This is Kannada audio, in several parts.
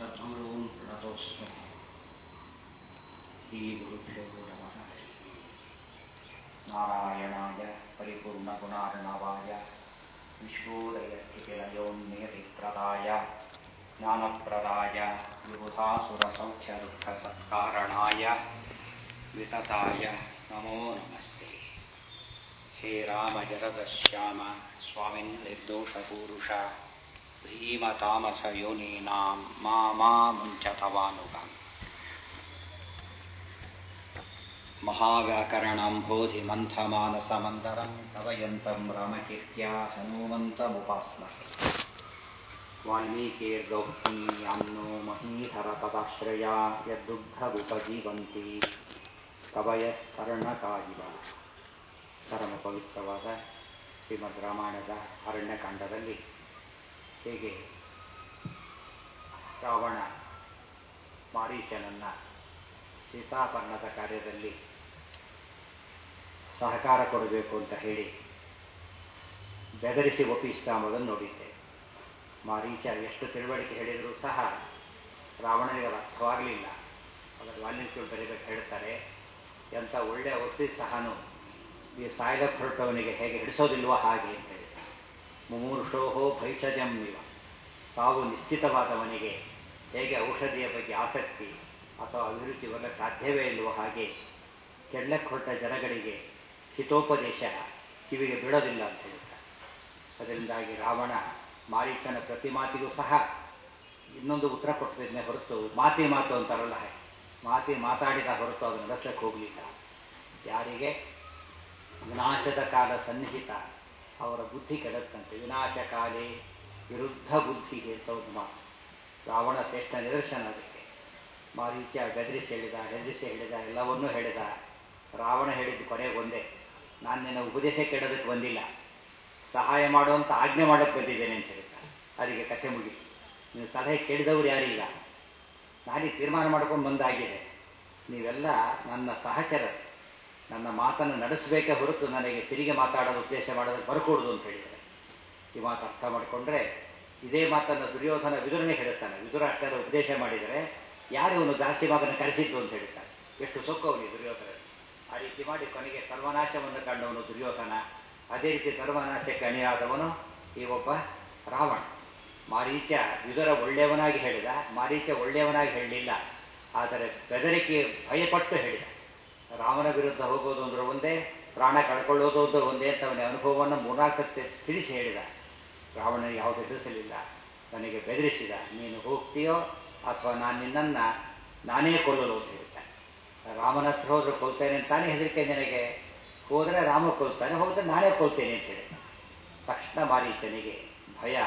सद्गुरून् प्रणतोऽस्मि श्रीगुरुभ्यो नमः नारायणाय परिपूर्णगुणार्णवाय विश्वोदयस्थितिलयोन्नियतिप्रदाय ज्ञानप्रदाय विबुधासुरसौख्यदुःखसत्कारणाय वितताय नमो नमस्ते हे रामजगदश्याम स्वामिन् निर्दोषपूरुष भीमतामसयोनीनां मा मा मुञ्चतवानुगम् महाव्याकरणाम्भोधिमन्थमानसमन्दरं कवयन्तं रामकीर्त्या हनूमन्तमुपास्महे वाल्मीकिर्गौह्मीयाम्नो महीधरपदाश्रया यद्दुग्धमुपजीवन्ति ಕವಯಸ್ತರಣಕಾಯಿವ ಪರಮ ಪವಿತ್ರವಾದ ಶ್ರೀಮದ್ ರಾಮಾಯಣದ ಅರಣ್ಯಕಾಂಡದಲ್ಲಿ ಹೇಗೆ ರಾವಣ ಮಾರೀಚನನ್ನು ಸೀತಾಪರ್ಣದ ಕಾರ್ಯದಲ್ಲಿ ಸಹಕಾರ ಕೊಡಬೇಕು ಅಂತ ಹೇಳಿ ಬೆದರಿಸಿ ಒಪ್ಪಿಸ್ತಾ ಎಂಬುದನ್ನು ನೋಡಿದ್ದೆ ಮಾರೀಚ ಎಷ್ಟು ತಿಳುವಳಿಕೆ ಹೇಳಿದರೂ ಸಹ ರಾವಣನಿಗೆ ಅದು ಅರ್ಥವಾಗಲಿಲ್ಲ ಅದರ ವಾಲ್ಮೀಕಿಗಳು ಬರೀಬೇಕು ಹೇಳ್ತಾರೆ ಎಂಥ ಒಳ್ಳೆಯ ವಕ್ತಿ ಸಹನು ಈ ಸಾಯ್ಲಕ್ಕೆ ಹೊರಟವನಿಗೆ ಹೇಗೆ ಹಿಡಿಸೋದಿಲ್ವೋ ಹಾಗೆ ಅಂತ ಹೇಳಿ ಮುಮೂರ್ಷೋಹೋ ಭೈಷಜಂ ಇವ ಸಾವು ನಿಶ್ಚಿತವಾದವನಿಗೆ ಹೇಗೆ ಔಷಧಿಯ ಬಗ್ಗೆ ಆಸಕ್ತಿ ಅಥವಾ ಅಭಿರುಚಿ ಬರಲಿಕ್ಕೆ ಸಾಧ್ಯವೇ ಇಲ್ವೋ ಹಾಗೆ ಕೆಡ್ಲಕ್ಕೆ ಹೊರಟ ಜನಗಳಿಗೆ ಹಿತೋಪದೇಶ ಕಿವಿಗೆ ಬಿಡೋದಿಲ್ಲ ಅಂತ ಹೇಳ್ತಾರೆ ಅದರಿಂದಾಗಿ ರಾವಣ ಮಾರೀಚನ ಪ್ರತಿ ಮಾತಿಗೂ ಸಹ ಇನ್ನೊಂದು ಉತ್ತರ ಕೊಟ್ಟಿದ್ದನ್ನೇ ಹೊರತು ಮಾತಿ ಮಾತು ಅಂತಾರಲ್ಲ ಹಾಗೆ ಮಾತಿ ಮಾತಾಡಿದ ಹೊರತು ಅದು ನಡೆಸಕ್ಕೆ ಹೋಗಲಿಲ್ಲ ಯಾರಿಗೆ ವಿನಾಶದ ಕಾಲ ಸನ್ನಿಹಿತ ಅವರ ಬುದ್ಧಿ ಕೆಡುತ್ತಂತೆ ವಿನಾಶ ಕಾಲೇ ವಿರುದ್ಧ ಬುದ್ಧಿಗೆ ಅಂತ ಒಂದು ಮಾತು ರಾವಣ ಶ್ರೇಷ್ಠ ನಿದರ್ಶನ ಅದಕ್ಕೆ ಮಾರೀಚ ಬೆದರಿಸಿ ಹೇಳಿದ ಹೆದರಿಸಿ ಹೇಳಿದ ಎಲ್ಲವನ್ನೂ ಹೇಳಿದ ರಾವಣ ಹೇಳಿದ್ದು ಕೊನೆಗೆ ಒಂದೇ ನಾನು ನಿನ್ನ ಉಪದೇಶ ಕೆಡೋದಕ್ಕೆ ಬಂದಿಲ್ಲ ಸಹಾಯ ಮಾಡುವಂತ ಆಜ್ಞೆ ಮಾಡೋಕ್ಕೆ ಬಂದಿದ್ದೇನೆ ಅಂತ ಹೇಳ್ತಾರೆ ಅದಕ್ಕೆ ಕಥೆ ಮುಗಿತು ನೀವು ಸಲಹೆ ಕೇಳಿದವರು ಯಾರೀಗ ನಾನೀಗ ತೀರ್ಮಾನ ಮಾಡ್ಕೊಂಡು ಬಂದಾಗಿದೆ ನೀವೆಲ್ಲ ನನ್ನ ಸಹಚರ ನನ್ನ ಮಾತನ್ನು ನಡೆಸಬೇಕೇ ಹೊರತು ನನಗೆ ತಿರುಗಿ ಮಾತಾಡೋದು ಉದ್ದೇಶ ಮಾಡೋದಕ್ಕೆ ಬರಕೂಡದು ಅಂತ ಹೇಳಿದ್ದಾರೆ ಈ ಮಾತು ಅರ್ಥ ಮಾಡಿಕೊಂಡ್ರೆ ಇದೇ ಮಾತನ್ನು ದುರ್ಯೋಧನ ವಿದುರನೇ ಹೇಳುತ್ತಾನೆ ವಿದುರ ಅಷ್ಟೆಲ್ಲ ಉಪದೇಶ ಮಾಡಿದರೆ ಯಾರು ಇವನು ಜಾಸ್ತಿ ಮಗನ ಕರೆಸಿದ್ದು ಅಂತ ಹೇಳ್ತಾನೆ ಎಷ್ಟು ಸೊಕ್ಕವನಿ ದುರ್ಯೋಧನ ಆ ರೀತಿ ಮಾಡಿ ಕೊನೆಗೆ ಸರ್ವನಾಶವನ್ನು ಕಂಡವನು ದುರ್ಯೋಧನ ಅದೇ ರೀತಿ ಸರ್ವನಾಶಕ್ಕೆ ಅಣಿಯಾದವನು ಈ ಒಬ್ಬ ರಾವಣ ಮಾರೀಚ ವಿದುರ ಒಳ್ಳೆಯವನಾಗಿ ಹೇಳಿದ ಮಾರೀಚ ಒಳ್ಳೆಯವನಾಗಿ ಹೇಳಲಿಲ್ಲ ಆದರೆ ಬೆದರಿಕೆ ಭಯಪಟ್ಟು ಹೇಳಿದ ರಾಮನ ವಿರುದ್ಧ ಹೋಗೋದು ಅಂದ್ರೆ ಒಂದೇ ಪ್ರಾಣ ಕಳ್ಕೊಳ್ಳೋದು ಅಂದ್ರೆ ಒಂದೇ ಅಂತ ಅವನ ಅನುಭವವನ್ನು ಮೂರ್ನಾಲ್ಕತ್ತೆ ತಿಳಿಸಿ ಹೇಳಿದ ರಾವಣನಿಗೆ ಯಾವುದು ಎದುರಿಸಲಿಲ್ಲ ನನಗೆ ಬೆದರಿಸಿದ ನೀನು ಹೋಗ್ತೀಯೋ ಅಥವಾ ನಾನು ನಿನ್ನನ್ನು ನಾನೇ ಕೊಲ್ಲಲು ಅಂತ ಹೇಳ್ತಾನೆ ರಾಮನ ಹತ್ರ ಹೋದ್ರೆ ಕೊಲ್ತೇನೆ ಅಂತಾನೆ ಹೆದರಿಕೆ ನನಗೆ ಹೋದರೆ ರಾಮ ಕೊಲ್ತಾನೆ ಹೋದ್ರೆ ನಾನೇ ಕೊಲ್ತೇನೆ ಅಂತ ಹೇಳಿದ ತಕ್ಷಣ ಮಾರೀಚನಿಗೆ ಭಯ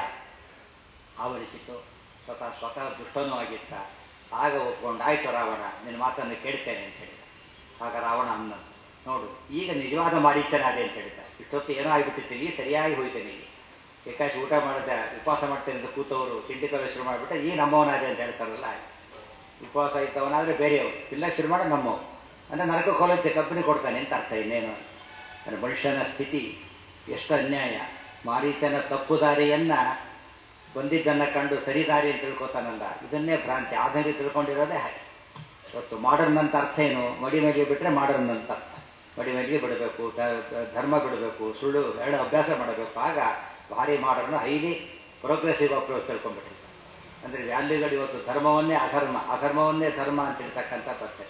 ಆವರಿಸಿತು ಸ್ವತಃ ಸ್ವತಃ ದುಷ್ಟನೂ ಆಗಿತ್ತ ಆಗ ಒಪ್ಕೊಂಡು ಆಯ್ತು ರಾವಣ ನಿನ್ನ ಮಾತನ್ನು ಕೇಳ್ತೇನೆ ಅಂತ ಹೇಳಿದ ಆಗ ರಾವಣ ಅನ್ನ ನೋಡು ಈಗ ನಿಜವಾದ ಮಾರೀಚನಾದೆ ಅಂತ ಹೇಳ್ತಾರೆ ಇಷ್ಟೊತ್ತು ಏನೋ ಆಗಿಬಿಟ್ಟಿರ್ತೀನಿ ಈಗ ಸರಿಯಾಗಿ ಹೋಯ್ತೇನೆ ಈಗ ಏಕಾಶಿ ಊಟ ಮಾಡಿದೆ ಉಪವಾಸ ಮಾಡ್ತೇನೆ ಅಂತ ಕೂತವರು ಚಿಂಡಿಕವ ಶುರು ಮಾಡಿಬಿಟ್ಟೆ ಈ ನಮ್ಮವನಾದೆ ಅಂತ ಹೇಳ್ತಾರಲ್ಲ ಉಪವಾಸ ಇದ್ದವನಾದರೆ ಬೇರೆಯವರು ಇಲ್ಲ ಶುರು ಮಾಡಿ ನಮ್ಮವು ಅಂದರೆ ನರಕಕ್ಕೆ ಹೋಲತ್ತೆ ಕಂಪನಿ ಕೊಡ್ತಾನೆ ಅಂತ ಅರ್ಥ ಇನ್ನೇನು ಅಂದರೆ ಮನುಷ್ಯನ ಸ್ಥಿತಿ ಎಷ್ಟು ಅನ್ಯಾಯ ಮಾರೀಚನ ತಪ್ಪು ದಾರಿಯನ್ನು ಬಂದಿದ್ದನ್ನು ಕಂಡು ಸರಿದಾರಿ ಅಂತ ತಿಳ್ಕೊತಾನಲ್ಲ ಇದನ್ನೇ ಭ್ರಾಂತಿ ಆಧುನಿಕ ತಿಳ್ಕೊಂಡಿರೋದೇ ಹಾಗೆ ಇವತ್ತು ಮಾಡರ್ನ್ ಅಂತ ಅರ್ಥ ಏನು ಮಡಿ ಮಡಿಗೆ ಬಿಟ್ಟರೆ ಮಾಡರ್ನ್ ಅಂತ ಅರ್ಥ ಮಡಿ ಮಡಿಗೆ ಬಿಡಬೇಕು ಧರ್ಮ ಬಿಡಬೇಕು ಸುಳ್ಳು ಎರಡು ಅಭ್ಯಾಸ ಮಾಡಬೇಕು ಆಗ ಭಾರಿ ಮಾಡರ್ನ್ ಹೈಲಿ ಪ್ರೋಗ್ರೆಸಿವ್ ಅಪ್ರೋಚ್ ತಿಳ್ಕೊಂಡ್ಬಿಟ್ಟಿರ್ತಾರೆ ಅಂದರೆ ವ್ಯಾಲ್ಯೂಗಳು ಇವತ್ತು ಧರ್ಮವನ್ನೇ ಅಧರ್ಮ ಅಧರ್ಮವನ್ನೇ ಧರ್ಮ ಅಂತ ಹೇಳ್ತಕ್ಕಂಥ ಪ್ರಶ್ನೆ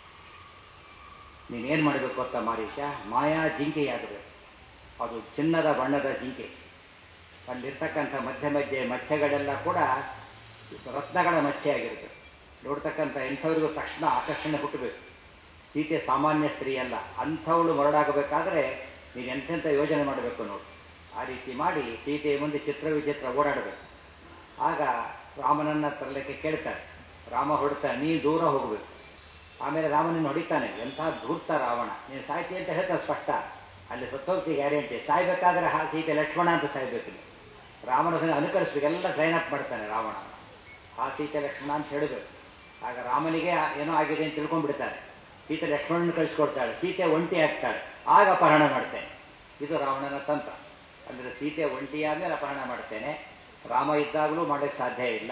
ನೀನೇನು ಮಾಡಬೇಕು ಅಂತ ಮಾರೀಶ ಮಾಯಾ ಜಿಂಕೆಯಾಗಬೇಕು ಅದು ಚಿನ್ನದ ಬಣ್ಣದ ಜಿಂಕೆ ಅಲ್ಲಿರ್ತಕ್ಕಂಥ ಮಧ್ಯ ಮಧ್ಯೆ ಮಚ್ಚೆಗಳೆಲ್ಲ ಕೂಡ ರತ್ನಗಳ ಮಚ್ಚೆ ಆಗಿರುತ್ತೆ ನೋಡ್ತಕ್ಕಂಥ ಎಂಥವ್ರಿಗೂ ತಕ್ಷಣ ಆಕರ್ಷಣೆ ಹುಟ್ಟಬೇಕು ಸೀತೆ ಸಾಮಾನ್ಯ ಸ್ತ್ರೀ ಅಲ್ಲ ಅಂಥವಳು ಮರಡಾಗಬೇಕಾದ್ರೆ ನೀನು ಎಂತೆಂಥ ಯೋಜನೆ ಮಾಡಬೇಕು ನೋಡಿ ಆ ರೀತಿ ಮಾಡಿ ಸೀತೆಯ ಮುಂದೆ ಚಿತ್ರ ವಿಚಿತ್ರ ಓಡಾಡಬೇಕು ಆಗ ರಾಮನನ್ನ ತರಲಿಕ್ಕೆ ಕೇಳ್ತಾರೆ ರಾಮ ಹೊಡ್ತಾನೆ ನೀನು ದೂರ ಹೋಗಬೇಕು ಆಮೇಲೆ ರಾಮನನ್ನು ಹೊಡಿತಾನೆ ಎಂಥ ಧೂರ್ತ ರಾವಣ ನೀನು ಸಾಯ್ತಿ ಅಂತ ಹೇಳ್ತಾರೆ ಸ್ಪಷ್ಟ ಅಲ್ಲಿ ಸತ್ತೋಗ್ತಿ ಗ್ಯಾರಂಟಿ ಸಾಯ್ಬೇಕಾದ್ರೆ ಹಾ ಸೀತೆ ಲಕ್ಷ್ಮಣ ಅಂತ ಸಾಯ್ಬೇಕು ನೀವು ರಾಮನ ಅನುಕರಿಸ್ಬೇಕು ಎಲ್ಲ ಟ್ರೈನ್ ಅಪ್ ಮಾಡ್ತಾನೆ ರಾವಣ ಆ ಸೀತೆ ಲಕ್ಷ್ಮಣ ಅಂತ ಹೇಳಬೇಕು ಆಗ ರಾಮನಿಗೆ ಏನೋ ಆಗಿದೆ ಅಂತ ತಿಳ್ಕೊಂಡ್ಬಿಡ್ತಾರೆ ಸೀತೆ ಲಕ್ಷ್ಮಣನ ಕಳಿಸ್ಕೊಡ್ತಾಳೆ ಸೀತೆ ಒಂಟಿ ಆಗ್ತಾಳೆ ಆಗ ಅಪಹರಣ ಮಾಡ್ತೇನೆ ಇದು ರಾವಣನ ತಂತ್ರ ಅಂದರೆ ಸೀತೆ ಒಂಟಿಯಾದ್ಮೇಲೆ ಅಪಹರಣ ಮಾಡ್ತೇನೆ ರಾಮ ಇದ್ದಾಗಲೂ ಮಾಡೋಕ್ಕೆ ಸಾಧ್ಯ ಇಲ್ಲ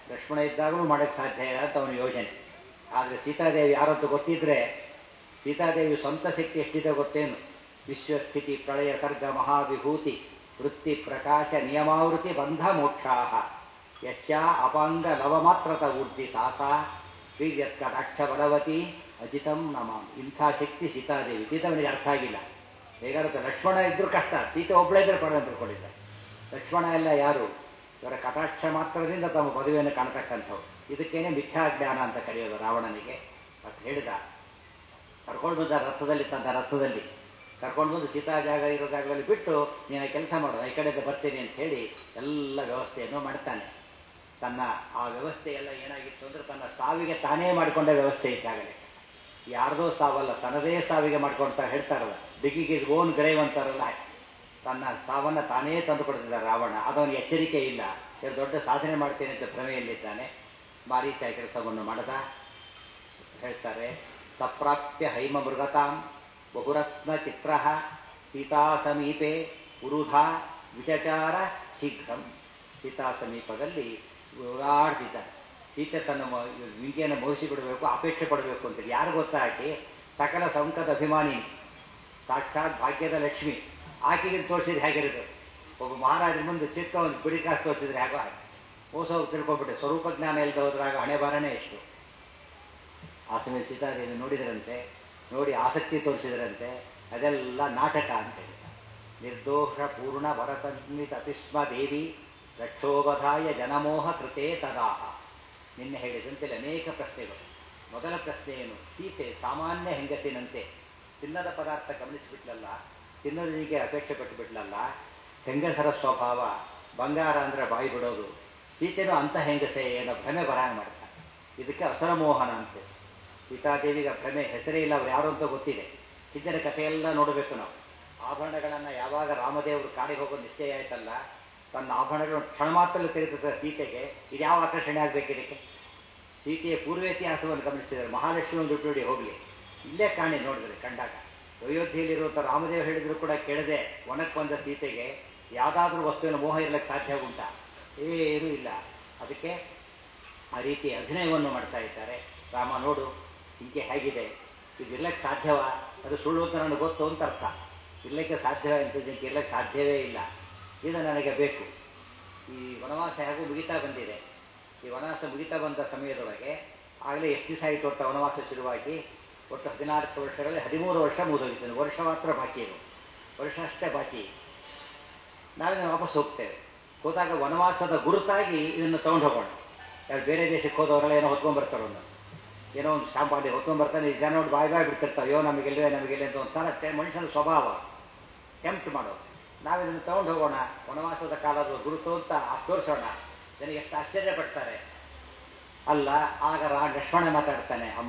ಲಕ್ಷ್ಮಣ ಇದ್ದಾಗಲೂ ಮಾಡೋಕ್ಕೆ ಸಾಧ್ಯ ಇಲ್ಲ ಅಂತ ಅವನ ಯೋಜನೆ ಆದರೆ ಸೀತಾದೇವಿ ಯಾರಂತ ಗೊತ್ತಿದ್ರೆ ಸೀತಾದೇವಿ ಸ್ವಂತ ಶಕ್ತಿ ಎಷ್ಟಿದೆ ಗೊತ್ತೇನು ವಿಶ್ವಸ್ಥಿತಿ ಪ್ರಳಯ ಸರ್ಗ ಮಹಾವಿಭೂತಿ ವೃತ್ತಿ ಪ್ರಕಾಶ ನಿಯಮಾವೃತಿ ಬಂಧ ಮೋಕ್ಷಾಹ ಯಶ್ಚ ಅಪಾಂಗ ನವಮಾತ್ರತ ಊರ್ಜಿ ತಾತ ವೀರ್ಯತ್ಕಟಾಕ್ಷ ಬಲವತಿ ಅಜಿತಂ ನಮ ಇಂಥ ಶಕ್ತಿ ಸೀತಾದೇವಿ ಸೀತಾವನಿಗೆ ಅರ್ಥ ಆಗಿಲ್ಲ ಹೇಗಾಗುತ್ತೆ ಲಕ್ಷ್ಮಣ ಇದ್ರೂ ಕಷ್ಟ ಸೀತೆ ಒಬ್ಬಳೇ ಇದ್ರೆ ಪಡ ತಿಳ್ಕೊಂಡಿದ್ದ ಲಕ್ಷ್ಮಣ ಎಲ್ಲ ಯಾರು ಇವರ ಕಟಾಕ್ಷ ಮಾತ್ರದಿಂದ ತಮ್ಮ ಪದವಿಯನ್ನು ಕಾಣತಕ್ಕಂಥವ್ರು ಇದಕ್ಕೇನೆ ಮಿಥ್ಯಾಜ್ಞಾನ ಅಂತ ಕರೆಯೋದು ರಾವಣನಿಗೆ ಅಂತ ಹೇಳಿದ ಕರ್ಕೊಂಡು ಬಂದ ರಥದಲ್ಲಿ ತನ್ನ ರಥದಲ್ಲಿ ಕರ್ಕೊಂಡು ಬಂದು ಸೀತಾ ಜಾಗ ಇರೋ ಜಾಗದಲ್ಲಿ ಬಿಟ್ಟು ನೀನು ಕೆಲಸ ಮಾಡು ಈ ಕಡೆಯಿಂದ ಬರ್ತೀನಿ ಅಂತ ಹೇಳಿ ಎಲ್ಲ ವ್ಯವಸ್ಥೆಯನ್ನು ಮಾಡ್ತಾನೆ ತನ್ನ ಆ ವ್ಯವಸ್ಥೆ ಎಲ್ಲ ಏನಾಗಿತ್ತು ಅಂದರೆ ತನ್ನ ಸಾವಿಗೆ ತಾನೇ ಮಾಡಿಕೊಂಡ ವ್ಯವಸ್ಥೆ ಇದ್ದಾಗಲೇ ಯಾರ್ದೋ ಸಾವಲ್ಲ ತನ್ನದೇ ಸಾವಿಗೆ ಮಾಡ್ಕೊಳ್ತಾ ಹೇಳ್ತಾರಲ್ಲ ಬಿಗಿಗೆ ಓನ್ ಗ್ರೇವ್ ಅಂತಾರಲ್ಲ ತನ್ನ ಸಾವನ್ನು ತಾನೇ ತಂದು ಕೊಡ್ತಿದ್ದ ರಾವಣ ಅದವನಿಗೆ ಎಚ್ಚರಿಕೆ ಇಲ್ಲ ಇವರು ದೊಡ್ಡ ಸಾಧನೆ ಮಾಡ್ತೇನೆ ಅಂತ ಭ್ರಮೆಯಲ್ಲಿದ್ದಾನೆ ಮಾರೀಚ ಕೆಲಸವನ್ನು ಮಾಡದ ಹೇಳ್ತಾರೆ ಸಪ್ರಾಪ್ಯ ಹೈಮ ಮೃಗತಾಂ ಬಹುರತ್ನ ಚಿತ್ರ ಸೀತಾ ಸಮೀಪೆ ಉರುಧ ವಿಚಚಾರ ಶೀಘ್ರಂ ಸೀತಾ ಸಮೀಪದಲ್ಲಿ ಓಡಾಡ್ತಿದ್ದಾನೆ ಸೀತೆ ತನ್ನ ವಿಂಗಿಯನ್ನು ಮೋಹಿಸಿ ಬಿಡಬೇಕು ಅಪೇಕ್ಷೆ ಪಡಬೇಕು ಅಂತೇಳಿ ಯಾರು ಗೊತ್ತಾಕಿ ಸಕಲ ಸಂಕದ ಅಭಿಮಾನಿ ಸಾಕ್ಷಾತ್ ಭಾಗ್ಯದ ಲಕ್ಷ್ಮಿ ಆಕೆಗೆ ತೋರಿಸಿದ್ರೆ ಹೇಗಿರುತ್ತೆ ಒಬ್ಬ ಮಹಾರಾಜರ ಮುಂದೆ ಚಿಕ್ಕ ಒಂದು ಬಿಡಿ ಕಾಸು ತೋರಿಸಿದ್ರೆ ಹೇಗೋ ಹಾಗೆ ಮೋಸ ಹೋಗಿ ತಿಳ್ಕೊಬಿಟ್ಟೆ ಸ್ವರೂಪ ಜ್ಞಾನ ಇಲ್ಲದೆ ಹೋದ್ರಾಗ ಹಣೆ ಬಾರನೇ ಎಷ್ಟು ಆ ಸಮಯ ಸೀತಾದೇವಿ ನೋಡಿದರಂತೆ ನೋಡಿ ಆಸಕ್ತಿ ತೋರಿಸಿದರಂತೆ ಅದೆಲ್ಲ ನಾಟಕ ಅಂತೇಳಿ ನಿರ್ದೋಷ ಪೂರ್ಣ ಭರತನ್ವಿತ ಅತಿಸ್ಮ ದೇವಿ ರಕ್ಷೋಬಧಾಯ ಜನಮೋಹ ಕೃತೇ ತದಾಹ ನಿನ್ನೆ ಹೇಳಿದಂತೆ ಅನೇಕ ಪ್ರಶ್ನೆಗಳು ಮೊದಲ ಪ್ರಶ್ನೆ ಏನು ಸೀತೆ ಸಾಮಾನ್ಯ ಹೆಂಗಸಿನಂತೆ ತಿನ್ನದ ಪದಾರ್ಥ ಗಮನಿಸಿಬಿಟ್ಲಲ್ಲ ತಿನ್ನೋದಕ್ಕೆ ಅಪೇಕ್ಷೆ ಪಟ್ಟು ಬಿಟ್ಲಲ್ಲ ಹೆಂಗಸರ ಸ್ವಭಾವ ಬಂಗಾರ ಅಂದರೆ ಬಾಯಿ ಬಿಡೋದು ಸೀತೆನೂ ಅಂಥ ಹೆಂಗಸೆ ಏನೋ ಭ್ರಮೆ ಬರಾಂಗ ಮಾಡ್ತಾರೆ ಇದಕ್ಕೆ ಅಸರಮೋಹನ ಅಂತೆ ಸೀತಾದೇವಿಗೆ ಭ್ರಮೆ ಹೆಸರೇ ಇಲ್ಲ ಅವ್ರು ಯಾರು ಅಂತ ಗೊತ್ತಿದೆ ಹಿಂದಿನ ಕಥೆಯೆಲ್ಲ ನೋಡಬೇಕು ನಾವು ಆಭರಣಗಳನ್ನು ಯಾವಾಗ ರಾಮದೇವರು ಕಾಡಿಗೆ ಹೋಗೋ ನಿಶ್ಚಯ ಆಯ್ತಲ್ಲ ತನ್ನ ಆಭರಣಗಳನ್ನು ಕ್ಷಣ ಮಾತ್ರದಲ್ಲಿ ತೆಗೆದ ಸೀತೆಗೆ ಇದು ಯಾವ ಆಕರ್ಷಣೆ ಆಗಬೇಕು ಇದಕ್ಕೆ ಸೀತೆಯ ಪೂರ್ವೇತಿಹಾಸವನ್ನು ಗಮನಿಸಿದರೆ ಮಹಾಲಕ್ಷ್ಮಿ ಒಂದು ಬಿಟ್ಟು ಹೋಗಲಿ ಇಲ್ಲೇ ಕಾಣಿ ನೋಡಿದ್ರೆ ಕಂಡಾಗ ಅಯೋಧ್ಯೆಯಲ್ಲಿರುವಂಥ ರಾಮದೇವ ಹೇಳಿದ್ರು ಕೂಡ ಕೇಳದೆ ಒಣಕ್ಕೆ ಬಂದ ಸೀತೆಗೆ ಯಾವುದಾದ್ರೂ ವಸ್ತುವಿನ ಮೋಹ ಇರಲಿಕ್ಕೆ ಸಾಧ್ಯ ಉಂಟಾ ಏನೂ ಇಲ್ಲ ಅದಕ್ಕೆ ಆ ರೀತಿ ಅಭಿನಯವನ್ನು ಮಾಡ್ತಾ ಇದ್ದಾರೆ ರಾಮ ನೋಡು ಹಿಂಗೆ ಹೇಗಿದೆ ಇದು ಇರ್ಲಿಕ್ಕೆ ಸಾಧ್ಯವಾ ಅದು ಸುಳ್ಳು ಅಂತ ನನಗೆ ಗೊತ್ತು ಅಂತ ಅರ್ಥ ಇರ್ಲಿಕ್ಕೆ ಸಾಧ್ಯವೇ ಅಂತಿದ್ದಕ್ಕೆ ಇರ್ಲಿಕ್ಕೆ ಸಾಧ್ಯವೇ ಇಲ್ಲ ಇದು ನನಗೆ ಬೇಕು ಈ ವನವಾಸ ಹೇಗೂ ಮುಗಿತಾ ಬಂದಿದೆ ಈ ವನವಾಸ ಮುಗಿತಾ ಬಂದ ಸಮಯದೊಳಗೆ ಆಗಲೇ ಎಷ್ಟು ದಿವಸ ಆಯಿತು ಅಂತ ವನವಾಸ ಶುರುವಾಗಿ ಒಟ್ಟು ಹದಿನಾಲ್ಕು ವರ್ಷಗಳಲ್ಲಿ ಹದಿಮೂರು ವರ್ಷ ಮುಗಿದೋಗಿತ್ತು ವರ್ಷ ಮಾತ್ರ ಬಾಕಿ ಇದು ವರ್ಷ ಅಷ್ಟೇ ಬಾಕಿ ನಾಳೆ ನಾವು ವಾಪಸ್ ಹೋಗ್ತೇವೆ ಹೋದಾಗ ವನವಾಸದ ಗುರುತಾಗಿ ಇದನ್ನು ತೊಗೊಂಡು ಹೋಗೋಣ ಯಾರು ಬೇರೆ ದೇಶಕ್ಕೆ ಹೋದವರೆಲ್ಲ ಏನೋ ಹೊತ್ಕೊಂಡ್ಬರ್ತಾರೆ ಒಂದು ಏನೋ ಒಂದು ಶಾಂಪಾಲಿ ಹೊತ್ಕೊಂಡ್ಬರ್ತಾನೆ ಜನ ನೋಡಿ ಬಾಯ್ ಬಾಯ್ ಬಿಡ್ತಿರ್ತಾವೆ ಅಯ್ಯೋ ನಮಗೆಲ್ಲವೇ ನಮಗೆಲ್ಲ ಅಂತ ಒಂದು ಸಲ ಮನುಷ್ಯನ ಸ್ವಭಾವ ಟೆಂಪ್ಟ್ ಮಾಡೋದು ನಾವು ಇದನ್ನು ತೊಗೊಂಡು ಹೋಗೋಣ ವನವಾಸದ ಕಾಲದ ಗುರುತು ಅಂತ ತೋರಿಸೋಣ ಜನಗೆ ಎಷ್ಟು ಆಶ್ಚರ್ಯ ಪಡ್ತಾರೆ ಅಲ್ಲ ಆಗ ರಾ ಲಕ್ಷ್ಮಣ ಮಾತಾಡ್ತಾನೆ ಅಮ್ಮ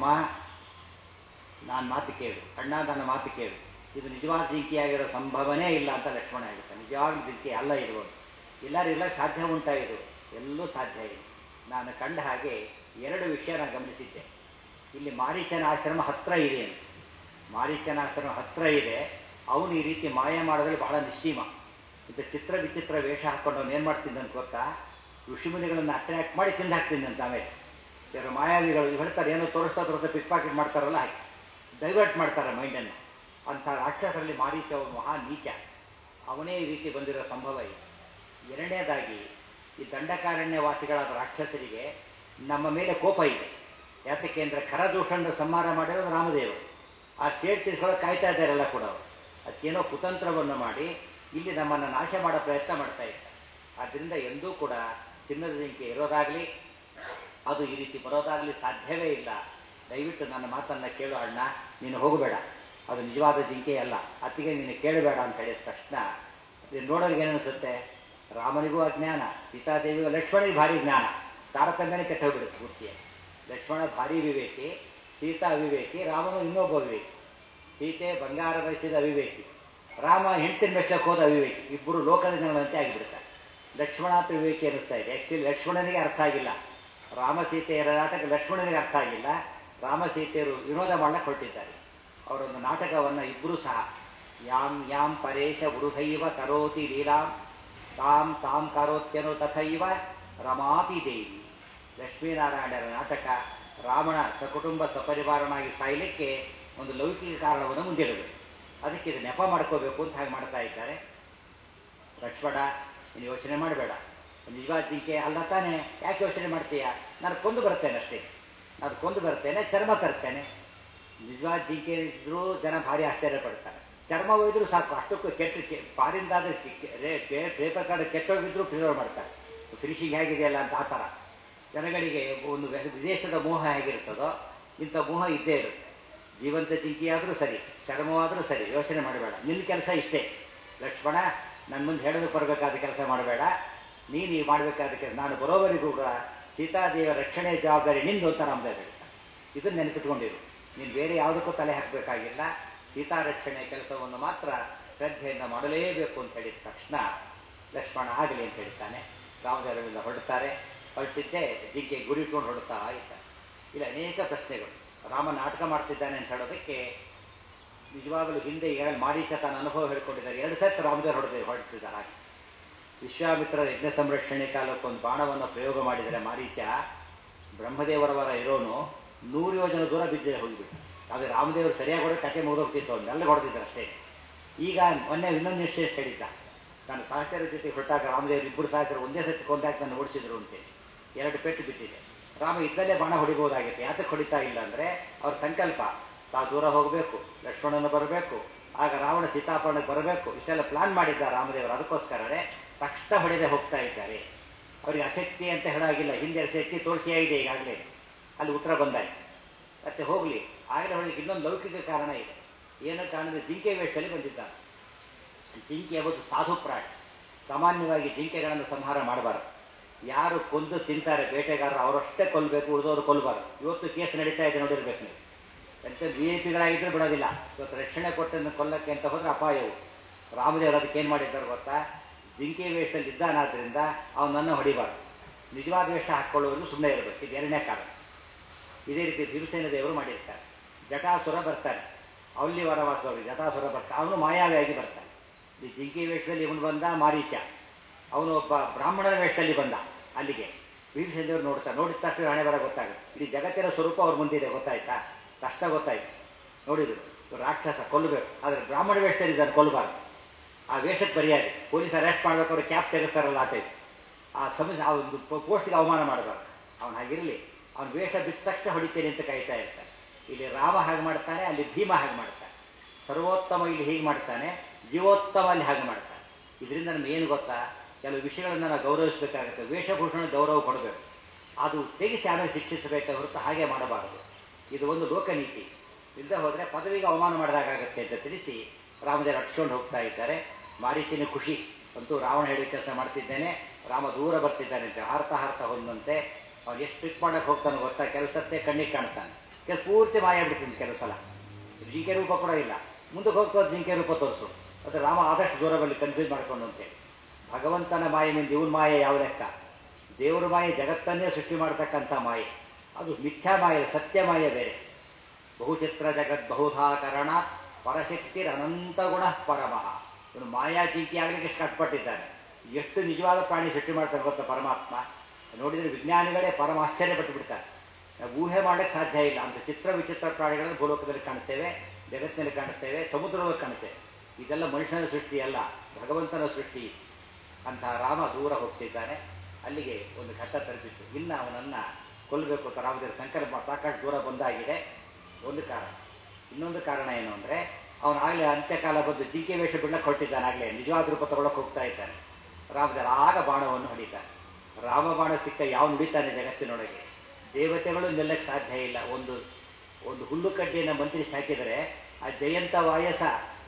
ನಾನು ಮಾತು ಕೇಳು ಅಣ್ಣ ನನ್ನ ಮಾತು ಕೇಳು ಇದು ನಿಜವಾದ ಜಿಂಕೆಯಾಗಿರೋ ಸಂಭವನೇ ಇಲ್ಲ ಅಂತ ಲಕ್ಷ್ಮಣ ಹೇಳ್ತಾನೆ ನಿಜವಾಗ್ಲೂ ಜಿಂಕೆ ಅಲ್ಲ ಇರುವುದು ಎಲ್ಲರೂ ಇಲ್ಲ ಸಾಧ್ಯ ಉಂಟಾ ಇದು ಎಲ್ಲೂ ಸಾಧ್ಯ ಇಲ್ಲ ನಾನು ಕಂಡ ಹಾಗೆ ಎರಡು ವಿಷಯ ನಾನು ಗಮನಿಸಿದ್ದೆ ಇಲ್ಲಿ ಮಾರೀಚನ ಆಶ್ರಮ ಹತ್ರ ಇದೆ ಅಂತ ಮಾರೀಚನ ಆಶ್ರಮ ಹತ್ರ ಇದೆ ಅವನು ಈ ರೀತಿ ಮಾಯ ಮಾಡೋದ್ರಲ್ಲಿ ಬಹಳ ನಿಶ್ಚೀಮ ಇದು ಚಿತ್ರ ವಿಚಿತ್ರ ವೇಷ ಹಾಕೊಂಡು ಅವನು ಏನು ಮಾಡ್ತಿದ್ದ ಅಂತ ಗೊತ್ತಾ ಋಷಿಮುನಿಗಳನ್ನು ಅಟ್ರಾಕ್ಟ್ ಮಾಡಿ ತಿಂದು ಹಾಕ್ತಿದ್ದ ಅಂತ ಆಮೇಲೆ ಕೆಲವರು ಮಾಯಾವಿಗಳು ಹೇಳ್ತಾರೆ ಏನೋ ತೋರಿಸ್ತಾ ತೋರಿಸ್ತಾ ಪಿಕ್ ಪಾಕೆಟ್ ಮಾಡ್ತಾರಲ್ಲ ಹಾಗೆ ಡೈವರ್ಟ್ ಮಾಡ್ತಾರೆ ಮೈಂಡನ್ನು ಅಂಥ ರಾಕ್ಷಸರಲ್ಲಿ ಮಾರೀಚ ಅವನು ಮಹಾ ನೀಚ ಅವನೇ ಈ ರೀತಿ ಬಂದಿರೋ ಸಂಭವ ಇದೆ ಎರಡನೇದಾಗಿ ಈ ದಂಡಕಾರಣ್ಯ ವಾಸಿಗಳಾದ ರಾಕ್ಷಸರಿಗೆ ನಮ್ಮ ಮೇಲೆ ಕೋಪ ಇದೆ ಯಾತಕ್ಕೆ ಅಂದರೆ ಖರದೂಷಣ ಸಂಹಾರ ಮಾಡಿರೋದು ರಾಮದೇವರು ಆ ಸ್ಟೇಟ್ ತಿರ್ಸ್ಕೊಳ್ಳೋಕೆ ಕಾಯ್ತಾ ಇದ್ದಾರೆಲ್ಲ ಕೂಡ ಅವರು ಅದಕ್ಕೇನೋ ಕುತಂತ್ರವನ್ನು ಮಾಡಿ ಇಲ್ಲಿ ನಮ್ಮನ್ನು ನಾಶ ಮಾಡೋ ಪ್ರಯತ್ನ ಮಾಡ್ತಾ ಇದ್ದಾರೆ ಆದ್ದರಿಂದ ಎಂದೂ ಕೂಡ ಚಿನ್ನದ ಜಿಂಕೆ ಇರೋದಾಗಲಿ ಅದು ಈ ರೀತಿ ಬರೋದಾಗಲಿ ಸಾಧ್ಯವೇ ಇಲ್ಲ ದಯವಿಟ್ಟು ನನ್ನ ಮಾತನ್ನು ಕೇಳು ಅಣ್ಣ ನೀನು ಹೋಗಬೇಡ ಅದು ನಿಜವಾದ ಜಿಂಕೆ ಅಲ್ಲ ಅತ್ತಿಗೆ ನೀನು ಕೇಳಬೇಡ ಅಂತ ಹೇಳಿದ ತಕ್ಷಣ ಇದು ನೋಡೋರಿಗೆ ಏನನ್ನಿಸುತ್ತೆ ರಾಮನಿಗೂ ಅಜ್ಞಾನ ಸೀತಾದೇವಿಗೂ ಲಕ್ಷ್ಮಣಿಗೆ ಭಾರಿ ಜ್ಞಾನ ತಾರತಮ್ಯನೇ ಕೆಟ್ಟೋಗ್ಬಿಡುತ್ತೆ ಪೂರ್ತಿಯ ಲಕ್ಷ್ಮಣ ಭಾರಿ ವಿವೇಕಿ ಸೀತಾ ಅವಿವೇಕಿ ರಾಮನು ಇನ್ನೊಬ್ಬ ವಿವೇಕಿ ಸೀತೆ ಬಂಗಾರ ಬಯಸಿದ ಅವಿವೇಕಿ ರಾಮ ಹೆಂಡತಿನ ಮೆಚ್ಚಕ್ಕೆ ಹೋದ ಅವಿವೇಕಿ ಇಬ್ಬರು ಲೋಕದ ಜನರಂತೆ ಆಗಿಬಿಡ್ತಾರೆ ಲಕ್ಷ್ಮಣ ಅಂತ ವಿವೇಕಿ ಅನ್ನಿಸ್ತಾ ಇದೆ ಆ್ಯಕ್ಚುಲಿ ಲಕ್ಷ್ಮಣನಿಗೆ ಅರ್ಥ ಆಗಿಲ್ಲ ರಾಮ ಸೀತೆಯರ ನಾಟಕ ಲಕ್ಷ್ಮಣನಿಗೆ ಅರ್ಥ ಆಗಿಲ್ಲ ರಾಮ ಸೀತೆಯರು ವಿನೋದ ಮಾಡಕ್ಕೆ ಹೊರಟಿದ್ದಾರೆ ಅವರೊಂದು ನಾಟಕವನ್ನು ಇಬ್ಬರೂ ಸಹ ಯಾಂ ಯಾಂ ಪರೇಶ ವೃಧೈವ ಕರೋತಿ ಲೀಲಾಂ ತಾಂ ತಾಂ ಕರೋತ್ಯನು ತಥೈವ ರಮಾಪಿ ದೇವಿ ಲಕ್ಷ್ಮೀನಾರಾಯಣರ ನಾಟಕ ರಾವಣ ಸಕುಟುಂಬ ಸಪರಿವಾರನಾಗಿ ಸಾಯಲಿಕ್ಕೆ ಒಂದು ಲೌಕಿಕ ಕಾರಣವನ್ನು ಮುಂದಿರಬೇಕು ಅದಕ್ಕೆ ಇದು ನೆಪ ಮಾಡ್ಕೋಬೇಕು ಅಂತ ಹಾಗೆ ಮಾಡ್ತಾ ಇದ್ದಾರೆ ಲಕ್ಷ್ಮಣ ನೀನು ಯೋಚನೆ ಮಾಡಬೇಡ ನಿಜವಾದ ಜಿಂಕೆ ಅಲ್ಲ ತಾನೇ ಯಾಕೆ ಯೋಚನೆ ಮಾಡ್ತೀಯ ನಾನು ಕೊಂದು ಬರ್ತೇನೆ ಅಷ್ಟೇ ನಾನು ಕೊಂದು ಬರ್ತೇನೆ ಚರ್ಮ ತರ್ತೇನೆ ನಿಜವಾದ ಜಿಂಕೆ ಇದ್ರೂ ಜನ ಭಾರಿ ಆಶ್ಚರ್ಯ ಪಡ್ತಾರೆ ಚರ್ಮ ಒಯ್ದ್ರು ಸಾಕು ಅಷ್ಟಕ್ಕೂ ಕೆಟ್ಟ ಪಾರಿಂದಾದ್ರೆ ಪೇಪರ್ ಕಾರ್ಡ್ ಕೆಟ್ಟೋಗಿದ್ರು ಪ್ರಿಸರ್ವ್ ಮಾಡ್ತಾರೆ ಫಿನಿಶಿಂಗ್ ಹೇಗಿದೆಯಲ್ಲ ಅಂತ ಆ ಥರ ಜನಗಳಿಗೆ ಒಂದು ವಿದೇಶದ ಮೋಹ ಹೇಗಿರ್ತದೋ ಇಂಥ ಮೋಹ ಇದ್ದೇ ಇರುತ್ತೆ ಜೀವಂತ ಜಿಂಕಿಯಾದರೂ ಸರಿ ಚರ್ಮವಾದರೂ ಸರಿ ಯೋಚನೆ ಮಾಡಬೇಡ ನಿನ್ನ ಕೆಲಸ ಇಷ್ಟೇ ಲಕ್ಷ್ಮಣ ನನ್ನ ಮುಂದೆ ಹೇಳಲು ಬರಬೇಕಾದ ಕೆಲಸ ಮಾಡಬೇಡ ನೀನು ಈ ಮಾಡಬೇಕಾದ ಕೆಲಸ ನಾನು ಬರೋವರೆಗೂ ಕೂಡ ಸೀತಾದೇವಿಯ ರಕ್ಷಣೆ ಜವಾಬ್ದಾರಿ ನಿಂದು ಅಂತ ರಾಮದೇವ್ ಹೇಳ್ತಾನೆ ಇದನ್ನು ನೆನಪಿಟ್ಕೊಂಡಿರು ನೀನು ಬೇರೆ ಯಾವುದಕ್ಕೂ ತಲೆ ಹಾಕಬೇಕಾಗಿಲ್ಲ ಸೀತಾ ರಕ್ಷಣೆ ಕೆಲಸವನ್ನು ಮಾತ್ರ ಶ್ರದ್ಧೆಯಿಂದ ಮಾಡಲೇಬೇಕು ಅಂತ ಹೇಳಿದ ತಕ್ಷಣ ಲಕ್ಷ್ಮಣ ಆಗಲಿ ಅಂತ ಹೇಳ್ತಾನೆ ರಾಮದೇವರಿಂದ ಹೊರಡ್ತಾರೆ ಹೊರಟಿದ್ದೆ ಜಿಂಕೆ ಗುರಿಕೊಂಡು ಹೊರಡ್ತಾ ಇದ್ದಾರೆ ಇಲ್ಲಿ ಅನೇಕ ಪ್ರಶ್ನೆಗಳು ರಾಮ ನಾಟಕ ಮಾಡ್ತಿದ್ದಾನೆ ಅಂತ ಹೇಳೋದಕ್ಕೆ ನಿಜವಾಗಲೂ ಹಿಂದೆ ಈಗ ಮಾರೀಚ ತನ್ನ ಅನುಭವ ಹೇಳ್ಕೊಂಡಿದ್ದಾರೆ ಎರಡು ಸತ್ತು ರಾಮದೇವ್ ಹೊಡೆದ ಹೊರಡ್ತಿದ್ದಾರೆ ಹಾಗೆ ವಿಶ್ವಾಮಿತ್ರ ಯಜ್ಞ ಸಂರಕ್ಷಣೆ ಕಾಲಕ್ಕೆ ಒಂದು ಬಾಣವನ್ನು ಪ್ರಯೋಗ ಮಾಡಿದರೆ ಮಾರೀಚ ಬ್ರಹ್ಮದೇವರವರ ಇರೋನು ನೂರು ಯೋಜನ ದೂರ ಬಿದ್ದರೆ ಹೋಗಿಬಿಟ್ಟು ಆದರೆ ರಾಮದೇವರು ಸರಿಯಾಗಿ ಹೊಡೆದು ಕತೆ ಮುಗಿದೋಗ್ತಿತ್ತು ಅವ್ನು ಎಲ್ಲ ಹೊಡೆದಿದ್ದಾರೆ ಅಷ್ಟೇ ಈಗ ಮೊನ್ನೆ ಇನ್ನೊಂದು ವಿಷಯ ಹೇಳಿದ್ದ ನಾನು ಸಹಚರ ಜೊತೆ ಹೊರಟಾಗ ರಾಮದೇವರು ಇಬ್ಬರು ಸಹಚರ ಒಂದೇ ಸತಿ ಕೊಂದಾಕಿ ನಾನು ಓಡಿಸಿದ್ರು ಅಂತೇಳಿ ಎರಡು ಪೆಟ್ಟು ಬಿದ್ದಿದೆ ರಾಮ ಇದ್ದಲ್ಲೇ ಬಾಣ ಹೊಡಿಬೋದಾಗಿತ್ತು ಯಾತಕ್ಕೆ ಹೊಡಿತಾ ಇಲ್ಲ ಅಂದರೆ ಅವ್ರ ಸಂಕಲ್ಪ ತಾವು ದೂರ ಹೋಗಬೇಕು ಲಕ್ಷ್ಮಣನ ಬರಬೇಕು ಆಗ ರಾವಣ ಸೀತಾಪರಣಕ್ಕೆ ಬರಬೇಕು ಇಷ್ಟೆಲ್ಲ ಪ್ಲಾನ್ ಮಾಡಿದ್ದಾರೆ ರಾಮದೇವರು ಅದಕ್ಕೋಸ್ಕರನೇ ತಕ್ಷಣ ಹೊಡೆದೇ ಹೋಗ್ತಾ ಇದ್ದಾರೆ ಅವರಿಗೆ ಅಶಕ್ತಿ ಅಂತ ಹೇಳಾಗಿಲ್ಲ ಹಿಂದೆ ಶಕ್ತಿ ತೋರಿಸಿಯಾಗಿದೆ ಈಗಾಗಲೇ ಅಲ್ಲಿ ಉತ್ತರ ಬಂದಾಯ್ತು ಮತ್ತೆ ಹೋಗಲಿ ಆಗಲೇ ಹೊಳಿಗೆ ಇನ್ನೊಂದು ಲೌಕಿಕ ಕಾರಣ ಇದೆ ಏನೋ ಕಾರಣದ ಜಿಂಕೆ ವೇಷದಲ್ಲಿ ಬಂದಿದ್ದಾನೆ ಜಿಂಕೆ ಯಾವತ್ತು ಸಾಧು ಪ್ರಾಣಿ ಸಾಮಾನ್ಯವಾಗಿ ಜಿಂಕೆಗಳನ್ನು ಸಂಹಾರ ಮಾಡಬಾರದು ಯಾರು ಕೊಂದು ತಿಂತಾರೆ ಬೇಟೆಗಾರರು ಅವರಷ್ಟೇ ಕೊಲ್ಲಬೇಕು ಉಳಿದವರು ಕೊಲ್ಲಬಾರದು ಇವತ್ತು ಕೇಸ್ ನಡೀತಾ ಇದೆ ನೋಡಿರ್ಬೇಕು ನೀವು ಎಂತ ವಿ ಐ ಪಿಗಳಾಗಿದ್ದರೂ ಬಿಡೋದಿಲ್ಲ ಇವತ್ತು ರಕ್ಷಣೆ ಕೊಟ್ಟನ್ನು ಕೊಲ್ಲಕ್ಕೆ ಅಂತ ಹೋದ್ರೆ ಅಪಾಯವು ರಾಮದೇವರು ಅದಕ್ಕೆ ಏನು ಮಾಡಿದ್ದಾರೆ ಗೊತ್ತಾ ಜಿಂಕೆ ವೇಷದಲ್ಲಿ ಇದ್ದಾನಾದ್ರಿಂದ ಅವನನ್ನು ಹೊಡಿಬಾರ್ದು ನಿಜವಾದ ವೇಷ ಹಾಕ್ಕೊಳ್ಳುವುದು ಸುಮ್ಮನೆ ಇರಬೇಕು ಇದು ಎರಡನೇ ಕಾರಣ ಇದೇ ರೀತಿ ಭೀಮಸೇನ ದೇವರು ಮಾಡಿರ್ತಾರೆ ಜಟಾಸುರ ಬರ್ತಾನೆ ಅಲ್ಲಿ ವರವಾಸವರು ಜಟಾಸುರ ಬರ್ತಾನೆ ಅವನು ಮಾಯಾವಿಯಾಗಿ ಬರ್ತಾನೆ ಈ ಜಿಂಕೆ ವೇಷದಲ್ಲಿ ಇವನು ಬಂದ ಮಾರೀಚ ಅವನು ಒಬ್ಬ ಬ್ರಾಹ್ಮಣರ ವೇಷದಲ್ಲಿ ಬಂದ ಅಲ್ಲಿಗೆ ಭೀಮಸೇನ ದೇವರು ನೋಡ್ತಾರೆ ನೋಡಿದ ತಕ್ಷಣ ಹಣೆ ಬರ ಗೊತ್ತಾಗುತ್ತೆ ಇಡೀ ಜಗತ್ತಿನ ಸ್ವರೂಪ ಅವ್ರ ಮುಂದಿದೆ ಗೊತ್ತಾಯ್ತಾ ಕಷ್ಟ ಗೊತ್ತಾಯ್ತು ನೋಡಿದ್ರು ರಾಕ್ಷಸ ಕೊಲ್ಲಬೇಕು ಆದರೆ ಬ್ರಾಹ್ಮಣ ವೇಷದಲ್ಲಿ ಇದನ್ನು ಕೊಲ್ಲಬಾರ್ದು ಆ ವೇಷಕ್ಕೆ ಬರೆಯಾಗಿ ಪೊಲೀಸ್ ಅರೆಸ್ಟ್ ಮಾಡ್ಬೇಕಾದ್ರೆ ಕ್ಯಾಪ್ ತೆಗೆಸ್ತಾರಲ್ಲ ಆ ಟೈಪ್ ಆ ಸಮಸ್ಯೆ ಆ ಒಂದು ಪೋಸ್ಟ್ಗೆ ಅವಮಾನ ಮಾಡಬಾರ್ದು ಅವನು ಹಾಗಿರಲಿ ಅವನ ವೇಷ ಬಿದ್ದ ತಕ್ಷಣ ಹೊಡಿತೇನೆ ಅಂತ ಕಾಯ್ತಾ ಇರ್ತಾನೆ ಇಲ್ಲಿ ರಾಮ ಹಾಗೆ ಮಾಡ್ತಾನೆ ಅಲ್ಲಿ ಭೀಮ ಹಾಗೆ ಮಾಡ್ತಾನೆ ಸರ್ವೋತ್ತಮ ಇಲ್ಲಿ ಹೀಗೆ ಮಾಡ್ತಾನೆ ಜೀವೋತ್ತಮ ಅಲ್ಲಿ ಹಾಗೆ ಮಾಡ್ತಾನೆ ಇದರಿಂದ ನಮ್ಗೆ ಏನು ಗೊತ್ತಾ ಕೆಲವು ವಿಷಯಗಳನ್ನು ನಾವು ಗೌರವಿಸಬೇಕಾಗುತ್ತೆ ವೇಷಭೂಷಣ ಗೌರವ ಕೊಡಬೇಕು ಅದು ತೆಗೆಸಿ ಆಮೇಲೆ ಶಿಕ್ಷಿಸಬೇಕೆ ಹೊರತು ಹಾಗೆ ಮಾಡಬಾರದು ಇದು ಒಂದು ಲೋಕನೀತಿ ಇಲ್ಲದೆ ಹೋದರೆ ಪದವಿಗೆ ಅವಮಾನ ಮಾಡಿದಾಗತ್ತೆ ಅಂತ ತಿಳಿಸಿ ರಾಮದೇವರು ಹಟ್ಸ್ಕೊಂಡು ಹೋಗ್ತಾ ಇದ್ದಾರೆ ಮಾರೀಚಿನ ಖುಷಿ ಅಂತೂ ರಾವಣ ಹೇಳಿ ಕೆಲಸ ಮಾಡ್ತಿದ್ದೇನೆ ರಾಮ ದೂರ ಬರ್ತಿದ್ದಾನೆ ಅಂತ ಹಾರ್ತಾ ಹಾರ್ತಾ ಹೊಂದಂತೆ ಅವ್ನು ಎಷ್ಟು ಟ್ರಿಕ್ ಮಾಡಕ್ಕೆ ಹೋಗ್ತಾನೆ ಗೊತ್ತಾ ಕೆಲಸತ್ತೆ ಕಣ್ಣಿಗೆ ಕಾಣ್ತಾನೆ ಕೆಲ ಪೂರ್ತಿ ಮಾಯ ಬಿಡ್ತೀನಿ ಕೆಲವು ಸಲ ಜಿಂಕೆ ರೂಪ ಕೂಡ ಇಲ್ಲ ಮುಂದಕ್ಕೆ ಹೋಗ್ತಾ ಜಿಂಕೆ ರೂಪ ತೋರಿಸು ಅದು ರಾಮ ಆದಷ್ಟು ದೂರ ಬರಲಿ ಕನ್ಫ್ಯೂಸ್ ಮಾಡ್ಕೊಂಡು ಅಂತೇಳಿ ಭಗವಂತನ ಮಾಯೆಯಿಂದ ಇವನ್ ಮಾಯೆ ಯಾವ ಲೆಕ್ಕ ದೇವರ ಮಾಯೆ ಜಗತ್ತನ್ನೇ ಸೃಷ್ಟಿ ಮಾಡ್ತಕ್ಕಂಥ ಮಾಯೆ ಅದು ಮಿಥ್ಯಾ ಮಾಯೆ ಸತ್ಯ ಮಾಯೆ ಬೇರೆ ಬಹುಚಿತ್ರ ಜಗತ್ ಬಹುಧಾಕರಣ ಪರಶಕ್ತಿರ್ ಅನಂತ ಗುಣ ಪರಮಃ ಇವನು ಮಾಯಾ ಜಿಂಕಿ ಆಗಲಿಕ್ಕೆ ಎಷ್ಟು ಕಷ್ಟಪಟ್ಟಿದ್ದಾನೆ ಎಷ್ಟು ನಿಜವಾದ ಪ್ರಾಣಿ ಸೃಷ್ಟಿ ಮಾಡ್ತಾರೆ ಗೊತ್ತಾ ಪರಮಾತ್ಮ ನೋಡಿದರೆ ವಿಜ್ಞಾನಿಗಳೇ ಪರಮ ಆಶ್ಚರ್ಯಪಟ್ಟು ಬಿಡ್ತಾರೆ ನಾವು ಊಹೆ ಮಾಡಕ್ಕೆ ಸಾಧ್ಯ ಇಲ್ಲ ಅಂತ ಚಿತ್ರ ವಿಚಿತ್ರ ಪ್ರಾಣಿಗಳನ್ನು ಭೂಲೋಕದಲ್ಲಿ ಕಾಣ್ತೇವೆ ಜಗತ್ತಿನಲ್ಲಿ ಕಾಣುತ್ತೇವೆ ಸಮುದ್ರದಲ್ಲಿ ಕಾಣುತ್ತೇವೆ ಇದೆಲ್ಲ ಮನುಷ್ಯನ ಸೃಷ್ಟಿ ಅಲ್ಲ ಭಗವಂತನ ಸೃಷ್ಟಿ ಅಂತಹ ರಾಮ ದೂರ ಹೋಗ್ತಿದ್ದಾನೆ ಅಲ್ಲಿಗೆ ಒಂದು ಘಟ್ಟ ತಲುಪಿತ್ತು ಇನ್ನು ಅವನನ್ನು ಕೊಲ್ಲಬೇಕು ಅಂತ ರಾಮದೇವರ ಸಂಕಲ್ಪ ಸಾಕಷ್ಟು ದೂರ ಬಂದಾಗಿದೆ ಒಂದು ಕಾರಣ ಇನ್ನೊಂದು ಕಾರಣ ಏನು ಅಂದರೆ ಅವನು ಆಗಲೇ ಅಂತ್ಯಕಾಲ ಬಂದು ಜಿಂಕೆ ವೇಷ ಬಿಡಕ್ಕೆ ಹೊರಟಿದ್ದಾನೆ ಆಗಲೇ ನಿಜವಾದ ರೂಪ ತಗೊಳಕ್ಕೆ ಹೋಗ್ತಾ ಇದ್ದಾನೆ ರಾಮದೇವರು ಆಗ ಬಾಣವನ್ನು ಹೊಡಿತಾನೆ ರಾಮ ಬಾಣ ಸಿಕ್ಕ ಯಾವ ನುಡಿತಾನೆ ಜಗತ್ತಿನೊಳಗೆ ದೇವತೆಗಳು ನಿಲ್ಲಕ್ಕೆ ಸಾಧ್ಯ ಇಲ್ಲ ಒಂದು ಒಂದು ಹುಲ್ಲು ಕಡ್ಡಿಯನ್ನು ಮಂತ್ರಿ ಹಾಕಿದರೆ ಆ ಜಯಂತ ವಾಯಸ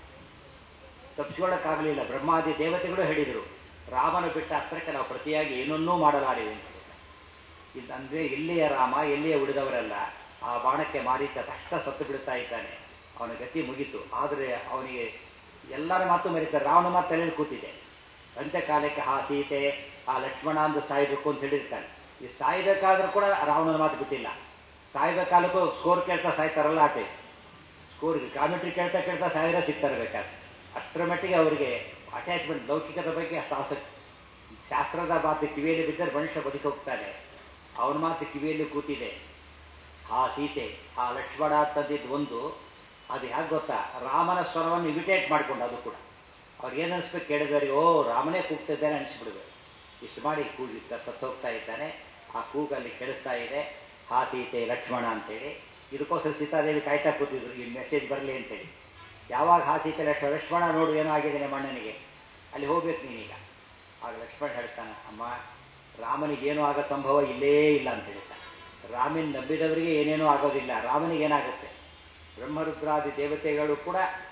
ತಪ್ಪಿಸ್ಕೊಳ್ಳೋಕ್ಕಾಗಲಿಲ್ಲ ಬ್ರಹ್ಮಾದಿ ದೇವತೆಗಳು ಹೇಳಿದರು ರಾಮನ ಬಿಟ್ಟ ಅಸ್ತ್ರಕ್ಕೆ ನಾವು ಪ್ರತಿಯಾಗಿ ಏನನ್ನೂ ಮಾಡಲಾರಿವೆ ಅಂತ ಇದು ಅಂದರೆ ಎಲ್ಲಿಯ ರಾಮ ಎಲ್ಲಿಯ ಉಳಿದವರೆಲ್ಲ ಆ ಬಾಣಕ್ಕೆ ಮಾರೀಚ ತಕ್ಷಣ ಸತ್ತು ಬಿಡುತ್ತಾ ಇದ್ದಾನೆ ಅವನ ಗತಿ ಮುಗೀತು ಆದರೆ ಅವನಿಗೆ ಎಲ್ಲರ ಮಾತು ಮರೀತಾರೆ ರಾವಣ ಮಾತು ತಲೆಯಲ್ಲಿ ಕೂತಿದೆ ಅಂತ್ಯಕಾಲಕ್ಕೆ ಆ ಸೀತೆ ಆ ಲಕ್ಷ್ಮಣ ಅಂದು ಸಾಯಬೇಕು ಅಂತ ಹೇಳಿರ್ತಾನೆ ಈ ಸಾಯ್ಬೇಕಾದ್ರೂ ಕೂಡ ರಾವಣನ ಮಾತು ಬಿಟ್ಟಿಲ್ಲ ಸಾಯ್ಬೇಕಾಲಕ್ಕೂ ಸ್ಕೋರ್ ಕೇಳ್ತಾ ಸಾಯ್ತಾರಲ್ಲ ಆಟೆ ಸ್ಕೋರ್ ಕಾಮೆಂಟ್ರಿ ಕೇಳ್ತಾ ಕೇಳ್ತಾ ಸಾವಿರ ಸಿಗ್ತಾರೆ ಬೇಕಾದ್ರೆ ಅಷ್ಟರ ಮಟ್ಟಿಗೆ ಅವರಿಗೆ ಅಟ್ಯಾಚ್ಮೆಂಟ್ ಲೌಕಿಕದ ಬಗ್ಗೆ ಅಷ್ಟು ಆಸಕ್ತಿ ಶಾಸ್ತ್ರದ ಮಾತು ಕಿವಿಯಲ್ಲಿ ಬಿದ್ದರೆ ಮನುಷ್ಯ ಬದುಕಿ ಹೋಗ್ತಾನೆ ಅವನ ಮಾತು ಕಿವಿಯಲ್ಲಿ ಕೂತಿದೆ ಆ ಸೀತೆ ಆ ಲಕ್ಷ್ಮಣ ತಂದಿದ್ದು ಒಂದು ಅದು ಹೇಗೆ ಗೊತ್ತಾ ರಾಮನ ಸ್ವರವನ್ನು ಇಮಿಟೇಟ್ ಮಾಡ್ಕೊಂಡು ಅದು ಕೂಡ ಅವ್ರಿಗೆ ಏನು ಅನಿಸ್ಬೇಕು ಕೇಳಿದವರಿಗೆ ಓ ರಾಮನೇ ಕೂಗ್ತಿದ್ದಾನೆ ಅನಿಸ್ಬಿಡ್ಬೇಕು ಇಷ್ಟು ಮಾಡಿ ಕೂಗಿದ್ದ ಸತ್ತೋಗ್ತಾ ಇದ್ದಾನೆ ಆ ಕೂಗಲ್ಲಿ ಕೇಳಿಸ್ತಾ ಇದೆ ಹಾ ಸೀತೆ ಲಕ್ಷ್ಮಣ ಅಂತೇಳಿ ಇದಕ್ಕೋಸ್ಕರ ಸೀತಾದೇವಿ ಕಾಯ್ತಾ ಕೂತಿದ್ರು ಈ ಮೆಸೇಜ್ ಬರಲಿ ಅಂತೇಳಿ ಯಾವಾಗ ಹಾ ಸೀತೆ ಲಕ್ಷ್ಮಣ ಲಕ್ಷ್ಮಣ ನೋಡು ಏನೋ ಆಗಿದೆ ನಿಮ್ಮ ಅಣ್ಣನಿಗೆ ಅಲ್ಲಿ ಹೋಗ್ಬೇಕು ನೀನೀಗ ಆಗ ಲಕ್ಷ್ಮಣ ಹೇಳ್ತಾನೆ ಅಮ್ಮ ರಾಮನಿಗೆ ಏನೂ ಆಗೋ ಸಂಭವ ಇಲ್ಲೇ ಇಲ್ಲ ಅಂತ ಹೇಳ್ತಾನೆ ರಾಮನ್ ನಂಬಿದವರಿಗೆ ಏನೇನೂ ಆಗೋದಿಲ್ಲ ರಾಮನಿಗೆ ಏನಾಗುತ್ತೆ ಬ್ರಹ್ಮರುದ್ರಾದಿ ದೇವತೆಗಳು ಕೂಡ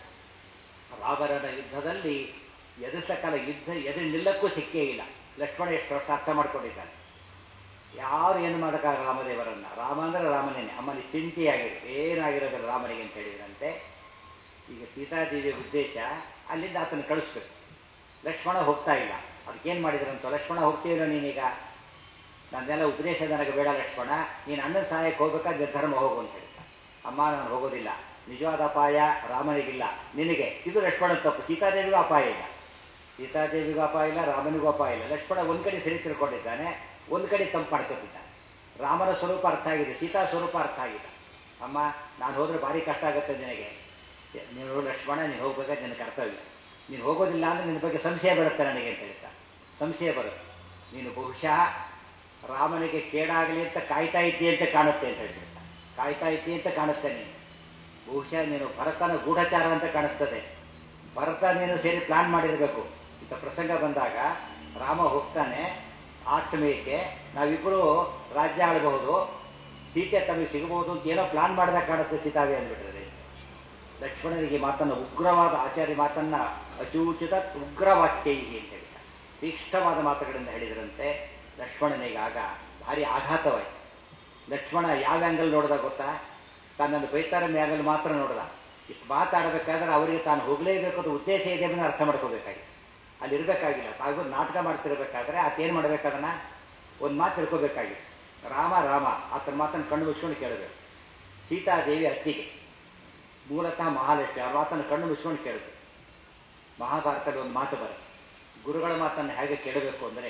ರಾಮರನ ಯುದ್ಧದಲ್ಲಿ ಎದುರಿಸಕಾಲ ಯುದ್ಧ ಎದುರು ನಿಲ್ಲಕ್ಕೂ ಸಿಕ್ಕೇ ಇಲ್ಲ ಲಕ್ಷ್ಮಣ ಎಷ್ಟು ವರ್ಷ ಅರ್ಥ ಮಾಡ್ಕೊಂಡಿದ್ದಾನೆ ಯಾರು ಏನು ಮಾಡೋಕ್ಕಾಗ ರಾಮದೇವರನ್ನ ರಾಮ ಅಂದರೆ ರಾಮನೇನೆ ಅಮ್ಮನಿ ಚಿಂತೆಯಾಗಿದೆ ಏನಾಗಿರೋದಿಲ್ಲ ರಾಮನಿಗೆ ಅಂತ ಹೇಳಿದ್ರಂತೆ ಈಗ ಸೀತಾದೇವಿಯ ಉದ್ದೇಶ ಅಲ್ಲಿಂದ ಆತನ ಕಳಿಸ್ಬೇಕು ಲಕ್ಷ್ಮಣ ಹೋಗ್ತಾ ಇಲ್ಲ ಅದಕ್ಕೇನು ಮಾಡಿದ್ರಂತ ಲಕ್ಷ್ಮಣ ಹೋಗ್ತೀವಿಲ್ಲ ನೀನೀಗ ನನ್ನೆಲ್ಲ ಉಪದೇಶ ನನಗೆ ಬೇಡ ಲಕ್ಷ್ಮಣ ನೀನು ಅಣ್ಣನ ಸಹಾಯಕ್ಕೆ ಹೋಗ್ಬೇಕಾದ್ರೆ ನಿರ್ಧರ್ಮ ಹೋಗು ಅಂತ ಹೇಳ್ತಾನೆ ಅಮ್ಮ ನಾನು ಹೋಗೋದಿಲ್ಲ ನಿಜವಾದ ಅಪಾಯ ರಾಮನಿಗಿಲ್ಲ ನಿನಗೆ ಇದು ಲಕ್ಷ್ಮಣ ತಪ್ಪು ಸೀತಾದೇವಿಗೂ ಅಪಾಯ ಇಲ್ಲ ಸೀತಾದೇವಿಗೂ ಅಪಾಯ ಇಲ್ಲ ರಾಮನಿಗೂ ಅಪಾಯ ಇಲ್ಲ ಲಕ್ಷ್ಮಣ ಒಂದು ಕಡೆ ಸರಿ ತಿಳ್ಕೊಂಡಿದ್ದಾನೆ ಒಂದು ಕಡೆ ತಂಪು ಮಾಡ್ಕೊತಿದ್ದಾನೆ ರಾಮನ ಸ್ವರೂಪ ಅರ್ಥ ಆಗಿದೆ ಸೀತಾ ಸ್ವರೂಪ ಅರ್ಥ ಆಗಿದೆ ಅಮ್ಮ ನಾನು ಹೋದ್ರೆ ಭಾರಿ ಕಷ್ಟ ಆಗುತ್ತೆ ನಿನಗೆ ನೀನು ಲಕ್ಷ್ಮಣ ನೀನು ಹೋಗ್ಬೇಕಾದ್ರೆ ನಿನಗೆ ಕರ್ತವ್ಯ ನೀನು ಹೋಗೋದಿಲ್ಲ ಅಂದರೆ ನಿನ್ನ ಬಗ್ಗೆ ಸಂಶಯ ಬರುತ್ತೆ ನನಗೆ ಅಂತ ಹೇಳ್ತಾ ಸಂಶಯ ಬರುತ್ತೆ ನೀನು ಬಹುಶಃ ರಾಮನಿಗೆ ಕೇಡಾಗಲಿ ಅಂತ ಕಾಯ್ತಾ ಇದ್ದಿ ಅಂತ ಕಾಣುತ್ತೆ ಅಂತ ಹೇಳ್ತಿರ್ತ ಕಾಯ್ತಾ ಇದ್ದಿ ಅಂತ ಕಾಣುತ್ತೆ ನೀನು ಬಹುಶಃ ನೀನು ಭರತನ ಗೂಢಚಾರ ಅಂತ ಕಾಣಿಸ್ತದೆ ಭರತ ನೀನು ಸೇರಿ ಪ್ಲಾನ್ ಮಾಡಿರಬೇಕು ಇಂಥ ಪ್ರಸಂಗ ಬಂದಾಗ ರಾಮ ಹೋಗ್ತಾನೆ ಆ ಸಮಯಕ್ಕೆ ನಾವಿಬ್ಬರು ರಾಜ್ಯ ಆಳಬಹುದು ಸೀತೆ ತಮಗೆ ಸಿಗಬಹುದು ಅಂತ ಏನೋ ಪ್ಲಾನ್ ಮಾಡಿದಾಗ ಕಾಣುತ್ತೆ ಸೀತಾವಿ ಅಂದ್ಬಿಟ್ರೆ ಲಕ್ಷ್ಮಣನಿಗೆ ಮಾತನ್ನ ಉಗ್ರವಾದ ಆಚಾರ್ಯ ಮಾತನ್ನ ಅಚೂಚಿತ ಉಗ್ರವಾಕ್ಯ ಅಂತ ಹೇಳ್ತಾರೆ ತೀಕ್ಷ್ಣವಾದ ಮಾತುಗಳಿಂದ ಹೇಳಿದ್ರಂತೆ ಲಕ್ಷ್ಮಣನಿಗಾಗ ಭಾರಿ ಆಘಾತವಾಯಿತು ಲಕ್ಷ್ಮಣ ಯಾವ ಆ್ಯಂಗಲ್ ನೋಡ್ದ ಗೊತ್ತಾ ತನ್ನನ್ನು ಬೈತಾರೆ ಆ್ಯಂಗಲ್ ಮಾತ್ರ ನೋಡ್ದ ಇಷ್ಟು ಮಾತಾಡಬೇಕಾದ್ರೆ ಅವರಿಗೆ ತಾನು ಹೋಗಲೇಬೇಕು ಅಂತ ಉದ್ದೇಶ ಇದೆ ಅನ್ನೋ ಅರ್ಥ ಮಾಡ್ಕೋಬೇಕಾಗಿತ್ತು ಅಲ್ಲಿ ಇರಬೇಕಾಗಿಲ್ಲ ತಾವು ನಾಟಕ ಮಾಡ್ತಿರ್ಬೇಕಾದ್ರೆ ಆತೇನು ಮಾಡ್ಬೇಕದನ್ನ ಒಂದು ಮಾತು ತಿಳ್ಕೋಬೇಕಾಗಿತ್ತು ರಾಮ ರಾಮ ಆತನ ಮಾತನ್ನು ಕಣ್ಣು ಮುಚ್ಕೊಂಡು ಕೇಳಬೇಕು ಸೀತಾದೇವಿ ಅತ್ತಿಗೆ ಮೂಲತಃ ಮಹಾಲಕ್ಷ್ಮಿ ಆ ಮಾತನ್ನು ಕಣ್ಣು ಮುಚ್ಕೊಂಡು ಕೇಳಬೇಕು ಮಹಾಭಾರತದಲ್ಲಿ ಒಂದು ಮಾತು ಬರುತ್ತೆ ಗುರುಗಳ ಮಾತನ್ನು ಹೇಗೆ ಕೇಳಬೇಕು ಅಂದರೆ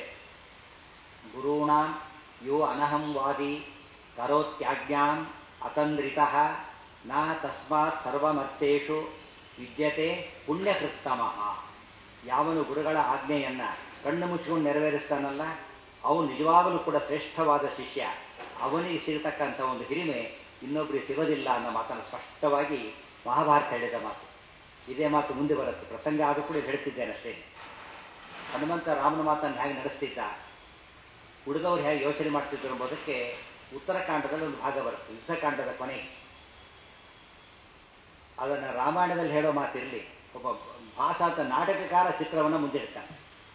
ಗುರುಣಾಂ ಯೋ ಅನಹಂವಾದಿ ಕರೋತ್ಯಾಜ್ಞಾಂ ಅತಂದ್ರಿತ ನ ತಸ್ಮಾತ್ ಸರ್ವಮರ್ಥೇಶು ವಿದ್ಯತೆ ಪುಣ್ಯಕೃತ್ತಮಃ ಯಾವನು ಗುರುಗಳ ಆಜ್ಞೆಯನ್ನ ಕಣ್ಣು ಮುಚ್ಚಿಕೊಂಡು ನೆರವೇರಿಸ್ತಾನಲ್ಲ ಅವನು ನಿಜವಾಗಲೂ ಕೂಡ ಶ್ರೇಷ್ಠವಾದ ಶಿಷ್ಯ ಅವನಿಗೆ ಸಿಗತಕ್ಕಂಥ ಒಂದು ಹಿರಿಮೆ ಇನ್ನೊಬ್ಬರಿಗೆ ಸಿಗೋದಿಲ್ಲ ಅನ್ನೋ ಮಾತನ್ನು ಸ್ಪಷ್ಟವಾಗಿ ಮಹಾಭಾರತ ಹೇಳಿದ ಮಾತು ಇದೇ ಮಾತು ಮುಂದೆ ಬರುತ್ತೆ ಪ್ರಸಂಗ ಆದರೂ ಕೂಡ ಹೇಳ್ತಿದ್ದೇನೆ ಅಷ್ಟೇ ಹನುಮಂತ ರಾಮನ ಮಾತನ್ನು ಹೇಗೆ ನಡೆಸ್ತಿದ್ದ ಉಳಿದವ್ರು ಹೇಗೆ ಯೋಚನೆ ಮಾಡ್ತಿದ್ರು ಎಂಬುದಕ್ಕೆ ಉತ್ತರಕಾಂಡದಲ್ಲಿ ಒಂದು ಭಾಗ ಬರುತ್ತೆ ಯುದ್ಧಕಾಂಡದ ಕೊನೆ ಅದನ್ನು ರಾಮಾಯಣದಲ್ಲಿ ಹೇಳೋ ಮಾತಿರಲಿ ಒಬ್ಬ ಭಾಸಾತ ನಾಟಕಕಾರ ಚಿತ್ರವನ್ನು ಮುಂದಿಡ್ತಾನೆ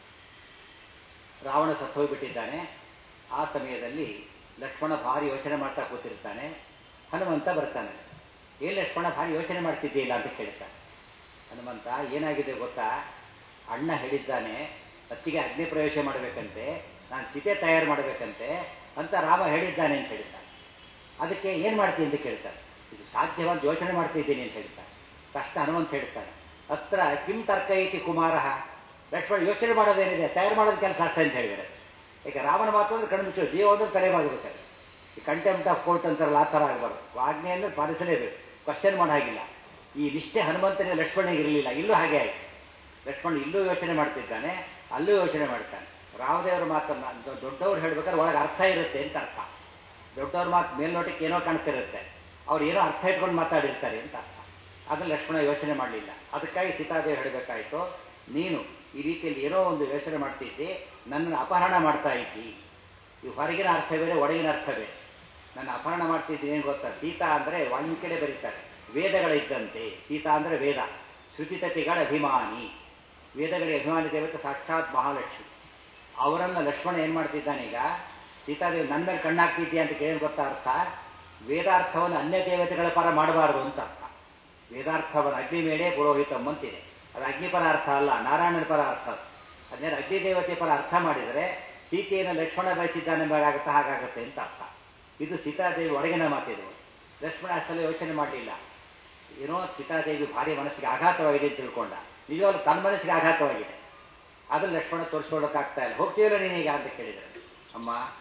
ರಾವಣ ಸತ್ತೋಗ್ಬಿಟ್ಟಿದ್ದಾನೆ ಆ ಸಮಯದಲ್ಲಿ ಲಕ್ಷ್ಮಣ ಭಾರಿ ಯೋಚನೆ ಮಾಡ್ತಾ ಕೂತಿರ್ತಾನೆ ಹನುಮಂತ ಬರ್ತಾನೆ ಏನು ಲಕ್ಷ್ಮಣ ಭಾರಿ ಯೋಚನೆ ಮಾಡ್ತಿದ್ದೀಲ್ಲ ಅಂತ ಕೇಳ್ತಾನೆ ಹನುಮಂತ ಏನಾಗಿದೆ ಗೊತ್ತಾ ಅಣ್ಣ ಹೇಳಿದ್ದಾನೆ ಅತ್ತಿಗೆ ಅಗ್ನಿ ಪ್ರವೇಶ ಮಾಡಬೇಕಂತೆ ನಾನು ಚಿತೆ ತಯಾರು ಮಾಡಬೇಕಂತೆ ಅಂತ ರಾಮ ಹೇಳಿದ್ದಾನೆ ಅಂತ ಹೇಳ್ತಾನೆ ಅದಕ್ಕೆ ಏನು ಮಾಡ್ತೀನಿ ಅಂತ ಕೇಳ್ತಾನೆ ಇದು ಸಾಧ್ಯವಾದ ಯೋಚನೆ ಮಾಡ್ತಿದ್ದೀನಿ ಅಂತ ಹೇಳ್ತಾನೆ ತಕ್ಷಣ ಹನುಮಂತ ಹೇಳ್ತಾನೆ ಹತ್ರ ಕಿಂ ತರ್ಕ ಐತಿ ಕುಮಾರ ಲಕ್ಷ್ಮಣ ಯೋಚನೆ ಮಾಡೋದೇನಿದೆ ತಯಾರು ಮಾಡೋದು ಕೆಲಸ ಅಷ್ಟೇ ಅಂತ ಹೇಳಿದರೆ ಈಗ ರಾಮನ ಮಾತು ಅಂದ್ರೆ ಕಣ್ಣು ಮುಚ್ಚೋ ಜೀವ ಅಂದ್ರೆ ತಲೆ ಮಾಡಬೇಕು ಈ ಕಂಟೆಂಪ್ಟ್ ಆಫ್ ಕೋರ್ಟ್ ಅಂತಾರಲ್ಲ ಆ ಥರ ಆಗಬಾರ್ದು ಆಜ್ಞೆಯನ್ನು ಪಾಲಿಸಲೇಬೇಕು ಕ್ವಶನ್ ಮಾಡೋ ಹಾಗಿಲ್ಲ ಈ ನಿಷ್ಠೆ ಹನುಮಂತನಿಗೆ ಲಕ್ಷ್ಮಣಿಗೆ ಇರಲಿಲ್ಲ ಇಲ್ಲೂ ಹಾಗೆ ಆಯಿತು ಲಕ್ಷ್ಮಣ ಇಲ್ಲೂ ಯೋಚನೆ ಮಾಡ್ತಿದ್ದಾನೆ ಅಲ್ಲೂ ಯೋಚನೆ ಮಾಡ್ತಾನೆ ರಾಮದೇವರ ಮಾತನ್ನ ದೊಡ್ಡವ್ರು ಹೇಳ್ಬೇಕಾದ್ರೆ ಒಳಗೆ ಅರ್ಥ ಇರುತ್ತೆ ಅಂತ ಅರ್ಥ ದೊಡ್ಡವ್ರ ಮಾತು ಮೇಲ್ನೋಟಕ್ಕೆ ಏನೋ ಕಾಣ್ತಿರುತ್ತೆ ಅವ್ರು ಏನೋ ಅರ್ಥ ಇಟ್ಕೊಂಡು ಮಾತಾಡಿರ್ತಾರೆ ಅಂತ ಅರ್ಥ ಅದನ್ನು ಲಕ್ಷ್ಮಣ ಯೋಚನೆ ಮಾಡಲಿಲ್ಲ ಅದಕ್ಕಾಗಿ ಸೀತಾದೇವಿ ಹೇಳಬೇಕಾಯಿತು ನೀನು ಈ ರೀತಿಯಲ್ಲಿ ಏನೋ ಒಂದು ಯೋಚನೆ ಮಾಡ್ತಿದ್ದಿ ನನ್ನನ್ನು ಅಪಹರಣ ಮಾಡ್ತಾ ಇದ್ದಿ ಈ ಹೊರಗಿನ ಅರ್ಥ ಬೇರೆ ಒಳಗಿನ ಅರ್ಥ ಬೇರೆ ನನ್ನ ಅಪಹರಣ ಮಾಡ್ತಿದ್ದೀನಿ ಏನು ಗೊತ್ತಾ ಸೀತಾ ಅಂದರೆ ವಾಲ್ಮೀಕಿಯೇ ಬರೀತಾರೆ ವೇದಗಳ ಇದ್ದಂತೆ ಸೀತಾ ಅಂದರೆ ವೇದ ಶ್ರುತಿತತಿಗಳ ಅಭಿಮಾನಿ ವೇದಗಳಿಗೆ ಅಭಿಮಾನಿ ದೇವತೆ ಸಾಕ್ಷಾತ್ ಮಹಾಲಕ್ಷ್ಮಿ ಅವರನ್ನು ಲಕ್ಷ್ಮಣ ಏನು ಮಾಡ್ತಿದ್ದಾನೀಗ ಸೀತಾದೇವಿ ನನ್ನ ಮೇಲೆ ಕಣ್ಣಾಕ್ತಿದ್ಯಾ ಅಂತ ಕೇಳಿ ಗೊತ್ತಾ ಅರ್ಥ ವೇದಾರ್ಥವನ್ನು ಅನ್ಯ ದೇವತೆಗಳ ಪರ ಮಾಡಬಾರದು ಅಂತ ಅರ್ಥ ವೇದಾರ್ಥವನ್ನು ಅಗ್ನಿ ಮೇಲೆ ಪುರೋಹಿತಂ ಅಂತಿದೆ ಅದು ಅಗ್ನಿಪರ ಅರ್ಥ ಅಲ್ಲ ನಾರಾಯಣನ ಪರ ಅರ್ಥ ಅದನ್ನೇ ಅಗ್ನಿ ದೇವತೆ ಪರ ಅರ್ಥ ಮಾಡಿದರೆ ಸೀತೆಯನ್ನು ಲಕ್ಷ್ಮಣ ಬಯಸಿದ್ದಾನೆ ಆಗುತ್ತಾ ಹಾಗಾಗುತ್ತೆ ಅಂತ ಅರ್ಥ ಇದು ಸೀತಾದೇವಿ ಹೊರಗಿನ ಮಾತಿದು ಲಕ್ಷ್ಮಣ ಅಷ್ಟೆಲ್ಲ ಯೋಚನೆ ಮಾಡಲಿಲ್ಲ ಏನೋ ಸೀತಾದೇವಿ ಭಾರಿ ಮನಸ್ಸಿಗೆ ಆಘಾತವಾಗಿದೆ ಅಂತ ತಿಳ್ಕೊಂಡ ನಿಜವಾಗ್ಲೂ ತನ್ನ ಮನಸ್ಸಿಗೆ ಆಘಾತವಾಗಿದೆ ಅದನ್ನು ಲಕ್ಷ್ಮಣ ತೋರಿಸ್ಕೊಳ್ಳೋಕ್ಕಾಗ್ತಾ ಇಲ್ಲ ಹೋಗ್ತೀವಲ್ಲ ನೀನೀಗ ಅಂತ ಕೇಳಿದರೆ ಅಮ್ಮ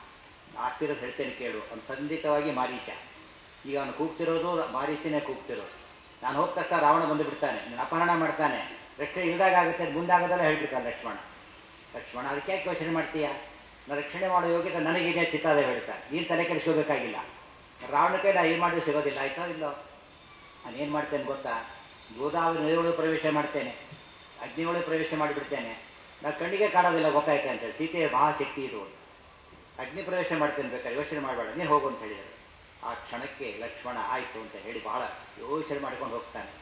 ಆಗ್ತಿರೋದು ಹೇಳ್ತೇನೆ ಕೇಳು ಅವ್ನು ಸಂದಿತವಾಗಿ ಮಾರೀಚ ಈಗ ಅವನು ಕೂಗ್ತಿರೋದು ಮಾರೀಚನೇ ಕೂಗ್ತಿರೋದು ನಾನು ಹೋದ ತಕ್ಷಣ ರಾವಣ ಬಂದು ಬಿಡ್ತಾನೆ ನಾನು ಅಪಹರಣ ಮಾಡ್ತಾನೆ ರಕ್ಷಣೆ ಇಲ್ದಾಗ ಆಗುತ್ತೆ ಮುಂದಾಗೋದೆಲ್ಲ ಹೇಳ್ಬಿಡ್ತಾನೆ ಲಕ್ಷ್ಮಣ ಲಕ್ಷ್ಮಣ ಅದಕ್ಕೆ ಯಾಕೆ ಯೋಚನೆ ಮಾಡ್ತೀಯ ನಾನು ರಕ್ಷಣೆ ಮಾಡೋ ಯೋಗ್ಯತೆ ನನಗಿದೆ ಚಿತ್ತಾದೇವ್ ಹೇಳ್ತಾನೆ ನೀನು ತಲೆ ಕೆಡಿಸ್ಕೋಬೇಕಾಗಿಲ್ಲ ರಾವಣ ಕೈ ನಾ ಏನು ಮಾಡಿದ್ರು ಸಿಗೋದಿಲ್ಲ ಆಯ್ತೋ ಇಲ್ಲೋ ನಾನು ಏನು ಮಾಡ್ತೇನೆ ಗೊತ್ತಾ ಗೋದಾವರಿ ನದಿಯೊಳಗೆ ಪ್ರವೇಶ ಮಾಡ್ತೇನೆ ಅಗ್ನಿಯೊಳಗೆ ಪ್ರವೇಶ ಮಾಡಿಬಿಡ್ತೇನೆ ನಾವು ಕಣ್ಣಿಗೆ ಕಾಣೋದಿಲ್ಲ ಗೊತ್ತಾಯ್ತೆ ಅಂತೇಳಿ ಸೀತೆಯ ಮಹಾಶಕ್ತಿ ಇದು ಅಗ್ನಿ ಪ್ರವೇಶ ಮಾಡ್ತೇನೆ ಬೇಕಾದ್ರೆ ಯೋಚನೆ ಮಾಡಬೇಡ ನೀನು ಹೋಗು ಅಂತ ಹೇಳಿದರು ಆ ಕ್ಷಣಕ್ಕೆ ಲಕ್ಷ್ಮಣ ಆಯಿತು ಅಂತ ಹೇಳಿ ಬಹಳ ಯೋಚನೆ ಮಾಡ್ಕೊಂಡು ಹೋಗ್ತಾನೆ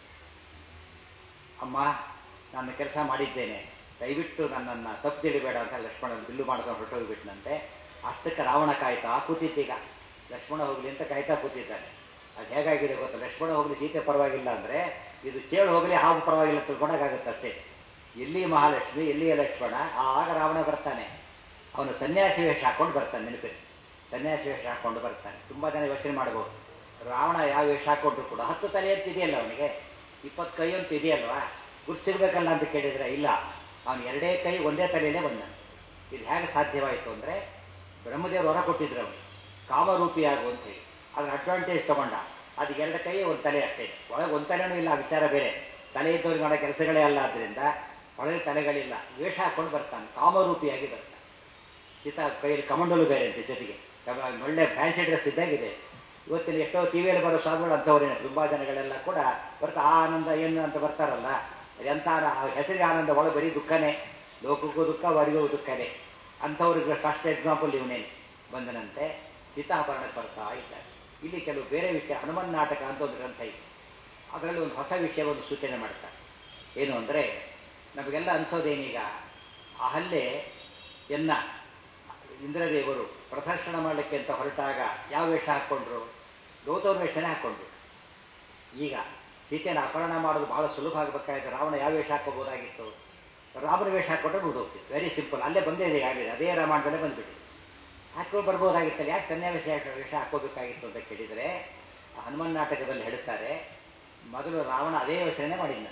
ಅಮ್ಮ ನಾನು ಕೆಲಸ ಮಾಡಿದ್ದೇನೆ ದಯವಿಟ್ಟು ನನ್ನನ್ನು ತಪ್ಪು ತಿಳಿಬೇಡ ಅಂತ ಲಕ್ಷ್ಮಣ ಬಿಲ್ಲು ಮಾಡ್ಕೊಂಡು ಹೊರಟೋಗ್ಬಿಟ್ನಂತೆ ಅಷ್ಟಕ್ಕೆ ರಾವಣ ಕಾಯ್ತಾ ಕೂತಿದ್ದೀಗ ಲಕ್ಷ್ಮಣ ಹೋಗ್ಲಿ ಅಂತ ಕಾಯ್ತಾ ಕೂತಿದ್ದಾನೆ ಅದು ಹೇಗಾಗಿದೆ ಗೊತ್ತಾ ಲಕ್ಷ್ಮಣ ಹೋಗ್ಲಿ ಸೀತೆ ಪರವಾಗಿಲ್ಲ ಅಂದರೆ ಇದು ಚೇಳು ಹೋಗಲಿ ಹಾವು ಪರವಾಗಿಲ್ಲ ತಿಳ್ಕೊಂಡಾಗುತ್ತೆ ಅಷ್ಟೇ ಎಲ್ಲಿ ಮಹಾಲಕ್ಷ್ಮಿ ಎಲ್ಲಿಯ ಲಕ್ಷ್ಮಣ ಆಗ ರಾವಣ ಬರ್ತಾನೆ ಅವನು ಸನ್ಯಾಸಿ ವೇಷ ಹಾಕೊಂಡು ಬರ್ತಾನೆ ನೆನಪಿರಿ ಸನ್ಯಾಸಿ ವೇಷ ಹಾಕೊಂಡು ಬರ್ತಾನೆ ತುಂಬ ಜನ ಯೋಚನೆ ಮಾಡ್ಬೋದು ರಾವಣ ಯಾವ ವೇಷ ಹಾಕೊಂಡ್ರು ಕೂಡ ಹತ್ತು ತಲೆ ಅಂತ ಇದೆಯಲ್ಲ ಅವನಿಗೆ ಇಪ್ಪತ್ತು ಕೈ ಅಂತ ಇದೆಯಲ್ವಾ ಗುರ್ಸಿರ್ಬೇಕಲ್ಲ ಅಂತ ಕೇಳಿದ್ರೆ ಇಲ್ಲ ಅವನು ಎರಡೇ ಕೈ ಒಂದೇ ತಲೆಯಲ್ಲೇ ಬಂದ ಇದು ಹೇಗೆ ಸಾಧ್ಯವಾಯಿತು ಅಂದರೆ ಬ್ರಹ್ಮದೇವರು ಹೊರ ಕೊಟ್ಟಿದ್ರು ಅವನು ಕಾಮರೂಪಿಯಾಗು ಅಂತ ಹೇಳಿ ಅದ್ರ ಅಡ್ವಾಂಟೇಜ್ ತಗೊಂಡ ಅದು ಎರಡು ಕೈ ಒಂದು ತಲೆ ಅಷ್ಟೇ ಒಳಗೆ ಒಂದು ತಲೆನೂ ಇಲ್ಲ ಆ ವಿಚಾರ ಬೇರೆ ತಲೆ ಇದ್ದವ್ರಿಗೆ ಮಾಡೋ ಕೆಲಸಗಳೇ ಅಲ್ಲ ಆದ್ದರಿಂದ ಒಳಗೆ ತಲೆಗಳಿಲ್ಲ ವೇಷ ಹಾಕೊಂಡು ಬರ್ತಾನೆ ಕಾಮರೂಪಿಯಾಗಿ ಬರ್ತಾನೆ ಸೀತಾ ಕೈಯಲ್ಲಿ ಕಮಂಡಲು ಬೇರೆ ಅಂತೆ ಜೊತೆಗೆ ಒಳ್ಳೆ ಫ್ಯಾನ್ಸಿ ಡ್ರೆಸ್ ಇದ್ದಾಗಿದೆ ಇವತ್ತಿನ ಎಷ್ಟೋ ಟಿ ವಿಯಲ್ಲಿ ಬರೋ ಸ್ವಾಮಿಗಳು ಅಂಥವ್ರೇನೆ ತುಂಬ ಜನಗಳೆಲ್ಲ ಕೂಡ ಬರ್ತಾ ಆನಂದ ಏನು ಅಂತ ಬರ್ತಾರಲ್ಲ ಎಂಥ ಹೆಸರಿಗೆ ಆನಂದ ಒಳಗೆ ಬರೀ ದುಃಖನೇ ಲೋಕಕ್ಕೂ ದುಃಖ ಅವರಿಗೂ ದುಃಖನೇ ಅಂಥವ್ರಿಗೆ ಫಸ್ಟ್ ಎಕ್ಸಾಂಪಲ್ ಇವನೇನು ಬಂದನಂತೆ ಸೀತಾಭರಣಕ್ಕೆ ಬರ್ತಾ ಇದ್ದಾರೆ ಇಲ್ಲಿ ಕೆಲವು ಬೇರೆ ವಿಷಯ ಹನುಮನ್ ನಾಟಕ ಅಂತ ಒಂದು ಗ್ರಂಥ ಇದೆ ಅದರಲ್ಲಿ ಒಂದು ಹೊಸ ವಿಷಯವನ್ನು ಸೂಚನೆ ಮಾಡ್ತಾರೆ ಏನು ಅಂದರೆ ನಮಗೆಲ್ಲ ಅನ್ಸೋದೇನೀಗ ಅಹಲ್ಲೆ ಎನ್ನ ಇಂದ್ರದೇವರು ಪ್ರದರ್ಶನ ಮಾಡಲಿಕ್ಕೆ ಅಂತ ಹೊರಟಾಗ ಯಾವ ವೇಷ ಹಾಕ್ಕೊಂಡ್ರು ಗೌತಮ ವೇಷನೇ ಹಾಕ್ಕೊಂಡ್ರು ಈಗ ಸೀತೆಯನ್ನು ಅಪಹರಣ ಮಾಡೋದು ಬಹಳ ಸುಲಭ ಆಗಬೇಕಾದ್ರೆ ರಾವಣ ಯಾವ ವೇಷ ಹಾಕೋಬೋದಾಗಿತ್ತು ರಾಮನ ವೇಷ ಹಾಕ್ಕೊಂಡ್ರೆ ಮುಗಿದೋಗ್ತಿತ್ತು ವೆರಿ ಸಿಂಪಲ್ ಅಲ್ಲೇ ಬಂದೇ ಇದೆ ಆಗಿದೆ ಅದೇ ರಾಮಾಯಣದಲ್ಲೇ ಬಂದ್ಬಿಟ್ಟಿದೆ ಹಾಕೊಂಡು ಬರ್ಬೋದಾಗಿತ್ತಲ್ಲ ಯಾಕೆ ಸನ್ಯಾವೇಶ ವೇಷ ಹಾಕೋಬೇಕಾಗಿತ್ತು ಅಂತ ಕೇಳಿದರೆ ಹನುಮನ್ ನಾಟಕದಲ್ಲಿ ಹೇಳ್ತಾರೆ ಮೊದಲು ರಾವಣ ಅದೇ ಯೋಚನೆ ಮಾಡಿದ್ದ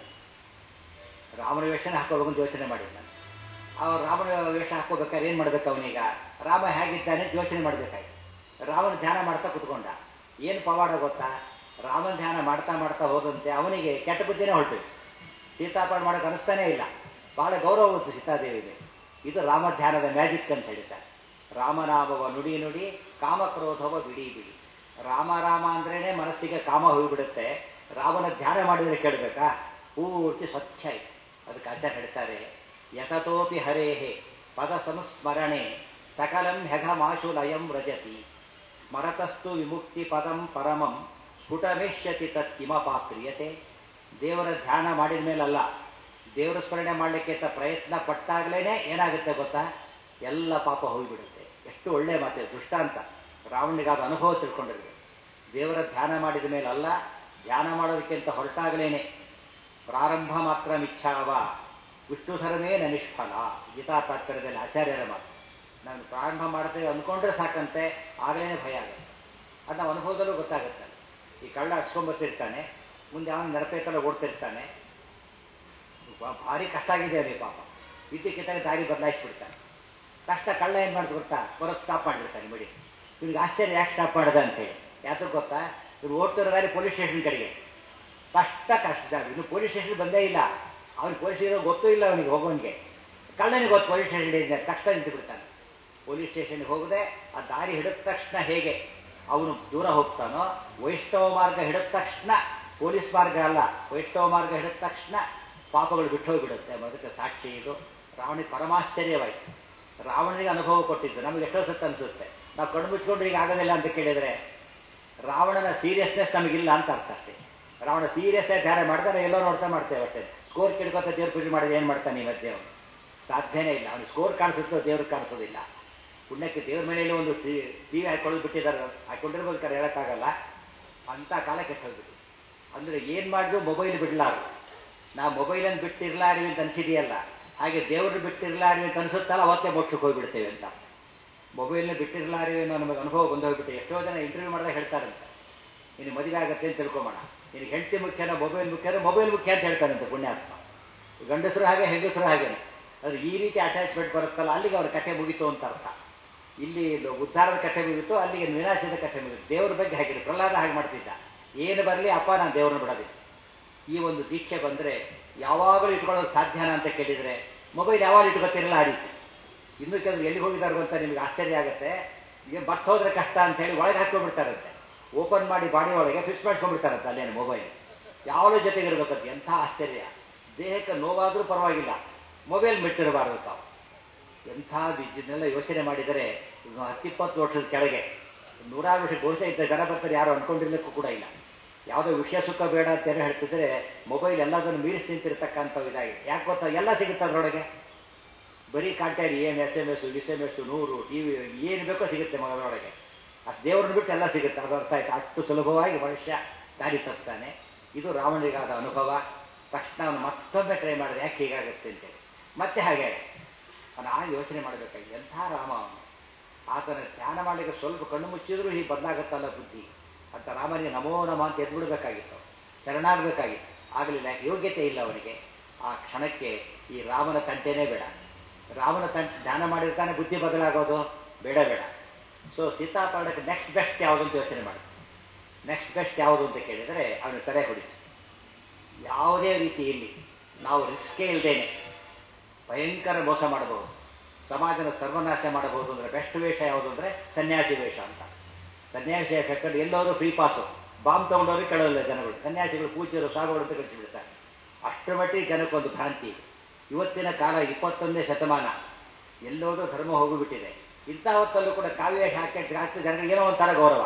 ರಾಮನ ವೇಷನೇ ಹಾಕೋಬೇಕು ಯೋಚನೆ ಮಾಡಿದ್ದ ಅವ್ರು ರಾಮನ ವೇಷ ಹಾಕೋಬೇಕಾದ್ರೆ ಏನು ಮಾಡ್ಬೇಕು ಅವನೀಗ ರಾಮ ಹೇಗಿದ್ದಾನೆ ಅಂತ ಯೋಚನೆ ಮಾಡಬೇಕಾಯ್ತು ರಾಮನ ಧ್ಯಾನ ಮಾಡ್ತಾ ಕುತ್ಕೊಂಡ ಏನು ಪವಾಡ ಗೊತ್ತಾ ರಾಮನ ಧ್ಯಾನ ಮಾಡ್ತಾ ಮಾಡ್ತಾ ಹೋದಂತೆ ಅವನಿಗೆ ಕೆಟ್ಟ ಬುದ್ಧಿನೇ ಹೊರಟು ಸೀತಾಪರಣ ಮಾಡೋಕೆ ಅನಿಸ್ತಾನೇ ಇಲ್ಲ ಬಹಳ ಗೌರವ ಬಂತು ಸೀತಾದೇವಿಗೆ ಇದು ರಾಮ ಧ್ಯಾನದ ಮ್ಯಾಜಿಕ್ ಅಂತ ಹೇಳ್ತಾರೆ ರಾಮನಾಮವ ನುಡಿ ನುಡಿ ಕಾಮಕ್ರೋಧವ ಬಿಡಿ ಬಿಡಿ ರಾಮ ರಾಮ ಅಂದ್ರೇನೆ ಮನಸ್ಸಿಗೆ ಕಾಮ ಹೋಗಿಬಿಡುತ್ತೆ ರಾಮನ ಧ್ಯಾನ ಮಾಡಿದರೆ ಕೇಳಬೇಕಾ ಪೂರ್ತಿ ಸ್ವಚ್ಛ ಆಯ್ತು ಅದಕ್ಕೆ ಆಚಾರ್ಯ ಹೇಳ್ತಾರೆ ಯತತೋಪಿ ಹರೇಹೇ ಪದ ಸಂಸ್ಮರಣೆ ಸಕಲಂ ಹೆಘಮಾಶುಲಯಂ ವ್ರಜತಿ ಸ್ಮರತಸ್ತು ವಿಮುಕ್ತಿ ಪದಂ ಪರಮಂ ಸ್ಫುಟಮೇಷ್ಯತಿ ತತ್ಕಿಮಪಾಕ್ರಿಯತೆ ದೇವರ ಧ್ಯಾನ ಮಾಡಿದ ಮೇಲಲ್ಲ ದೇವರ ಸ್ಮರಣೆ ಮಾಡಲಿಕ್ಕೆ ಅಂತ ಪ್ರಯತ್ನ ಪಟ್ಟಾಗಲೇ ಏನಾಗುತ್ತೆ ಗೊತ್ತಾ ಎಲ್ಲ ಪಾಪ ಹೋಗಿಬಿಡುತ್ತೆ ಎಷ್ಟು ಒಳ್ಳೆ ಮಾತೆ ದೃಷ್ಟಾಂತ ರಾವಣಿಗಾದ ಅನುಭವ ತಿಳ್ಕೊಂಡಿರ್ಬೇಕು ದೇವರ ಧ್ಯಾನ ಮಾಡಿದ ಮೇಲಲ್ಲ ಧ್ಯಾನ ಮಾಡೋದಕ್ಕೆ ಅಂತ ಹೊರಟಾಗಲೇನೆ ಪ್ರಾರಂಭ ಮಾತ್ರ ಮಿಚ್ಛಾವ ವಿಷ್ಣು ಧರ್ಮೇ ನಿಷ್ಫಲ ಗೀತಾ ತಾತ್ಪರ್ಯದಲ್ಲಿ ಆಚಾರ್ಯರ ಮಾತು ನಾನು ಪ್ರಾರಂಭ ಮಾಡ್ತೇವೆ ಅಂದ್ಕೊಂಡ್ರೆ ಸಾಕಂತೆ ಆಗಲೇ ಭಯ ಆಗುತ್ತೆ ಅದು ನಾವು ಅನುಭವದಲ್ಲೂ ಗೊತ್ತಾಗುತ್ತೆ ಈ ಕಳ್ಳ ಹಚ್ಕೊಂಡ್ಬರ್ತಿರ್ತಾನೆ ಮುಂದೆ ಅವನು ನೆರಪೇತಲ್ಲ ಓಡ್ತಿರ್ತಾನೆ ಭಾರಿ ಕಷ್ಟ ಆಗಿದೆ ಅವನಿಗೆ ಪಾಪ ಇದ್ದಕ್ಕಿದ್ದಾಗ ದಾರಿ ಬದಲಾಯಿಸ್ಬಿಡ್ತಾನೆ ಕಷ್ಟ ಕಳ್ಳ ಏನು ಮಾಡ್ದು ಗೊತ್ತಾ ಬರೋದು ಸ್ಟಾಪ್ ಮಾಡಿಬಿಡ್ತಾನೆ ಬಿಡಿ ಇವ್ನಿಗೆ ಆಶ್ಚರ್ಯ ಯಾಕೆ ಸ್ಟಾಪ್ ಮಾಡ್ದೆ ಅಂತೇಳಿ ಯಾತಕ್ಕೆ ಗೊತ್ತಾ ಇವ್ರು ಓಡ್ತಿರೋ ದಾರಿ ಪೊಲೀಸ್ ಸ್ಟೇಷನ್ ಕಡೆಗೆ ಕಷ್ಟ ಕಷ್ಟ ಇನ್ನು ಪೊಲೀಸ್ ಸ್ಟೇಷನ್ ಬಂದೇ ಇಲ್ಲ ಅವ್ನಿಗೆ ಪೊಲೀಸ್ ಇರೋ ಗೊತ್ತೂ ಇಲ್ಲ ಅವನಿಗೆ ಹೋಗೋನಿಗೆ ಕಳ್ಳನಿಗೆ ಗೊತ್ತು ಪೊಲೀಸ್ ಸ್ಟೇಷನ್ ಕಷ್ಟ ನಿಂತು ಬಿಡ್ತಾನೆ ಪೊಲೀಸ್ ಸ್ಟೇಷನ್ಗೆ ಹೋಗದೆ ಆ ದಾರಿ ಹಿಡಿದ ತಕ್ಷಣ ಹೇಗೆ ಅವನು ದೂರ ಹೋಗ್ತಾನೋ ವೈಷ್ಣವ ಮಾರ್ಗ ಹಿಡಿದ ತಕ್ಷಣ ಪೊಲೀಸ್ ಮಾರ್ಗ ಅಲ್ಲ ವೈಷ್ಣವ ಮಾರ್ಗ ಹಿಡಿದ ತಕ್ಷಣ ಪಾಪಗಳು ಬಿಟ್ಟು ಹೋಗಿಬಿಡುತ್ತೆ ಅದಕ್ಕೆ ಸಾಕ್ಷಿ ಇದು ರಾವಣಿಗೆ ಪರಮಾಶ್ಚರ್ಯವಾಯಿತು ರಾವಣನಿಗೆ ಅನುಭವ ಕೊಟ್ಟಿದ್ದು ನಮಗೆ ಎಷ್ಟೋ ಸತ್ತು ಅನಿಸುತ್ತೆ ನಾವು ಕಣ್ಣು ಮುಚ್ಕೊಂಡು ಈಗ ಆಗೋದಿಲ್ಲ ಅಂತ ಕೇಳಿದರೆ ರಾವಣನ ಸೀರಿಯಸ್ನೆಸ್ ನಮಗಿಲ್ಲ ಅಂತ ಅರ್ಥ ಅಷ್ಟೇ ರಾವಣ ಸೀರಿಯಸ್ ಆಗಿ ಧ್ಯಾನ ಮಾಡ್ತಾರೆ ಎಲ್ಲೋ ನೋಡ್ತಾ ಮಾಡ್ತೇವೆ ಅಷ್ಟೇ ಸ್ಕೋರ್ ಕಿಡ್ಕೊತ ದೇವ್ರ ಪೂಜೆ ಮಾಡಿದ್ರೆ ಏನು ಮಾಡ್ತಾನೆ ಈ ಮಧ್ಯೆ ಅವನು ಸಾಧ್ಯನೇ ಇಲ್ಲ ಅವನು ಸ್ಕೋರ್ ಕಾಣಿಸುತ್ತೋ ದೇವ್ರಿಗೆ ಕಾಣಿಸೋದಿಲ್ಲ ಪುಣ್ಯಕ್ಕೆ ದೇವ್ರ ಮನೆಯಲ್ಲಿ ಒಂದು ಟಿ ವಿ ಹಾಕೊಳ್ಳೋದು ಬಿಟ್ಟಿದ್ದಾರೆ ಹಾಕೊಂಡಿರ್ಬೇಕಾದ್ರೆ ಹೇಳೋಕ್ಕಾಗಲ್ಲ ಅಂಥ ಕಾಲ ಕೆಟ್ಟೋಗ್ಬಿಟ್ಟು ಅಂದರೆ ಏನು ಮಾಡಿದ್ರು ಮೊಬೈಲ್ ಬಿಡಲಾರು ನಾವು ಮೊಬೈಲನ್ನು ಬಿಟ್ಟಿರ್ಲಾರಿ ಅಂತ ಅನಿಸಿದೆಯಲ್ಲ ಹಾಗೆ ದೇವರು ಬಿಟ್ಟಿರ್ಲಾರಿ ಅಂತ ಅನಿಸುತ್ತಲ್ಲ ಅವತ್ತೇ ಮೋಕ್ಷಕ್ಕೆ ಹೋಗ್ಬಿಡ್ತೇವೆ ಅಂತ ಮೊಬೈಲ್ನ ಬಿಟ್ಟಿರ್ಲಾರಿ ಅನ್ನೋ ನಮಗೆ ಅನುಭವ ಬಂದೋಗ್ಬಿಟ್ಟು ಎಷ್ಟೋ ಜನ ಇಂಟರ್ವ್ಯೂ ಮಾಡಿದಾಗ ಹೇಳ್ತಾರಂತೆ ನೀನು ಮದುವೆ ಆಗತ್ತೆ ಅಂತ ತಿಳ್ಕೊಬೋಣ ನಿನಗೆ ಹೆಂಡತಿ ಮುಖ್ಯನ ಮೊಬೈಲ್ ಮುಖ್ಯನ ಮೊಬೈಲ್ ಮುಖ್ಯ ಅಂತ ಹೇಳ್ತಾರಂತೆ ಪುಣ್ಯಾತ್ಮ ಗಂಡಸರು ಹಾಗೆ ಹೆಂಗಸರು ಹಾಗೇನೆ ಅದು ಈ ರೀತಿ ಅಟ್ಯಾಚ್ಮೆಂಟ್ ಬರುತ್ತಲ್ಲ ಅಲ್ಲಿಗೆ ಅವ್ರ ಕಥೆ ಮುಗೀತು ಅಂತ ಅರ್ಥ ಇಲ್ಲಿ ಇದು ಉದ್ಧಾರದ ಕಥೆ ಮುಗಿತು ಅಲ್ಲಿಗೆ ವಿನಾಶದ ಕಥೆ ಮುಗಿತು ದೇವರ ಬಗ್ಗೆ ಹಾಗೆ ಪ್ರಹ್ಲಾದ ಹಾಗೆ ಮಾಡ್ತಿದ್ದ ಏನು ಬರಲಿ ಅಪ್ಪ ನಾನು ದೇವ್ರನ್ನ ಬಿಡೋದಿಲ್ಲ ಈ ಒಂದು ದೀಕ್ಷೆ ಬಂದರೆ ಯಾವಾಗಲೂ ಇಟ್ಕೊಳ್ಳೋದು ಸಾಧ್ಯನಾ ಅಂತ ಕೇಳಿದರೆ ಮೊಬೈಲ್ ಯಾವಾಗ ಇಟ್ಕೊತಿರಲ್ಲ ಆ ರೀತಿ ಇನ್ನೂ ಕೆಲವರು ಎಲ್ಲಿ ಹೋಗಿದ್ದಾರೆ ಅಂತ ನಿಮಗೆ ಆಶ್ಚರ್ಯ ಆಗುತ್ತೆ ಈಗ ಬರ್ತ ಹೋದ್ರೆ ಕಷ್ಟ ಅಂತ ಹೇಳಿ ಒಳಗೆ ಹಾಕ್ಕೊಂಡ್ಬಿಡ್ತಾರಂತೆ ಓಪನ್ ಮಾಡಿ ಬಾಡಿ ಒಳಗೆ ಫಿಕ್ಸ್ ಮಾಡ್ಕೊಂಡ್ಬಿಡ್ತಾರಂತೆ ಅಲ್ಲೇನು ಮೊಬೈಲ್ ಯಾವಾಗಲೂ ಜೊತೆಗೆ ಇರಬೇಕಂತ ಎಂಥ ಆಶ್ಚರ್ಯ ದೇಹಕ್ಕೆ ನೋವಾದರೂ ಪರವಾಗಿಲ್ಲ ಮೊಬೈಲ್ ಬಿಟ್ಟಿರಬಾರ್ದು ತಾವು ಎಂಥ ಇದನ್ನೆಲ್ಲ ಯೋಚನೆ ಮಾಡಿದರೆ ಇನ್ನು ಹತ್ತಿಪ್ಪತ್ತು ವರ್ಷದ ಕೆಳಗೆ ನೂರಾರು ವರ್ಷ ಬಹುಶಃ ಇದ್ದ ಜನ ಬರ್ತಾರೆ ಯಾರು ಅನ್ಕೊಂಡಿರ್ಲಿಕ್ಕೂ ಕೂಡ ಇಲ್ಲ ಯಾವುದೋ ವಿಷಯ ಸುಖ ಬೇಡ ಅಂತ ಏನೋ ಹೇಳ್ತಿದ್ರೆ ಮೊಬೈಲ್ ಎಲ್ಲದನ್ನು ಮೀರಿಸಿ ನಿಂತಿರ್ತಕ್ಕಂಥ ಇದಾಗಿದೆ ಯಾಕೆ ಗೊತ್ತಾ ಎಲ್ಲ ಸಿಗುತ್ತೆ ಅದರೊಳಗೆ ಬರೀ ಕಾಂಟ್ಯಾಕ್ಟ್ ಏನು S M S S M S ನೂರು ಟಿ ವಿ ಏನು ಬೇಕೋ ಸಿಗುತ್ತೆ ಮಗಳೊಳಗೆ ಅದು ದೇವ್ರನ್ನ ಬಿಟ್ಟು ಎಲ್ಲ ಸಿಗುತ್ತೆ ಅದು ಅರ್ಥ ಆಯ್ತು ಅಷ್ಟು ಸುಲಭವಾಗಿ ಮನುಷ್ಯ ದಾರಿ ತಪ್ತಾನೆ ಇದು ರಾವಣಿಗಾದ ಅನುಭವ ತಕ್ಷಣ ಅವನು ಮತ್ತೊಮ್ಮೆ ಟ್ರೈ ಮಾಡಿದೆ ಯಾಕೆ ಹೀಗಾಗುತ್ತೆ ಅಂತೇಳಿ ಮತ್ತೆ ಹಾಗೆ ಅವನು ಆ ಯೋಚನೆ ಮಾಡಬೇಕಾಗಿ ಎಂಥ ರಾಮ ಅವನು ಆತನ ಧ್ಯಾನ ಮಾಡಲಿಕ್ಕೆ ಸ್ವಲ್ಪ ಕಣ್ಣು ಮುಚ್ಚಿದ್ರೂ ಹೀಗೆ ಬದಲಾಗುತ್ತಲ್ಲ ಬುದ್ಧಿ ಅಂತ ರಾಮನಿಗೆ ನಮೋ ನಮ ಅಂತ ಎದ್ಬಿಡ್ಬೇಕಾಗಿತ್ತು ಶರಣಾಗಬೇಕಾಗಿತ್ತು ಆಗಲಿಲ್ಲ ಯಾಕೆ ಯೋಗ್ಯತೆ ಇಲ್ಲ ಅವನಿಗೆ ಆ ಕ್ಷಣಕ್ಕೆ ಈ ರಾಮನ ತಂಟೆನೇ ಬೇಡ ರಾಮನ ತಂಟೆ ಧ್ಯಾನ ಮಾಡಿರ್ತಾನೆ ಬುದ್ಧಿ ಬದಲಾಗೋದು ಬೇಡ ಬೇಡ ಸೊ ಸೀತಾಪರಣಕ್ಕೆ ನೆಕ್ಸ್ಟ್ ಬೆಸ್ಟ್ ಯಾವುದು ಅಂತ ಯೋಚನೆ ಮಾಡಿ ನೆಕ್ಸ್ಟ್ ಬೆಸ್ಟ್ ಯಾವುದು ಅಂತ ಕೇಳಿದರೆ ಅವನು ತಲೆ ಹೊಡಿ ಯಾವುದೇ ರೀತಿಯಲ್ಲಿ ನಾವು ರಿಸ್ಕೇ ಇಲ್ಲದೇನೆ ಭಯಂಕರ ಮೋಸ ಮಾಡಬಹುದು ಸಮಾಜನ ಸರ್ವನಾಶ ಮಾಡಬಹುದು ಅಂದರೆ ಬೆಸ್ಟ್ ವೇಷ ಯಾವುದು ಅಂದರೆ ಸನ್ಯಾಸಿ ವೇಷ ಅಂತ ಸನ್ಯಾಸಿ ಕಟ್ಟಲು ಎಲ್ಲೋರು ಫ್ರೀ ಪಾಸು ಬಾಂಬ್ ತೊಗೊಂಡವ್ರಿಗೆ ಕೇಳೋಲ್ಲ ಜನಗಳು ಸನ್ಯಾಸಿಗಳು ಪೂಜ್ಯರು ಸಾಗುಗಳು ಅಂತ ಕಳಿಸಿಬಿಡ್ತಾರೆ ಅಷ್ಟರ ಮಟ್ಟಿಗೆ ಜನಕ್ಕೊಂದು ಭ್ರಾಂತಿ ಇವತ್ತಿನ ಕಾಲ ಇಪ್ಪತ್ತೊಂದನೇ ಶತಮಾನ ಎಲ್ಲೋದು ಧರ್ಮ ಹೋಗಿಬಿಟ್ಟಿದೆ ಇಂಥ ಹೊತ್ತಲ್ಲೂ ಕೂಡ ಕಾವ್ಯ ಹಾಕಿ ಹಾಕಿ ಜನರಿಗೆ ಏನೋ ಒಂಥರ ಗೌರವ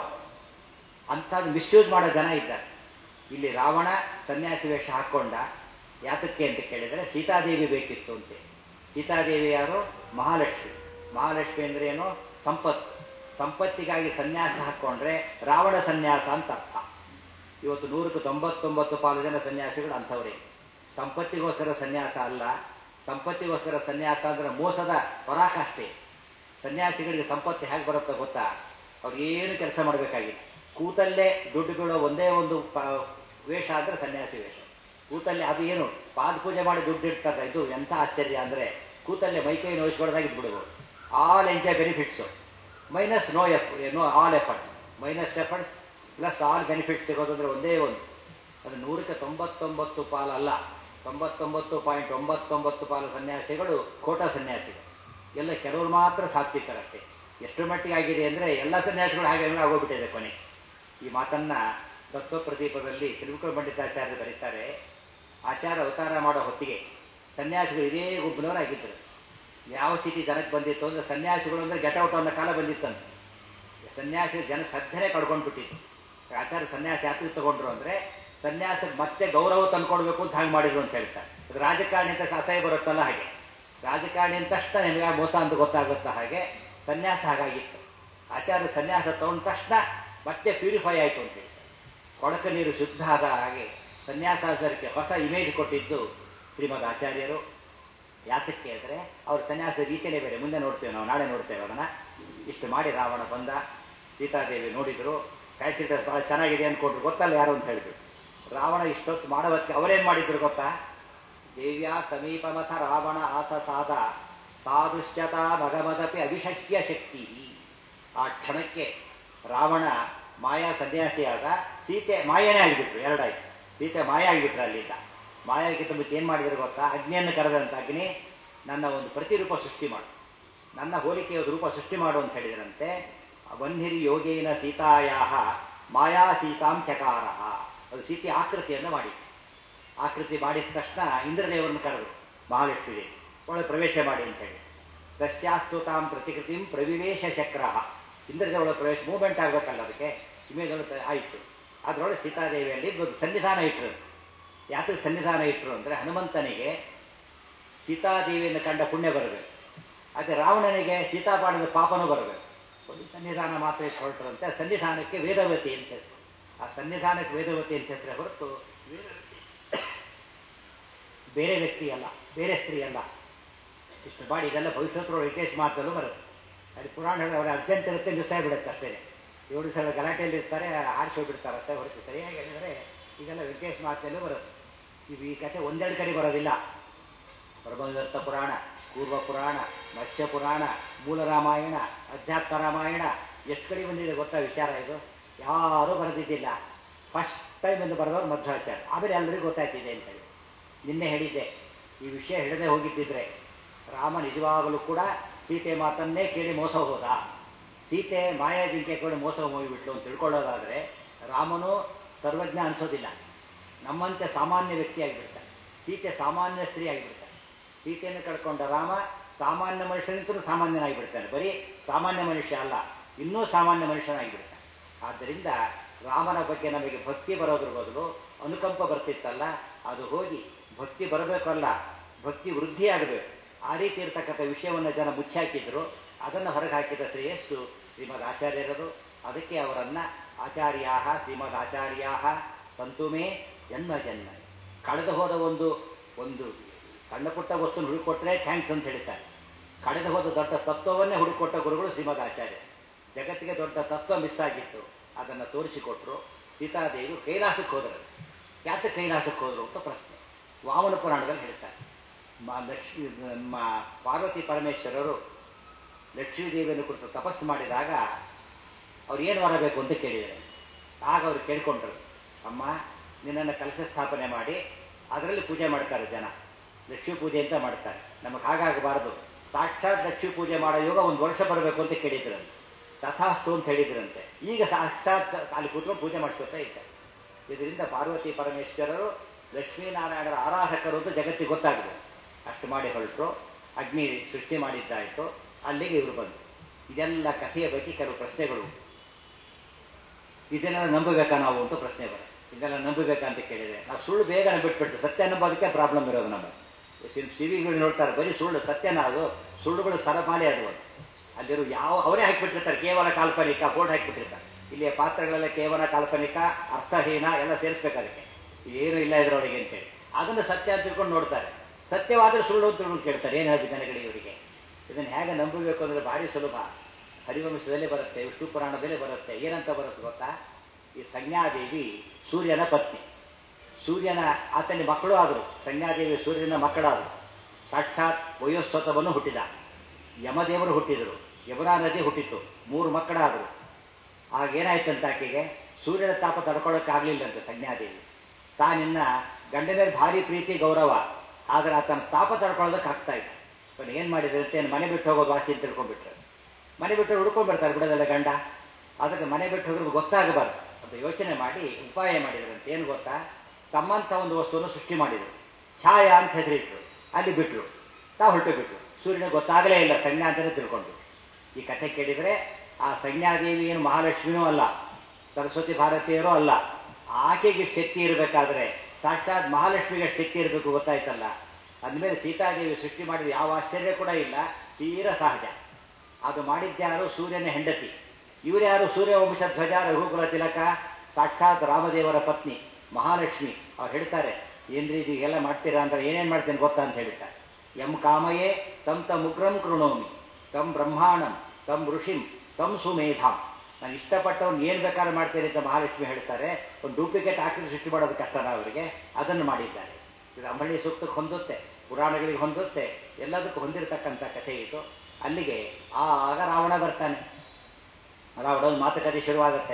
ಅಂಥದ್ದು ಮಿಸ್ಯೂಸ್ ಮಾಡೋ ಜನ ಇದ್ದಾರೆ ಇಲ್ಲಿ ರಾವಣ ಸನ್ಯಾಸಿ ವೇಷ ಹಾಕ್ಕೊಂಡ ಯಾತಕ್ಕೆ ಅಂತ ಕೇಳಿದರೆ ಸೀತಾದೇವಿ ಬೇಕಿತ್ತು ಅಂತೆ ಸೀತಾದೇವಿ ಯಾರು ಮಹಾಲಕ್ಷ್ಮಿ ಮಹಾಲಕ್ಷ್ಮಿ ಅಂದ್ರೆ ಏನು ಸಂಪತ್ತು ಸಂಪತ್ತಿಗಾಗಿ ಸನ್ಯಾಸ ಹಾಕ್ಕೊಂಡ್ರೆ ರಾವಣ ಸನ್ಯಾಸ ಅಂತ ಅರ್ಥ ಇವತ್ತು ನೂರಕ್ಕೆ ತೊಂಬತ್ತೊಂಬತ್ತು ಪಾಲು ಜನ ಸನ್ಯಾಸಿಗಳು ಅಂಥವ್ರೆ ಸಂಪತ್ತಿಗೋಸ್ಕರ ಸನ್ಯಾಸ ಅಲ್ಲ ಸಂಪತ್ತಿಗೋಸ್ಕರ ಸನ್ಯಾಸ ಅಂದ್ರೆ ಮೋಸದ ಪರಾಕಾಷ್ಠೆ ಸನ್ಯಾಸಿಗಳಿಗೆ ಸಂಪತ್ತು ಹೇಗೆ ಬರುತ್ತೋ ಗೊತ್ತಾ ಅವ್ರಿಗೇನು ಕೆಲಸ ಮಾಡಬೇಕಾಗಿಲ್ಲ ಕೂತಲ್ಲೇ ದುಡ್ಡು ಬೀಳೋ ಒಂದೇ ಒಂದು ಪ ವೇಷ ಅಂದರೆ ಸನ್ಯಾಸಿ ವೇಷ ಕೂತಲ್ಲಿ ಅದು ಏನು ಪಾದ ಪೂಜೆ ಮಾಡಿ ದುಡ್ಡು ಇಡ್ತಾರೆ ಇದು ಎಂಥ ಆಶ್ಚರ್ಯ ಅಂದರೆ ಕೂತಲ್ಲೇ ಮೈಕೈ ನೋಯಿಸ್ಕೊಳ್ದಾಗಿ ಬಿಡ್ಬೋದು all enjoy benefits minus no F no all efforts minus efforts plus all benefits ಸಿಗೋದು ಅಂದರೆ ಒಂದೇ ಒಂದು ಅದು ನೂರಕ್ಕೆ ತೊಂಬತ್ತೊಂಬತ್ತು ಪಾಲು ಅಲ್ಲ ತೊಂಬತ್ತೊಂಬತ್ತು ಪಾಯಿಂಟ್ ಒಂಬತ್ತೊಂಬತ್ತು ಪಾಲು ಸನ್ಯಾಸಿಗಳು ಖೋಟ ಸನ್ಯಾಸಿಗಳು ಎಲ್ಲ ಕೆಲವರು ಮಾತ್ರ ಸಾತ್ವಿಕರಷ್ಟೇ ಎಷ್ಟು ಮಟ್ಟಿಗೆ ಆಗಿದೆ ಅಂದರೆ ಎಲ್ಲ ಸನ್ಯಾಸಿಗಳು ಹಾಗೆ ಆಗೋಗ್ಬಿಟ್ಟಿದೆ ಕೊನೆ ಈ ಮಾತನ್ನ ತತ್ವಪ್ರದೀಪದಲ್ಲಿ ತ್ರಿವಿಕ್ರಮ ಪಂಡಿತಾಚಾರ್ಯರು ಬರೀತಾರೆ ಆಚಾರ ಅವತಾರ ಮಾಡೋ ಹೊತ್ತಿಗೆ ಸನ್ಯಾಸಿಗಳು ಇದೇ ಗುಂಪಿನವರಾಗಿದ್ದರು ಯಾವ ಸ್ಥಿತಿ ಜನಕ್ಕೆ ಬಂದಿತ್ತು ಅಂದರೆ ಸನ್ಯಾಸಿಗಳು ಅಂದರೆ ಗೆಟ್ ಔಟ್ ಅನ್ನೋ ಕಾಲ ಬಂದಿತ್ತಂತೆ ಸನ್ಯಾಸಿ ಜನ ಶ್ರದ್ಧೆನೇ ಕಳ್ಕೊಂಡ್ಬಿಟ್ಟಿತ್ತು ಆಚಾರ್ಯ ಸನ್ಯಾಸ ಯಾತ್ರೆ ತಗೊಂಡ್ರು ಅಂದರೆ ಸನ್ಯಾಸಕ್ಕೆ ಮತ್ತೆ ಗೌರವ ತಂದ್ಕೊಡ್ಬೇಕು ಅಂತ ಹಾಗೆ ಮಾಡಿದ್ರು ಅಂತ ಹೇಳ್ತಾರೆ ಅದು ರಾಜಕಾರಣಿ ಅಂತ ಅಸಹ್ಯ ಬರುತ್ತಲ್ಲ ಹಾಗೆ ರಾಜಕಾರಣಿ ಅಂತ ತಕ್ಷಣ ನಿಮಗೆ ಮೋಸ ಅಂತ ಗೊತ್ತಾಗುತ್ತಾ ಹಾಗೆ ಸನ್ಯಾಸ ಹಾಗಾಗಿತ್ತು ಆಚಾರ್ಯ ಸನ್ಯಾಸ ತಗೊಂಡ ತಕ್ಷಣ ಮತ್ತೆ ಪ್ಯೂರಿಫೈ ಆಯಿತು ಅಂತ ಹೇಳ್ತಾರೆ ಕೊಳಕ ನೀರು ಶುದ್ಧ ಆದ ಹಾಗೆ ಸನ್ಯಾಸಾಚಾರಕ್ಕೆ ಹೊಸ ಇಮೇಜ್ ಕೊಟ್ಟಿದ್ದು ಶ್ರೀಮದ್ ಆಚಾರ್ಯರು ಯಾತಕ್ಕೆ ಅಂದರೆ ಅವ್ರ ಸನ್ಯಾಸ ರೀತಿಯೇ ಬೇರೆ ಮುಂದೆ ನೋಡ್ತೇವೆ ನಾವು ನಾಳೆ ನೋಡ್ತೇವೆ ಅದನ್ನು ಇಷ್ಟು ಮಾಡಿ ರಾವಣ ಬಂದ ಸೀತಾದೇವಿ ನೋಡಿದ್ರು ಕ್ಯಾಲ್ಕುಲೇಟರ್ ಭಾಳ ಚೆನ್ನಾಗಿದೆ ಅಂದ್ಕೊಂಡ್ರು ಗೊತ್ತಲ್ಲ ಯಾರು ಅಂತ ಹೇಳಿದ್ರು ರಾವಣ ಇಷ್ಟೊತ್ತು ಮಾಡೋದಕ್ಕೆ ಅವರೇನು ಮಾಡಿದ್ರು ಗೊತ್ತಾ ದೇವ್ಯಾ ಸಮೀಪಮಥ ರಾವಣ ಆಸ ಸಾದ ಸಾದೃಶ್ಯತಾ ಭಗವದಪಿ ಅವಿಶಕ್ಯ ಶಕ್ತಿ ಆ ಕ್ಷಣಕ್ಕೆ ರಾವಣ ಮಾಯಾ ಸನ್ಯಾಸಿಯಾದ ಸೀತೆ ಮಾಯನೇ ಆಗಿಬಿಟ್ರು ಎರಡಾಯ್ತು ಸೀತೆ ಮಾಯ ಆಗಿಬಿಟ್ರು ಅಲ್ಲಿಂದ ಮಾಯಾಗಿಂತ ಮತ್ತೆ ಏನು ಮಾಡಿದ್ರು ಗೊತ್ತಾ ಅಗ್ನಿಯನ್ನು ಕರೆದಂತ ಅಗ್ನಿ ನನ್ನ ಒಂದು ಪ್ರತಿರೂಪ ಸೃಷ್ಟಿ ಮಾಡು ನನ್ನ ಹೋಲಿಕೆಯ ರೂಪ ಸೃಷ್ಟಿ ಮಾಡು ಅಂತ ಹೇಳಿದ್ರಂತೆ ವನ್ಹಿರಿ ಯೋಗೇನ ಸೀತಾಯಾ ಮಾಯಾ ಸೀತಾಂ ಚಕಾರ ಅದು ಸೀತೆ ಆಕೃತಿಯನ್ನು ಮಾಡಿ ಆಕೃತಿ ಮಾಡಿದ ತಕ್ಷಣ ಇಂದ್ರದೇವರನ್ನು ಕರೆದು ಮಹಾಲಕ್ಷ್ಮಿ ದೇವಿ ಒಳ್ಳೆ ಪ್ರವೇಶ ಮಾಡಿ ಅಂತ ಹೇಳಿ ತಸ್ಯಾಸ್ತುತಾಂ ಪ್ರತಿಕೃತಿಂ ಪ್ರವಿವೇಶ ಚಕ್ರ ಇಂದ್ರದೇವರ ಪ್ರವೇಶ ಮೂವ್ಮೆಂಟ್ ಆಗಬೇಕಲ್ಲ ಅದಕ್ಕೆ ಇಮೇಜ್ ಆಯಿತು ಅದರೊಳಗೆ ಸೀತಾದೇವಿಯಲ್ಲಿ ಒಂದು ಸನ್ನಿಧಾನ ಇಟ್ಟರು ಯಾಕೆ ಸನ್ನಿಧಾನ ಇಟ್ಟರು ಅಂದರೆ ಹನುಮಂತನಿಗೆ ಸೀತಾದೇವಿಯನ್ನು ಕಂಡ ಪುಣ್ಯ ಬರಬೇಕು ಅದೇ ರಾವಣನಿಗೆ ಸೀತಾಪಾಣದ ಪಾಪನೂ ಬರಬೇಕು ಒಂದು ಸನ್ನಿಧಾನ ಮಾತ್ರ ಇಟ್ಕೊಳ್ತಾರಂತೆ ಆ ಸನ್ನಿಧಾನಕ್ಕೆ ವೇದವತಿ ಅಂತ ಹೆಸರು ಆ ಸನ್ನಿಧಾನಕ್ಕೆ ವೇದವತಿ ಅಂತ ಹೆಸರೇ ಹೊರತು ಬೇರೆ ವ್ಯಕ್ತಿ ಅಲ್ಲ ಬೇರೆ ಸ್ತ್ರೀ ಅಲ್ಲ ಇಷ್ಟು ಮಾಡಿ ಇದೆಲ್ಲ ಭವಿಷ್ಯತ್ತರು ವಿಶೇಷ ಮಾತಲ್ಲೂ ಬರುತ್ತೆ ಅಲ್ಲಿ ಪುರಾಣ ಅವರ ಅರ್ಜೆಂಟ್ ಇರುತ್ತೆ ಮಿಸ್ ಆಗಿಬಿಡುತ್ತೆ ಅಷ್ಟೇ ಏಳು ಸಲ ಗಲಾಟೆಯಲ್ಲಿ ಇರ್ತಾರೆ ಆರಿಸಿ ಹೋಗ್ಬಿಡ್ತಾರೆ ಅಷ್ಟೇ ಹೊರತು ಸರಿಯಾಗಿ ಹೇಳಿದರೆ ಇದೆಲ್ಲ ವಿಶೇಷ ಮಾತಲ್ಲೂ ಬರುತ್ತೆ ಇವು ಈ ಕಥೆ ಒಂದೆರಡು ಕಡೆ ಬರೋದಿಲ್ಲ ಬ್ರಹ್ಮದತ್ತ ಪುರಾಣ ಪೂರ್ವ ಪುರಾಣ ಮತ್ಸ್ಯ ಪುರಾಣ ಮೂಲ ರಾಮಾಯಣ ಅಧ್ಯಾತ್ಮ ರಾಮಾಯಣ ಎಷ್ಟು ಕಡೆ ಬಂದಿದೆ ಗೊತ್ತಾ ವಿಚಾರ ಇದು ಯಾರೂ ಬರೆದಿದ್ದಿಲ್ಲ ಫಸ್ಟ್ ಟೈಮ್ ಎಂದು ಬರೆದವರು ಮಧ್ವಾಚಾರ್ಯ ಆಮೇಲೆ ಎಲ್ಲರಿಗೂ ಗೊತ್ತಾಯ್ತಿದೆ ಅಂತೇಳಿ ನಿನ್ನೆ ಹೇಳಿದ್ದೆ ಈ ವಿಷಯ ಹೇಳದೆ ಹೋಗಿದ್ದಿದ್ರೆ ರಾಮ ನಿಜವಾಗಲೂ ಕೂಡ ಸೀತೆ ಮಾತನ್ನೇ ಕೇಳಿ ಮೋಸ ಹೋದ ಸೀತೆ ಮಾಯಾಜಿಂಕೆ ಕೂಡ ಮೋಸ ಹೋಗಿಬಿಟ್ಲು ಅಂತ ತಿಳ್ಕೊಳ್ಳೋದಾದರೆ ರಾಮನು ಸರ್ವಜ್ಞ ಅನಿಸೋದಿಲ್ಲ ನಮ್ಮಂತೆ ಸಾಮಾನ್ಯ ವ್ಯಕ್ತಿ ಆಗಿಬಿಡ್ತಾನೆ ಸೀತೆ ಸಾಮಾನ್ಯ ಸ್ತ್ರೀ ಆಗಿಬಿಡ್ತಾನೆ ಸೀತೆಯನ್ನು ಕಳ್ಕೊಂಡ ರಾಮ ಸಾಮಾನ್ಯ ಮನುಷ್ಯನಿಂತಲೂ ಸಾಮಾನ್ಯನಾಗಿಬಿಡ್ತಾನೆ ಬರೀ ಸಾಮಾನ್ಯ ಮನುಷ್ಯ ಅಲ್ಲ ಇನ್ನೂ ಸಾಮಾನ್ಯ ಮನುಷ್ಯನಾಗಿಬಿಡ್ತಾನೆ ಆದ್ದರಿಂದ ರಾಮನ ಬಗ್ಗೆ ನಮಗೆ ಭಕ್ತಿ ಬರೋದ್ರ ಬದಲು ಅನುಕಂಪ ಬರ್ತಿತ್ತಲ್ಲ ಅದು ಹೋಗಿ ಭಕ್ತಿ ಬರಬೇಕಲ್ಲ ಭಕ್ತಿ ವೃದ್ಧಿ ಆಗಬೇಕು ಆ ರೀತಿ ಇರತಕ್ಕಂಥ ವಿಷಯವನ್ನು ಜನ ಮುಚ್ಚಾಕಿದ್ರು ಅದನ್ನು ಹೊರಗೆ ಹಾಕಿದ ಶ್ರೇಯಸ್ಸು ಶ್ರೀಮದ್ ಆಚಾರ್ಯರರು ಅದಕ್ಕೆ ಅವರನ್ನ ಆಚಾರ್ಯಾ ಶ್ರೀಮದ್ ಆಚಾರ್ಯಾ ಸಂತುಮೇ ಜನ್ಮ ಜನ್ಮ ಕಳೆದು ಹೋದ ಒಂದು ಒಂದು ಸಣ್ಣ ಪುಟ್ಟ ವಸ್ತು ಹುಡುಕೊಟ್ರೆ ಥ್ಯಾಂಕ್ಸ್ ಅಂತ ಹೇಳ್ತಾರೆ ಕಳೆದು ಹೋದ ದೊಡ್ಡ ತತ್ವವನ್ನೇ ಹುಡುಕೊಟ್ಟ ಗುರುಗಳು ಶ್ರೀಮದ್ ಆಚಾರ್ಯ ಜಗತ್ತಿಗೆ ದೊಡ್ಡ ತತ್ವ ಮಿಸ್ ಆಗಿತ್ತು ಅದನ್ನು ತೋರಿಸಿಕೊಟ್ರು ಸೀತಾದೇವಿ ಕೈಲಾಸಕ್ಕೆ ಹೋದರು ಯಾಕೆ ಕೈಲಾಸಕ್ಕೆ ಹೋದರು ಅಂತ ಪ್ರಶ್ನೆ ವಾಮನ ಪುರಾಣದಲ್ಲಿ ಹೇಳ್ತಾರೆ ಮಾ ಲಕ್ಷ್ಮೀ ಮಾ ಪಾರ್ವತಿ ಪರಮೇಶ್ವರರು ಲಕ್ಷ್ಮೀದೇವಿಯನ್ನು ಕುರಿತು ತಪಸ್ಸು ಮಾಡಿದಾಗ ಅವ್ರು ಏನು ಬರಬೇಕು ಅಂತ ಕೇಳಿದ್ದಾರೆ ಆಗ ಅವ್ರು ಕೇಳ್ಕೊಂಡ್ರು ಅಮ್ಮ ನಿನ್ನನ್ನು ಕಲಶ ಸ್ಥಾಪನೆ ಮಾಡಿ ಅದರಲ್ಲಿ ಪೂಜೆ ಮಾಡ್ತಾರೆ ಜನ ಲಕ್ಷ್ಮೀ ಪೂಜೆ ಅಂತ ಮಾಡ್ತಾರೆ ನಮಗೆ ಹಾಗಾಗಬಾರ್ದು ಸಾಕ್ಷಾತ್ ಲಕ್ಷ್ಮೀ ಪೂಜೆ ಮಾಡೋ ಯೋಗ ಒಂದು ವರ್ಷ ಬರಬೇಕು ಅಂತ ಕೇಳಿದ್ರಂತೆ ತಥಾಸ್ತು ಅಂತ ಹೇಳಿದ್ರಂತೆ ಈಗ ಸಾಕ್ಷಾತ್ ಅಲ್ಲಿ ಕೂತ್ಕೊಂಡು ಪೂಜೆ ಮಾಡಿಸ್ಕೊತಾ ಇದ್ದಾರೆ ಇದರಿಂದ ಪಾರ್ವತಿ ಪರಮೇಶ್ವರರು ಲಕ್ಷ್ಮೀನಾರಾಯಣರ ಆರಾಧಕರು ಅಂತ ಜಗತ್ತಿಗೆ ಗೊತ್ತಾಗಿದೆ ಅಷ್ಟು ಮಾಡಿ ಹೊರಟರು ಅಗ್ನಿ ಸೃಷ್ಟಿ ಮಾಡಿದ್ದಾಯಿತು ಅಲ್ಲಿಗೆ ಇವರು ಬಂದರು ಇದೆಲ್ಲ ಕಥೆಯ ಬಗ್ಗೆ ಕೆಲವು ಪ್ರಶ್ನೆಗಳು ಇದನ್ನೆಲ್ಲ ನಂಬಬೇಕಾ ನಾವು ಅಂತ ಪ್ರಶ್ನೆ ಬರುತ್ತೆ ಇದೆಲ್ಲ ನಂಬಬೇಕಾ ಅಂತ ಕೇಳಿದೆ ನಾವು ಸುಳ್ಳು ಬೇಗನೆ ಬಿಟ್ಬಿಟ್ಟು ಸತ್ಯ ನಂಬೋದಕ್ಕೆ ಪ್ರಾಬ್ಲಮ್ ಇರೋದು ನಮಗೆ ಸಿವಿಗಳು ನೋಡ್ತಾರೆ ಬರೀ ಸುಳ್ಳು ಸತ್ಯನ ಅದು ಸುಳ್ಳುಗಳು ಸರಮಾಲೆ ಅದು ಅಲ್ಲಿರೋ ಯಾವ ಅವರೇ ಹಾಕಿಬಿಟ್ಟಿರ್ತಾರೆ ಕೇವಲ ಕಾಲ್ಪನಿಕ ಬೋರ್ಡ್ ಹಾಕಿಬಿಟ್ಟಿರ್ತಾರೆ ಇಲ್ಲಿಯ ಪಾತ್ರಗಳೆಲ್ಲ ಕೇವಲ ಕಾಲ್ಪನಿಕ ಅರ್ಥಹೀನ ಎಲ್ಲ ಸೇರಿಸ್ಬೇಕು ಅದಕ್ಕೆ ಏನು ಇಲ್ಲ ಇದರೊಳಗೆ ಅಂತೇಳಿ ಅದನ್ನು ಸತ್ಯ ಅಂತ ತಿಳ್ಕೊಂಡು ನೋಡ್ತಾರೆ ಸತ್ಯವಾದರೆ ಸುಳ್ಳು ಅಂತ ತಿಳ್ಕೊಂಡು ಕೇಳ್ತಾರೆ ಏನು ಹೇಳಿದ ಜನಗಳಿಗೆ ಇವರಿಗೆ ಇದನ್ನು ಹೇಗೆ ನಂಬಬೇಕು ಅಂದರೆ ಭಾರಿ ಸುಲಭ ಹರಿವಂಶದಲ್ಲೇ ಬರುತ್ತೆ ವಿಷ್ಣು ಪುರಾಣದಲ್ಲೇ ಬರುತ್ತೆ ಏನಂತ ಬರುತ್ತೆ ಗೊತ್ತಾ ಈ ಸಂಜ್ಞಾದೇವಿ ಸೂರ್ಯನ ಪತ್ನಿ ಸೂರ್ಯನ ಆತನ ಮಕ್ಕಳು ಆದರು ಸಂಜ್ಞಾದೇವಿ ಸೂರ್ಯನ ಮಕ್ಕಳಾದರು ಸಾಕ್ಷಾತ್ ವಯೋಸ್ವತವನ್ನು ಹುಟ್ಟಿದ ಯಮದೇವರು ಹುಟ್ಟಿದರು ಯಮುನಾ ನದಿ ಹುಟ್ಟಿತು ಮೂರು ಮಕ್ಕಳಾದರು ಆಗೇನಾಯ್ತಂತ ಆಕೆಗೆ ಸೂರ್ಯನ ತಾಪ ತಡ್ಕೊಳ್ಳೋಕ್ಕಾಗಲಿಲ್ಲಂತೆ ಸಂಜ್ಞಾದೇವಿ ತಾನಿನ್ನ ಗಂಡನ ಮೇಲೆ ಭಾರಿ ಪ್ರೀತಿ ಗೌರವ ಆದರೆ ಆತನ ತಾಪ ತಡ್ಕೊಳ್ಳೋದಕ್ಕೆ ಆಗ್ತಾ ಇಲ್ಲ ಬಟ್ ಏನು ಮಾಡಿದ್ರೆ ಏನು ಮನೆ ಬಿಟ್ಟು ಹೋಗೋದು ವಾಸಿ ಅಂತ ತಿಳ್ಕೊಂಡ್ಬಿಟ್ರೆ ಮನೆ ಬಿಟ್ಟು ಹುಡ್ಕೊಂಡ್ಬಿಡ್ತಾರೆ ಬಿಡೋದಲ್ಲ ಗಂಡ ಅದಕ್ಕೆ ಮನೆ ಬಿಟ್ಟು ಹೋಗೋದು ಗೊತ್ತಾಗಬಾರ್ದು ಅಂತ ಯೋಚನೆ ಮಾಡಿ ಉಪಾಯ ಮಾಡಿದ್ರಂತೆ ಏನು ಗೊತ್ತಾ ತಮ್ಮಂಥ ಒಂದು ವಸ್ತುವನ್ನು ಸೃಷ್ಟಿ ಮಾಡಿದರು ಛಾಯಾ ಅಂತ ಹೆಸರಿಟ್ರು ಅಲ್ಲಿ ಬಿಟ್ಟರು ತಾವು ಹೊರಟು ಬಿಟ್ರು ಸೂರ್ಯನ ಗೊತ್ತಾಗಲೇ ಇಲ್ಲ ಸಂಜ್ಞಾ ಅಂತಲೇ ತಿಳ್ಕೊಂಡು ಈ ಕಥೆ ಕೇಳಿದರೆ ಆ ಸಂಜ್ಞಾದೇವಿ ಏನು ಮಹಾಲಕ್ಷ್ಮಿನೂ ಅಲ್ಲ ಸರಸ್ವತಿ ಭಾರತೀಯರೂ ಅಲ್ಲ ಆಕೆಗೆ ಶಕ್ತಿ ಇರಬೇಕಾದ್ರೆ ಸಾಕ್ಷಾತ್ ಮಹಾಲಕ್ಷ್ಮಿಗೆ ಶಕ್ತಿ ಇರಬೇಕು ಗೊತ್ತಾಯ್ತಲ್ಲ ಅಂದಮೇಲೆ ಸೀತಾದೇವಿ ಸೃಷ್ಟಿ ಮಾಡಿದ ಯಾವ ಆಶ್ಚರ್ಯ ಕೂಡ ಇಲ್ಲ ತೀರ ಸಹಜ ಅದು ಮಾಡಿದ್ದ್ಯಾರು ಸೂರ್ಯನ ಹೆಂಡತಿ ಇವರ್ಯಾರು ಸೂರ್ಯವಂಶ ಧ್ವಜ ರಘುಕುಲ ತಿಲಕ ಸಾಕ್ಷಾತ್ ರಾಮದೇವರ ಪತ್ನಿ ಮಹಾಲಕ್ಷ್ಮಿ ಅವ್ರು ಹೇಳ್ತಾರೆ ಏನ್ರಿ ಇದು ಎಲ್ಲ ಮಾಡ್ತೀರಾ ಅಂದ್ರೆ ಏನೇನು ಮಾಡ್ತೇನೆ ಗೊತ್ತಾ ಅಂತ ಹೇಳ್ತಾರೆ ಎಂ ಕಾಮಯೇ ತಂ ತ ಮುಗ್ರಂ ಕೃಣೋಮಿ ತಂ ಬ್ರಹ್ಮಾಣಂ ತಂ ಋಷಿಂ ತಂ ಸುಮೇಧಾಂ ನಾನು ಇಷ್ಟಪಟ್ಟವನು ಏನು ಬೇಕಾದ್ರೂ ಮಾಡ್ತೇನೆ ಅಂತ ಮಹಾಲಕ್ಷ್ಮಿ ಹೇಳ್ತಾರೆ ಒಂದು ಡೂಪ್ಲಿಕೇಟ್ ಹಾಕಿದ್ರೆ ಸೃಷ್ಟಿ ಮಾಡೋದು ಕಷ್ಟನ ಅವರಿಗೆ ಅದನ್ನು ಮಾಡಿದ್ದಾರೆ ಇದು ಅಂಬಳಿ ಸೂಕ್ತಕ್ಕೆ ಹೊಂದುತ್ತೆ ಪುರಾಣಗಳಿಗೆ ಹೊಂದುತ್ತೆ ಎಲ್ಲದಕ್ಕೂ ಹೊಂದಿರತಕ್ಕಂಥ ಕಥೆ ಇದು ಅಲ್ಲಿಗೆ ಆಗ ರಾವಣ ಬರ್ತಾನೆ ರಾವಣ ಮಾತುಕತೆ ಶುರುವಾಗುತ್ತೆ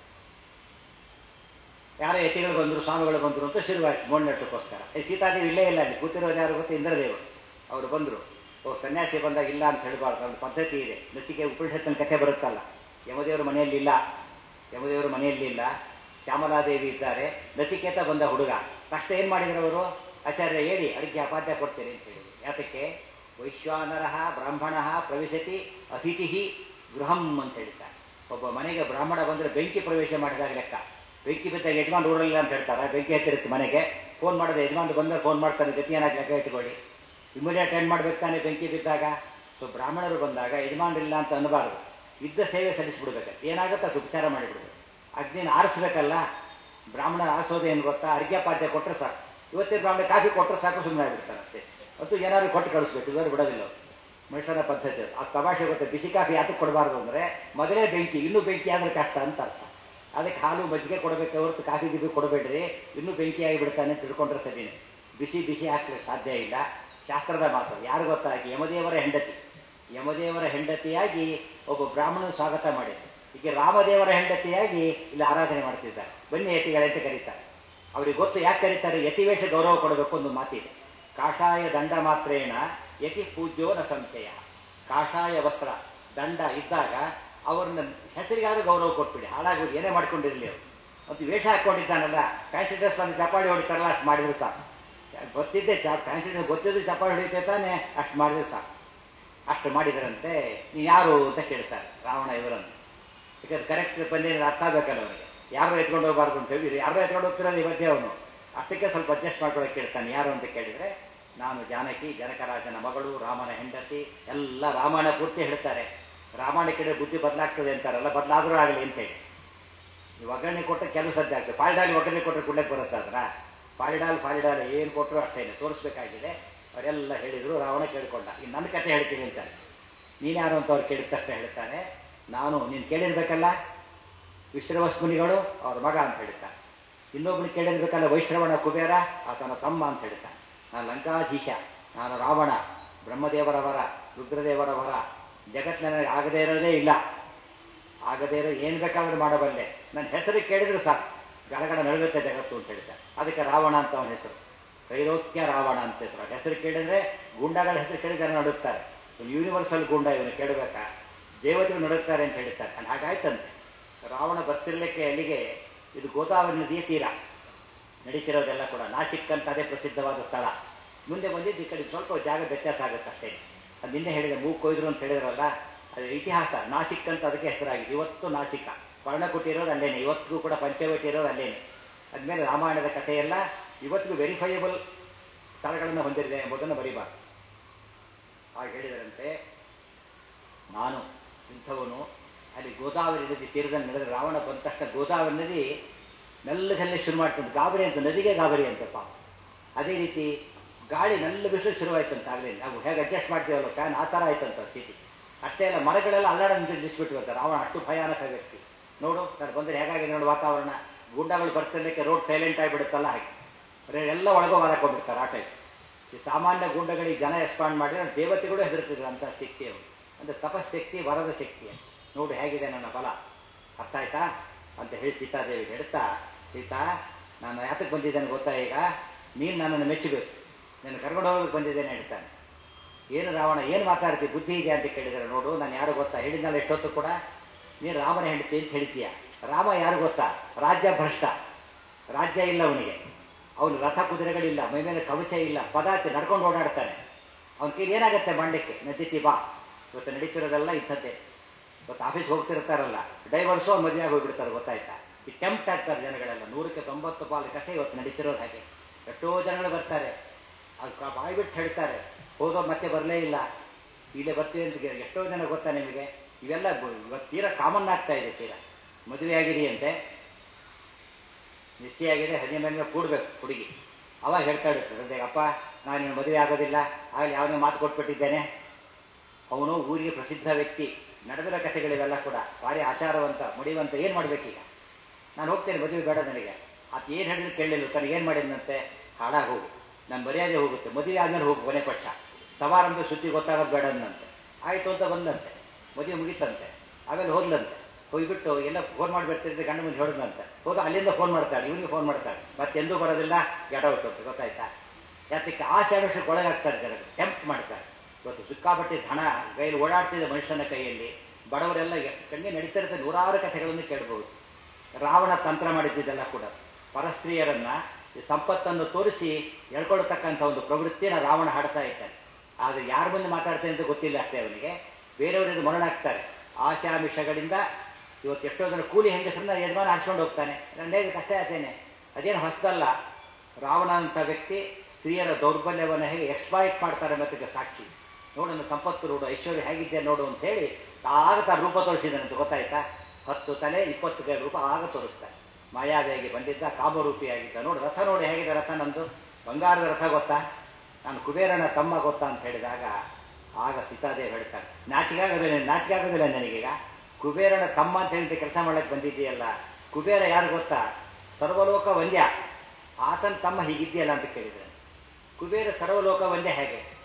ಯಾರೋ ಯತಿಗಳು ಬಂದರು ಸ್ವಾಮಿಗಳು ಬಂದರು ಅಂತ ಶುರುವಾಯಿತು ಮೋಡ್ನಟ್ಟಕ್ಕೋಸ್ಕರ ಸೀತಾದೇವಿ ಇಲ್ಲೇ ಇಲ್ಲ ಅಲ್ಲಿ ಕೂತಿರೋದು ಯಾರು ಗೊತ್ತು ಇಂದ್ರದೇವರು ಅವರು ಬಂದರು ಓ ಸನ್ಯಾಸಿ ಬಂದಾಗ ಇಲ್ಲ ಅಂತ ಹೇಳಬಾರ್ದು ಒಂದು ಪದ್ಧತಿ ಇದೆ ನಚಿಕೆ ಉಪನಿಷತ್ತಿನ ಕಥೆ ಬರುತ್ತಲ್ಲ ಯಮದೇವರ ಮನೆಯಲ್ಲಿ ಇಲ್ಲ ಯಮದೇವರ ಮನೆಯಲ್ಲಿ ಇಲ್ಲ ಶ್ಯಾಮಲಾದೇವಿ ಇದ್ದಾರೆ ನಚಿಕೇತ ಬಂದ ಹುಡುಗ ಕಷ್ಟ ಏನು ಮಾಡಿದ್ರು ಅವರು ಆಚಾರ್ಯ ಹೇಳಿ ಅಡುಗೆ ಅಪಾದ್ಯ ಕೊಡ್ತೇನೆ ಅಂತ ಹೇಳಿ ಯಾತಕ್ಕೆ ವೈಶ್ವಾನರ ಬ್ರಾಹ್ಮಣ ಪ್ರವೇಶತಿ ಅತಿಥಿ ಗೃಹಂ ಅಂತ ಹೇಳ್ತಾರೆ ಒಬ್ಬ ಮನೆಗೆ ಬ್ರಾಹ್ಮಣ ಬಂದರೆ ಬೆಂಕಿ ಪ್ರವೇಶ ಮಾಡಿದಾಗ ಲೆಕ್ಕ ಬೆಂಕಿ ಬಿದ್ದಾಗ ಯಜಮಾನ್ ಊರಲ್ಲ ಅಂತ ಹೇಳ್ತಾರೆ ಬೆಂಕಿ ಹತ್ತಿರುತ್ತೆ ಮನೆಗೆ ಫೋನ್ ಮಾಡಿದ್ರೆ ಯಜಮಾನ್ ಬಂದರೆ ಫೋನ್ ಮಾಡ್ತಾನೆ ಗತಿ ಏನಾಗಿ ಲೆಕ್ಕ ಇಟ್ಕೊಳ್ಳಿ ಇಮಿಡಿಯೇಟ್ ಎಂಡ್ ಮಾಡ್ಬೇಕು ತಾನೆ ಬೆಂಕಿ ಬಿದ್ದಾಗ ಸೊ ಬ್ರಾಹ್ಮಣರು ಬಂದಾಗ ಯಜಮಾನರಿಲ್ಲ ಅಂತ ಅನ್ನಬಾರ್ದು ಇದ್ದ ಸೇವೆ ಸಲ್ಲಿಸ್ಬಿಡ್ಬೇಕು ಏನಾಗುತ್ತೆ ಅದು ಉಪಚಾರ ಮಾಡಿಬಿಡ್ಬೇಕು ಅಗ್ನಿನ ಆರಿಸ್ಬೇಕಲ್ಲ ಬ್ರಾಹ್ಮಣ ಆರಿಸೋದು ಏನು ಗೊತ್ತಾ ಅರ್ಘ್ಯಪಾದ್ಯ ಕೊಟ್ಟರೆ ಸಾಕು ಇವತ್ತೇ ಬ್ರಾಹ್ಮಣ ಕಾಫಿ ಕೊಟ್ಟರೆ ಸಾಕು ಸುಮ್ಮನೆ ಆಗಿಬಿಡ್ತಾರೆ ಅಷ್ಟೇ ಮತ್ತು ಏನಾದ್ರು ಕೊಟ್ಟು ಕಳಿಸ್ಬೇಕು ಇವರು ಬಿಡೋದಿಲ್ಲ ಮನುಷ್ಯನ ಪದ್ಧತಿ ಅದು. ಆ ತಮಾಷೆ ಗೊತ್ತೆ ಬಿಸಿ ಕಾಫಿ ಯಾತಕ್ಕೆ ಕೊಡಬಾರ್ದು ಅಂದರೆ ಮೊದಲೇ ಬೆಂಕಿ ಇನ್ನೂ ಬೆಂಕಿ ಆದರೆ ಕಷ್ಟ ಅಂತ ಅರ್ಥ ಅದಕ್ಕೆ ಹಾಲು ಮಜ್ಜಿಗೆ ಕೊಡಬೇಕು ಹೊರತು ಕಾಫಿ ಗಿಫಿ ಕೊಡಬೇಡ್ರಿ ಇನ್ನೂ ಬೆಂಕಿ ಆಗಿಬಿಡ್ತಾನೆ ಅಂತ ತಿಳ್ಕೊಂಡ್ರೆ ಸರಿನೇ ಬಿಸಿ ಬಿಸಿ ಹಾಕ್ಲಿಕ್ಕೆ ಸಾಧ್ಯ ಇಲ್ಲ ಶಾಸ್ತ್ರದ ಮಾತು ಯಾರು ಗೊತ್ತಾಗಿ ಯಮದೇವರ ಹೆಂಡತಿ ಯಮದೇವರ ಹೆಂಡತಿಯಾಗಿ ಒಬ್ಬ ಬ್ರಾಹ್ಮಣನ ಸ್ವಾಗತ ಮಾಡಿದ್ರು ಈಗ ರಾಮದೇವರ ಹೆಂಡತಿಯಾಗಿ ಇಲ್ಲಿ ಆರಾಧನೆ ಮಾಡ್ತಿದ್ದಾರೆ ಬನ್ನಿ ಯತಿಗಳೇ ಅಂತ ಕರೀತಾರೆ ಅವ್ರಿಗೆ ಗೊತ್ತು ಯಾಕೆ ಕರೀತಾರೆ ಯತಿವೇಷ ಗೌರವ ಕೊಡಬೇಕು ಒಂದು ಮಾತಿದೆ ಕಾಷಾಯ ದಂಡ ಮಾತ್ರೇಣ ಯತಿ ಪೂಜ್ಯೋ ನ ಸಂಶಯ ಕಾಷಾಯ ವಸ್ತ್ರ ದಂಡ ಇದ್ದಾಗ ಅವ್ರನ್ನ ಹೆಸರಿಗಾದ್ರೂ ಗೌರವ ಕೊಟ್ಬಿಡಿ ಹಾಳಾಗಿ ಏನೇ ಮಾಡ್ಕೊಂಡಿರಲಿ ಅವರು ಮತ್ತು ವೇಷ ಹಾಕ್ಕೊಂಡಿದ್ದಾನಲ್ಲ ಫ್ಯಾನ್ಸಿ ಡ್ರೆಸ್ ಬಂದು ಚಪಾಳಿ ಹೊಡಿತಾರಲ್ಲ ಅಷ್ಟು ಮಾಡಿದ್ರು ಸಾಕು ಗೊತ್ತಿದ್ದೆ ಚಾ ಫ್ಯಾನ್ಸಿ ಡ್ರೆಸ್ ಗೊತ್ತಿದ್ದು ಚಪಾಳಿ ಹೊಡಿತೇ ತಾನೆ ಅಷ್ಟು ಮಾಡಿದ್ರೆ ಸಾಕು ಅಷ್ಟು ಮಾಡಿದರಂತೆ ನೀವು ಯಾರು ಅಂತ ಕೇಳ್ತಾರೆ ರಾವಣ ಇವರನ್ನು ಯಾಕಂದ್ರೆ ಕರೆಕ್ಟ್ ಬಂದೇನು ಅರ್ಥ ಆಗಬೇಕಲ್ಲ ಅವನಿಗೆ ಯಾರು ಎತ್ಕೊಂಡು ಹೋಗಬಾರ್ದು ಅಂತ ಹೇಳಿ ಯಾರು ಎತ್ಕೊಂಡು ಹೋಗ್ತಿರೋದು ಇವತ್ತೇ ಅವನು ಅಷ್ಟಕ್ಕೆ ಸ್ವಲ್ಪ ಅಡ್ಜಸ್ಟ್ ಮಾಡ್ಕೊಳಕ್ಕೆ ಕೇಳ್ತಾನೆ ಯಾರು ಅಂತ ಕೇಳಿದರೆ ನಾನು ಜಾನಕಿ ಜನಕರಾಜನ ಮಗಳು ರಾಮನ ಹೆಂಡತಿ ಎಲ್ಲ ರಾಮಾಯಣ ಪೂರ್ತಿ ಹೇಳ್ತಾರೆ ರಾಮಾಯಣ ಕಡೆ ಬುದ್ಧಿ ಬದಲಾಗ್ತದೆ ಅಂತಾರಲ್ಲ ಬದಲಾದರೂ ಆಗಲಿ ಅಂತೇಳಿ ನೀವು ಒಗ್ಗರಣೆ ಕೊಟ್ಟರೆ ಕೆಲವು ಸದ್ಯ ಆಗ್ತದೆ ಪಾಲಿಡಾಲ್ ಒಗ್ಗರಣೆ ಕೊಟ್ಟರೆ ಕುಳ್ಳಕ್ಕೆ ಬರುತ್ತೆ ಅದರ ಪಾಲಿಡಾಲ್ ಪಾಲಿಡಾಲ್ ಏನು ಕೊಟ್ಟರು ಅಷ್ಟೇನೆ ತೋರಿಸ್ಬೇಕಾಗಿದೆ ಅವರೆಲ್ಲ ಹೇಳಿದರು ರಾವಣ ಕೇಳಿಕೊಂಡ ಈಗ ನನ್ನ ಕತೆ ಹೇಳ್ತೀನಿ ಅಂತಾನೆ ನೀನು ಯಾರು ಅಂತ ಅವ್ರು ಕೇಳಿದ ತಕ್ಷಣ ಹೇಳ್ತಾನೆ ನಾನು ನೀನು ಕೇಳಿರ್ಬೇಕಲ್ಲ ವಿಶ್ರವಸ್ ಮುನಿಗಳು ಅವ್ರ ಮಗ ಅಂತ ಹೇಳ್ತಾನೆ ಇನ್ನೊಬ್ಬನು ಕೇಳಿರ್ಬೇಕಲ್ಲ ವೈಶ್ರವಣ ಕುಬೇರ ಆತನ ತಮ್ಮ ಅಂತ ಹೇಳ್ತಾನೆ ನಾನು ಲಂಕಾಧೀಶ ನಾನು ರಾವಣ ಬ್ರಹ್ಮದೇವರ ವರ ರುದ್ರದೇವರ ವರ ಜಗತ್ತಿನಲ್ಲಿ ಆಗದೇ ಇರೋದೇ ಇಲ್ಲ ಆಗದೇ ಇರೋ ಏನು ಬೇಕಾದ್ರೂ ಮಾಡಬಲ್ಲೆ ನನ್ನ ಹೆಸರು ಕೇಳಿದ್ರು ಸಾಕು ಗಡಗಡ ನಡುಗುತ್ತೆ ಜಗತ್ತು ಅಂತ ಹೇಳ್ತಾರೆ ಅದಕ್ಕೆ ರಾವಣ ಅಂತ ಅವನ ಹೆಸರು ತ್ರೈಲೋಕ್ಯ ರಾವಣ ಅಂತ ಹೆಸರು ಹೆಸರು ಕೇಳಿದ್ರೆ ಗುಂಡಗಳ ಹೆಸರು ಕೇಳಿದ್ರೆ ನಡುತ್ತಾರೆ ಒಂದು ಯೂನಿವರ್ಸಲ್ ಗುಂಡ ಇವನು ಕೇಳಬೇಕಾ ದೇವತೆಗಳು ನಡುತ್ತಾರೆ ಅಂತ ಹೇಳ್ತಾರೆ ಅಲ್ಲಿ ಹಾಗಾಯ್ತಂತೆ ರಾವಣ ಬರ್ತಿರ್ಲಿಕ್ಕೆ ಅಲ್ಲಿಗೆ ಇದು ಗೋದಾವರಿ ನದಿಯ ತೀರ ನಡೀತಿರೋದೆಲ್ಲ ಕೂಡ ನಾಸಿಕ್ ಅಂತ ಅದೇ ಪ್ರಸಿದ್ಧವಾದ ಸ್ಥಳ ಮುಂದೆ ಬಂದಿದ್ದು ಈ ಕಡೆ ಸ್ವಲ್ಪ ಜಾಗ ವ್ಯತ್ಯಾಸ ಆಗುತ್ತೆ ಅಷ್ಟೇ ಅದು ನಿನ್ನೆ ಹೇಳಿದೆ ಮೂಗು ಕೊಯ್ದ್ರು ಅಂತ ಹೇಳಿದ್ರಲ್ಲ ಅದು ಇತಿಹಾಸ ನಾಸಿಕ್ ಅಂತ ಅದಕ್ಕೆ ಹೆಸರಾಗಿದೆ ಇವತ್ತು ನಾಸಿಕ ಪರ್ಣಕುಟಿ ಇರೋದು ಅಲ್ಲೇನೆ ಇವತ್ತಿಗೂ ಕೂಡ ಪಂಚವಟಿ ಇರೋದು ಅಲ್ಲೇನೆ ಅದ್ಮೇಲೆ ರಾಮಾಯಣದ ಕಥೆಯೆಲ್ಲ ಇವತ್ತಿಗೂ ವೆರಿಫೈಯಬಲ್ ಸ್ಥಳಗಳನ್ನು ಹೊಂದಿದೆ ಎಂಬುದನ್ನು ಬರೀಬಾರ್ದು ಹಾಗೆ ಹೇಳಿದರಂತೆ ನಾನು ಇಂಥವನು ಅಲ್ಲಿ ಗೋದಾವರಿ ನದಿ ತೀರದಲ್ಲಿ ನಡೆದ ರಾವಣ ಬಂದ ತಕ್ಷಣ ಗೋದಾವರಿ ನದಿ ಮೆಲ್ಲಗಲ್ಲೇ ಶುರು ಮಾಡ್ತಂತೆ ಗಾಬರಿ ಅಂತ ನದಿಗೆ ಗಾಬರಿ ಅಂತ ಪಾಪ ಅದೇ ರೀತಿ ಗಾಳಿ ಮೆಲ್ಲ ಬಿಸಿಲು ಶುರುವಾಯ್ತಂತ ಆಗಲೇ ನಾವು ಹೇಗೆ ಅಡ್ಜಸ್ಟ್ ಮಾಡ್ತೀವಲ್ಲ ಫ್ಯಾನ್ ಆ ಥರ ಆಯ್ತಂತ ಸ್ಥಿತಿ ಅಷ್ಟೇ ಅಲ್ಲ ಮರಗಳೆಲ್ಲ ಅಲ್ಲಾಡ ನಿಲ್ಲಿಸ್ಬಿಟ್ಟು ರಾವಣ ಅಷ್ಟು ಭಯಾನಕ ವ್ಯಕ್ತಿ ನೋಡು ನಾನು ಬಂದರೆ ಹೇಗಾಗಿದೆ ನೋಡು ವಾತಾವರಣ ಗುಂಡಗಳು ಬರ್ತಿರ್ಲಿಕ್ಕೆ ರೋಡ್ ಸೈಲೆಂಟ್ ಆಗಿಬಿಡುತ್ತಲ್ಲ ಹಾಗೆ ಬರೀ ಎಲ್ಲ ಒಳಗೋ ಹೊರಕೊಂಡ್ಬಿಡ್ತಾರೆ ಆ ಟೈಪ್ ಈ ಸಾಮಾನ್ಯ ಗುಂಡಗಳಿಗೆ ಜನ ಎಕ್ಸ್ಪಾಂಡ್ ಮಾಡಿದ್ರೆ ದೇವತೆಗಳು ಹೆದರ್ತಿದ್ರು ಅಂತ ಶಕ್ತಿ ಅವರು ಅಂದರೆ ತಪಶಕ್ತಿ ವರದ ಶಕ್ತಿ ನೋಡು ಹೇಗಿದೆ ನನ್ನ ಬಲ ಅರ್ಥ ಆಯ್ತಾ ಅಂತ ಹೇಳಿ ಸೀತಾದೇವಿ ಹೇಳ್ತಾ ಸೀತಾ ನಾನು ಯಾತಕ್ಕೆ ಬಂದಿದ್ದೇನೆ ಗೊತ್ತಾ ಈಗ ನೀನು ನನ್ನನ್ನು ಮೆಚ್ಚಬೇಕು ನಾನು ಕರ್ಕೊಂಡು ಹೋಗಕ್ಕೆ ಬಂದಿದ್ದೇನೆ ಹೇಳ್ತಾನೆ ಏನು ರಾವಣ ಏನು ಮಾತಾಡ್ತೀವಿ ಬುದ್ಧಿ ಇದೆ ಅಂತ ಕೇಳಿದರೆ ನೋಡು ನಾನು ಯಾರು ಗೊತ್ತಾ ಹೇಳಿದ್ನಲ್ಲ ಎಷ್ಟೊತ್ತು ಕೂಡ ನೀನು ರಾಮನ ಹೆಂಡತಿ ಅಂತ ಹೇಳ್ತೀಯ ರಾಮ ಯಾರು ಗೊತ್ತಾ ರಾಜ್ಯ ಭ್ರಷ್ಟ ರಾಜ್ಯ ಇಲ್ಲ ಅವನಿಗೆ ಅವನು ರಥ ಕುದುರೆಗಳಿಲ್ಲ ಮೈ ಮೇಲೆ ಕವಚ ಇಲ್ಲ ಪದಾರ್ಥ ನಡ್ಕೊಂಡು ಓಡಾಡ್ತಾನೆ ಅವನ ಕೈಲಿ ಏನಾಗುತ್ತೆ ಮಂಡಕ್ಕೆ ನದಿತಿ ಬಾ ಇವತ್ತು ನಡೀತಿರೋದೆಲ್ಲ ಇಂಥದ್ದೇ ಇವತ್ತು ಆಫೀಸ್ ಹೋಗ್ತಿರ್ತಾರಲ್ಲ ಡೈವರ್ಸು ಅವ್ನು ಮದುವೆ ಹೋಗ್ಬಿಡ್ತಾರೆ ಗೊತ್ತಾಯ್ತಾ ಈ ಟೆಂಪ್ಟ್ ಆಗ್ತಾರೆ ಜನಗಳೆಲ್ಲ ನೂರಕ್ಕೆ ತೊಂಬತ್ತು ಪಾಲು ಕಥೆ ಇವತ್ತು ನಡೀತಿರೋದು ಹಾಗೆ ಎಷ್ಟೋ ಜನಗಳು ಬರ್ತಾರೆ ಅದು ಬಾಯಿ ಬಿಟ್ಟು ಹೇಳ್ತಾರೆ ಹೋದೋ ಮತ್ತೆ ಬರಲೇ ಇಲ್ಲ ಇಲ್ಲೇ ಬರ್ತೀವಿ ಅಂತ ಕೇಳಿ ಎಷ್ಟೋ ಜನ ಗೊತ್ತಾ ನಿಮಗೆ ಇವೆಲ್ಲ ಇವತ್ತು ತೀರಾ ಕಾಮನ್ ಆಗ್ತಾ ಇದೆ ತೀರಾ ಮದುವೆ ಆಗಿದೆಯಂತೆ ನಿಶ್ಚಯ ಆಗಿದೆ ಹದಿನೈದು ಮೇಲೆ ಕೂಡ್ಬೇಕು ಹುಡುಗಿ ಅವಾಗ ಹೇಳ್ತಾ ಇರ್ತಾರೆ ಅಪ್ಪ ನಾನು ನಿನ್ನ ಮದುವೆ ಆಗೋದಿಲ್ಲ ಆಗಲಿ ಯಾವನೇ ಮಾತು ಕೊಟ್ಬಿಟ್ಟಿದ್ದೇನೆ ಅವನು ಊರಿಗೆ ಪ್ರಸಿದ್ಧ ವ್ಯಕ್ತಿ ನಡೆದಿರೋ ಕಥೆಗಳಿವೆಲ್ಲ ಕೂಡ ಭಾರಿ ಆಚಾರವಂತ ಮುಡಿಯುವಂತ ಏನು ಮಾಡ್ಬೇಕೀಗ ನಾನು ಹೋಗ್ತೇನೆ ಮದುವೆ ಬೇಡ ನನಗೆ ಅದು ಏನು ಹೇಳಿದ್ರು ಕೇಳಲಿಲ್ಲ ತನಗೆ ಏನು ಮಾಡಿದಂತೆ ಹಾಳಾಗಿ ಹೋಗು ನಾನು ಮರ್ಯಾದೆ ಹೋಗುತ್ತೆ ಮದುವೆ ಆದ್ಮೇಲೆ ಹೋಗು ಕೊನೆ ಪಕ್ಷ ಸವಾರಂಭ ಸುದ್ದಿ ಗೊತ್ತಾಗೋದು ಬೇಡ ಅನ್ನಂತೆ ಆಯಿತು ಅಂತ ಬಂದಂತೆ ಮದುವೆ ಮುಗೀತಂತೆ ಆಮೇಲೆ ಹೋಗ್ಲಂತೆ ಹೋಗ್ಬಿಟ್ಟು ಎಲ್ಲ ಫೋನ್ ಮಾಡಿ ಬರ್ತಿದ್ರೆ ಗಂಡ ಮುಂದೆ ಹೊಡೆದಂತೆ ಹೋದ ಅಲ್ಲಿಂದ ಫೋನ್ ಮಾಡ್ತಾಳೆ ಇವನಿಗೆ ಫೋನ್ ಮಾಡ್ತಾಳೆ ಮತ್ತೆ ಎಂದೂ ಬರೋದಿಲ್ಲ ಗೆಟ ಹೋಗ್ತಂತೆ ಗೊತ್ತಾಯ್ತಾ ಯಾತಕ್ಕೆ ಆಸೆ ಆವೇಶಕ್ಕೆ ಒಳಗಾಗ್ತಾರೆ ಜನರು ಟೆಂಪ್ಟ್ ಮಾಡ್ತಾರೆ ಇವತ್ತು ಸಿಕ್ಕಾಪಟ್ಟೆ ಹಣ ಕೈಯಲ್ಲಿ ಓಡಾಡ್ತಿದ್ದ ಮನುಷ್ಯನ ಕೈಯಲ್ಲಿ ಬಡವರೆಲ್ಲ ಕಣ್ಣೆ ನಡೀತಿರುತ್ತೆ ನೂರಾರು ಕಥೆಗಳನ್ನು ಕೇಳಬಹುದು ರಾವಣ ತಂತ್ರ ಮಾಡಿದ್ದೆಲ್ಲ ಕೂಡ ಪರಸ್ತ್ರೀಯರನ್ನ ಈ ಸಂಪತ್ತನ್ನು ತೋರಿಸಿ ಎಳ್ಕೊಳ್ತಕ್ಕಂಥ ಒಂದು ಪ್ರವೃತ್ತಿನ ರಾವಣ ಹಾಡ್ತಾ ಇದ್ದಾನೆ ಆದರೆ ಯಾರ ಮುಂದೆ ಮಾತಾಡ್ತಾನೆ ಅಂತ ಗೊತ್ತಿಲ್ಲ ಅಷ್ಟೇ ಅವನಿಗೆ ಬೇರೆಯವರಿಂದ ಮರಣಾಗ್ತಾರೆ ಆಶಾಮಿಷಗಳಿಂದ ಇವತ್ತು ಎಷ್ಟೋ ಜನ ಕೂಲಿ ಹೆಂಗಸರನ್ನ ಯಜಮಾನ ಹಾಡ್ಕೊಂಡು ಹೋಗ್ತಾನೆ ನಾನು ಹೇಗೆ ಕಷ್ಟ ಆಯ್ತೇನೆ ಅದೇನು ಹೊಸದಲ್ಲ ರಾವಣ ಅಂತ ವ್ಯಕ್ತಿ ಸ್ತ್ರೀಯರ ದೌರ್ಬಲ್ಯವನ್ನು ಹೇಗೆ ಎಕ್ಸ್ಪ್ಲಾಯ್ಟ್ ಮಾಡ್ತಾರೆ ಅನ್ನೋದಕ್ಕೆ ಸಾಕ್ಷಿ ನೋಡೋಣ ಸಂಪತ್ತು ನೋಡು ಐಶ್ವರ್ಯ ಹೇಗಿದ್ದೆ ನೋಡು ಅಂತ ಹೇಳಿ ಆಗ ತಾನು ರೂಪ ತೋರಿಸಿದ್ದಾನಂತ ಗೊತ್ತಾಯ್ತಾ ಹತ್ತು ತಲೆ ಇಪ್ಪತ್ತು ಕೈ ರೂಪ ಆಗ ತೋರಿಸ್ತಾನೆ ಮಾಯಾವಿಯಾಗಿ ಬಂದಿದ್ದ ಕಾಮರೂಪಿಯಾಗಿದ್ದ ನೋಡು ರಥ ನೋಡಿ ಹೇಗಿದೆ ರಥ ನಂದು ಬಂಗಾರದ ರಥ ಗೊತ್ತಾ ನಾನು ಕುಬೇರನ ತಮ್ಮ ಗೊತ್ತಾ ಅಂತ ಹೇಳಿದಾಗ ಆಗ ಸೀತಾದೇವಿ ಹೇಳ್ತಾನೆ ನಾಚಿಕೆ ಆಗೋದಿಲ್ಲ ನಾಚಿಕೆ ಆಗೋದಿಲ್ಲ ನನಗೀಗ ಕುಬೇರನ ತಮ್ಮ ಅಂತ ಹೇಳಿದ ಕೆಲಸ ಮಾಡಕ್ಕೆ ಬಂದಿದ್ದೀಯಲ್ಲ ಕುಬೇರ ಯಾರು ಗೊತ್ತಾ ಸರ್ವಲೋಕ ವಂದ್ಯ ಆತನ ತಮ್ಮ ಹೀಗಿದೆಯಲ್ಲ ಅಂತ ಕೇಳಿದ್ರೆ ಕುಬೇರ ಸರ್ವಲೋಕ ಒಂದೇ ಹೇಗೆ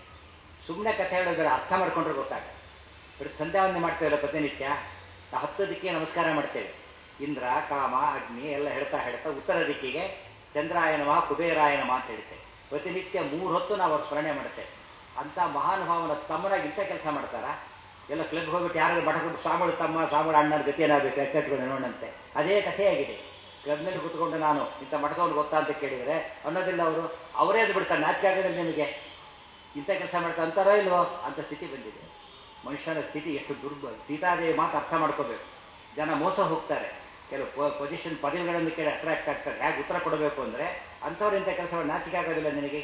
ಸುಮ್ಮನೆ ಕಥೆ ಹೇಳೋದು ಬೇಡ ಅರ್ಥ ಮಾಡ್ಕೊಂಡ್ರೆ ಗೊತ್ತಾಗುತ್ತೆ ಬರೀ ಸಂಧ್ಯಾವಂದನೆ ಮಾಡ್ತೇವಲ್ಲ ಪ್ರತಿನಿತ್ಯ ನಾವು ಹತ್ತು ದಿಕ್ಕಿಗೆ ನಮಸ್ಕಾರ ಮಾಡ್ತೇವೆ ಇಂದ್ರ ಕಾಮ ಅಗ್ನಿ ಎಲ್ಲ ಹೇಳ್ತಾ ಹೇಳ್ತಾ ಉತ್ತರ ದಿಕ್ಕಿಗೆ ಚಂದ್ರಾಯನಮ ಕುಬೇರಾಯನಮ ಅಂತ ಹೇಳ್ತೇವೆ ಪ್ರತಿನಿತ್ಯ ಮೂರು ಹೊತ್ತು ನಾವು ಅವ್ರ ಸ್ಮರಣೆ ಮಾಡ್ತೇವೆ ಅಂಥ ಮಹಾನುಭಾವನ ತಮ್ಮನಾಗಿ ಇಂಥ ಕೆಲಸ ಮಾಡ್ತಾರಾ ಎಲ್ಲ ಕ್ಲಬ್ ಹೋಗ್ಬಿಟ್ಟು ಯಾರು ಮಠಕೊಂಡು ಸ್ವಾಮಿಗಳು ತಮ್ಮ ಸ್ವಾಮಿಗಳ ಅಣ್ಣನ ಗತಿ ಏನಾಗಬೇಕು ಎಚ್ಚೆಟ್ಕೊಂಡು ನೋಡಂತೆ ಅದೇ ಕಥೆಯಾಗಿದೆ ಕ್ಲಬ್ನಲ್ಲಿ ಕೂತ್ಕೊಂಡು ನಾನು ಇಂಥ ಮಠದವ್ರು ಗೊತ್ತಾ ಅಂತ ಕೇಳಿದರೆ ಅನ್ನೋದಿಲ್ಲ ಅವರು ಅವರೇ ಅದು ಬಿಡ್ತಾರೆ ನಾಚಿಕೆ ಆಗೋದಿಲ್ಲ ನಿಮಗೆ ಇಂಥ ಕೆಲಸ ಮಾಡ್ತಾ ಅಂತಾರೋ ಇಲ್ವೋ ಅಂತ ಸ್ಥಿತಿ ಬಂದಿದೆ ಮನುಷ್ಯನ ಸ್ಥಿತಿ ಎಷ್ಟು ದುರ್ಬಲ ಸೀತಾದೇವಿ ಮಾತು ಅರ್ಥ ಮಾಡ್ಕೋಬೇಕು ಜನ ಮೋಸ ಹೋಗ್ತಾರೆ ಕೆಲವು ಪೊಸಿಷನ್ ಪದವಿಗಳನ್ನು ಕೇಳಿ ಅಟ್ರಾಕ್ಟ್ ಆಗ್ತಾರೆ ಹೇಗೆ ಉತ್ತರ ಕೊಡಬೇಕು ಅಂದರೆ ಅಂಥವ್ರು ಇಂಥ ಕೆಲಸ ನಾಚಿಕೆ ಆಗೋದಿಲ್ಲ ನಿನಗೀಗ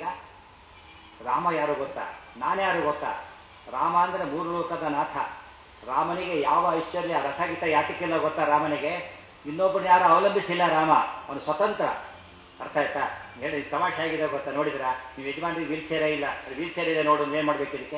ರಾಮ ಯಾರು ಗೊತ್ತಾ ನಾನ್ಯಾರು ಗೊತ್ತಾ ರಾಮ ಅಂದರೆ ಮೂರು ಲೋಕದ ನಾಥ ರಾಮನಿಗೆ ಯಾವ ಐಶ್ವರ್ಯ ರಥಗಿತ ಯಾತಕ್ಕಿಲ್ಲ ಗೊತ್ತಾ ರಾಮನಿಗೆ ಇನ್ನೊಬ್ಬನ ಯಾರು ಅವಲಂಬಿಸಿಲ್ಲ ರಾಮ ಅವನು ಸ್ವತಂತ್ರ ಅರ್ಥ ಆಯ್ತಾ ಹೇಳಿ ತಮಾಷೆ ಆಗಿದೆ ಗೊತ್ತಾ ನೋಡಿದ್ರಾ ನೀವು ಯಜಮಾನ್ರಿಗೆ ವೀಲ್ ಚೇರೇ ಇಲ್ಲ ವೀಲ್ ಚೇರ್ ಇದೆ ನೋಡು ಏನು ಮಾಡ್ಬೇಕು ಇದಕ್ಕೆ